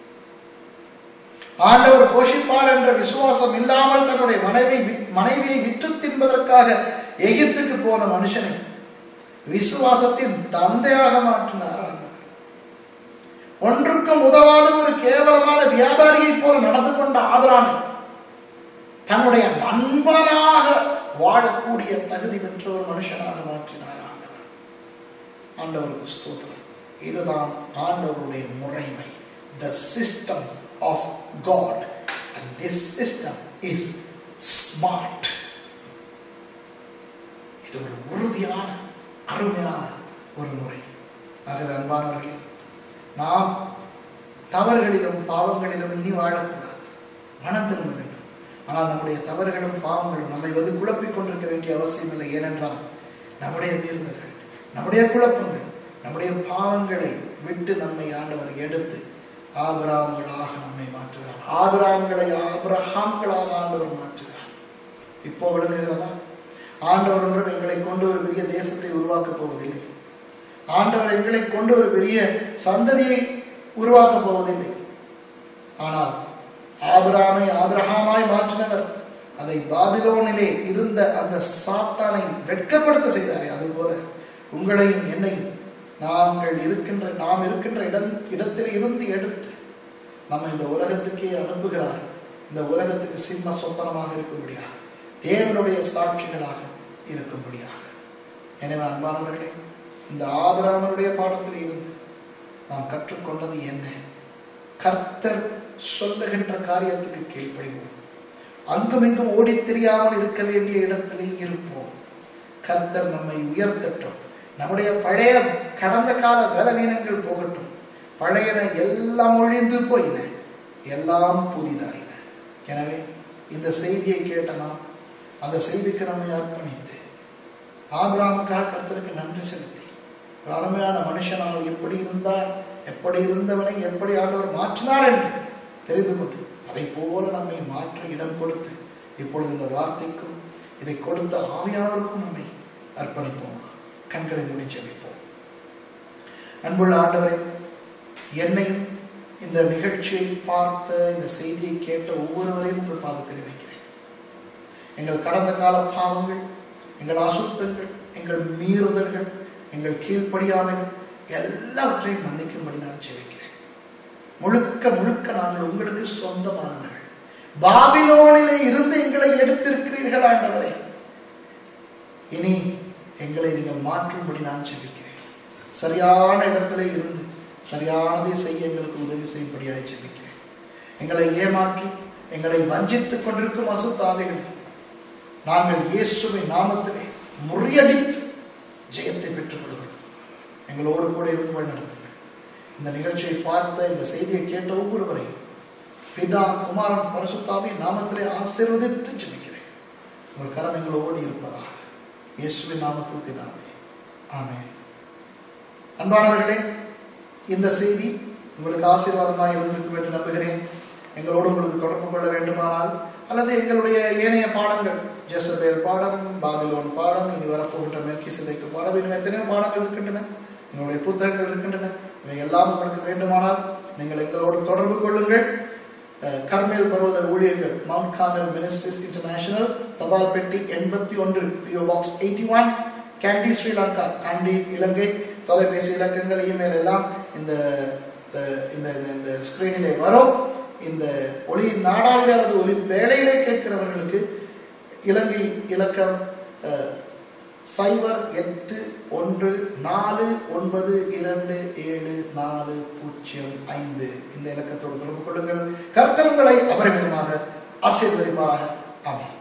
ஆண்டவர் போஷிப்பார் என்ற விசுவாசம் இல்லாமல் தன்னுடைய மனைவி மனைவியை விற்று தின்பதற்காக எகிப்துக்கு போன மனுஷனை விசுவாசத்தின் தந்தையாக மாற்றினார் ஆண்டவர் ஒன்றுக்கும் உதவாத ஒரு கேவலமான வியாபாரியை போல நடந்து கொண்ட ஆபராமை தன்னுடைய நண்பனாக வாழக்கூடிய தகுதி பெற்ற ஒரு மனுஷனாக மாற்றினார் ஆண்டவர் ஆண்டவருக்கு ஸ்தோத்திரம் இதுதான் ஆண்டவருடைய முறைமை the system of God and this system is smart இது ஒரு உறுதியான அருமையான ஒரு முறை ஆகவே அன்பானவர்களே நாம் தவறுகளிலும் பாவங்களிலும் இனி வாழக்கூடாது மனம் திரும்ப வேண்டும் ஆனால் நம்முடைய தவறுகளும் பாவங்களும் நம்மை வந்து குழப்பிக் கொண்டிருக்க வேண்டிய அவசியம் இல்லை ஏனென்றால் நம்முடைய மீறுதல்கள் நம்முடைய குழப்பங்கள் நம்முடைய பாவங்களை விட்டு நம்மை ஆண்டவர் எடுத்து ஆபிராம்களாக நம்மை மாற்றுகிறார் ஆபிராம்களை ஆபிரஹாம்களாக ஆண்டவர் மாற்றுகிறார் இப்போ விளங்குகிறதா ஆண்டவர் ஒன்றும் எங்களை கொண்டு ஒரு பெரிய தேசத்தை உருவாக்கப் போவதில்லை ஆண்டவர் எங்களை கொண்டு ஒரு பெரிய சந்ததியை உருவாக்கப் போவதில்லை ஆனால் ஆபிராமை ஆபிரஹாமாய் மாற்றினவர் அதை பாபிலோனிலே இருந்த அந்த சாத்தானை வெட்கப்படுத்த செய்தாரே அதுபோல உங்களையும் என்னையும் நாங்கள் இருக்கின்ற நாம் இருக்கின்ற இடம் இடத்தில் இருந்து எடுத்து நம்ம இந்த உலகத்துக்கே அனுப்புகிறார் இந்த உலகத்துக்கு சிம்ம சொப்பனமாக இருக்கும்படியாக தேவனுடைய சாட்சிகளாக இருக்கும்படியாக எனவே அன்பானவர்களே இந்த ஆபிராமனுடைய பாடத்தில் இருந்து நாம் கற்றுக்கொண்டது என்ன கர்த்தர் சொல்லுகின்ற காரியத்துக்கு கீழ்ப்படிவோம் அங்குமிங்கும் ஓடித் தெரியாமல் இருக்க வேண்டிய இடத்திலே இருப்போம் கர்த்தர் நம்மை உயர்த்தட்டும் நம்முடைய பழைய கடந்த கால பலவீனங்கள் போகட்டும் பழையன எல்லாம் ஒழிந்து போயின எல்லாம் புதிதாயின எனவே இந்த செய்தியை கேட்ட நாம் அந்த செய்திக்கு நம்மை அர்ப்பணித்து ஆபிராமுக்காக கர்த்தருக்கு நன்றி செலுத்தி ஒரு அருமையான மனுஷனால் எப்படி இருந்தார் எப்படி இருந்தவனை எப்படி ஆண்டவர் மாற்றினார் என்று தெரிந்து கொண்டு அதை போல நம்மை மாற்ற இடம் கொடுத்து இப்பொழுது இந்த வார்த்தைக்கும் இதை கொடுத்த ஆவியானவருக்கும் நம்மை அர்ப்பணிப்போமா கண்களை மூடி ஜெபிப்போம் அன்புள்ள ஆண்டவரே என்னையும் இந்த நிகழ்ச்சியை பார்த்த இந்த செய்தியை கேட்ட ஒவ்வொருவரையும் உங்கள் பாதத்தில் வைக்கிறேன் எங்கள் கடந்த கால பாவங்கள் எங்கள் அசுத்தங்கள் எங்கள் மீறுதல்கள் எங்கள் கீழ்ப்படியாமைகள் எல்லாவற்றையும் மன்னிக்கும்படி நான் ஜெபிக்கிறேன் முழுக்க முழுக்க நாங்கள் உங்களுக்கு சொந்தமானவர்கள் பாபிலோனிலே இருந்து எங்களை எடுத்திருக்கிறீர்கள் ஆண்டவரே இனி எங்களை நீங்கள் மாற்றும்படி நான் ஜெபிக்கிறேன் சரியான இடத்திலே இருந்து சரியானதை செய்ய எங்களுக்கு உதவி செய்யும்படியாக ஜெபிக்கிறேன் எங்களை ஏமாற்றி எங்களை வஞ்சித்துக் கொண்டிருக்கும் அசுத்தாவைகளை நாங்கள் இயேசுவின் நாமத்திலே முறியடித்து ஜெயத்தை பெற்றுக் கொள்கிறோம் எங்களோடு கூட இருந்து வழி நடத்துங்கள் இந்த நிகழ்ச்சியை பார்த்த இந்த செய்தியை கேட்ட ஒவ்வொருவரையும் பிதா குமாரன் பரிசுத்தாவி நாமத்திலே ஆசீர்வதித்து ஜெபிக்கிறேன் உங்கள் கரம் எங்களோடு இருப்பதாக இயேசுவின் நாமத்தில் பிதாவே ஆமென் அன்பானவர்களே இந்த செய்தி உங்களுக்கு ஆசீர்வாதமாக இருந்திருக்கும் என்று நம்புகிறேன் எங்களோடு உங்களுக்கு தொடர்பு கொள்ள வேண்டுமானால் அல்லது எங்களுடைய ஏனைய பாடங்கள் ஜெசபேல் பாடம் பாபிலோன் பாடம் இனி வரப்போகின்ற மெல்கி சிதைக்கு பாடம் இன்னும் எத்தனையோ பாடங்கள் இருக்கின்றன எங்களுடைய புத்தகங்கள் இருக்கின்றன இவை எல்லாம் உங்களுக்கு வேண்டுமானால் நீங்கள் எங்களோடு தொடர்பு கொள்ளுங்கள் அஹ், கர்மேல் பர்வத ஊழியர்கள் மவுண்ட் கார்மல் மினிஸ்ட்ரிஸ் இன்டர்நேஷனல் தபால் பெட்டி எண்பத்தி ஒன்று PO box eighty one Kandy Sri Lanka Kandy Ilangai தொலைபேசி இலக்கங்கள் இமெயில் எல்லாம் இந்த இந்த- இந்த இந்த- இந்த ஸ்கிரீனிலே வரும் இந்த ஒளி நாடாவிலே அல்லது ஒளி வேலையிலே கேட்கிறவர்களுக்கு இலங்கை இலக்கம் அஹ், சைபர் எட்டு ஒன்று நாலு ஒன்பது இரண்டு ஏழு நாலு பூஜ்ஜியம் ஐந்து இந்த இலக்கத்தோடு தொடர்பு கொள்ளுங்கள் கர்த்தர் உங்களை அபரிமிதமாக ஆசீர்வதிப்பாராக ஆமென்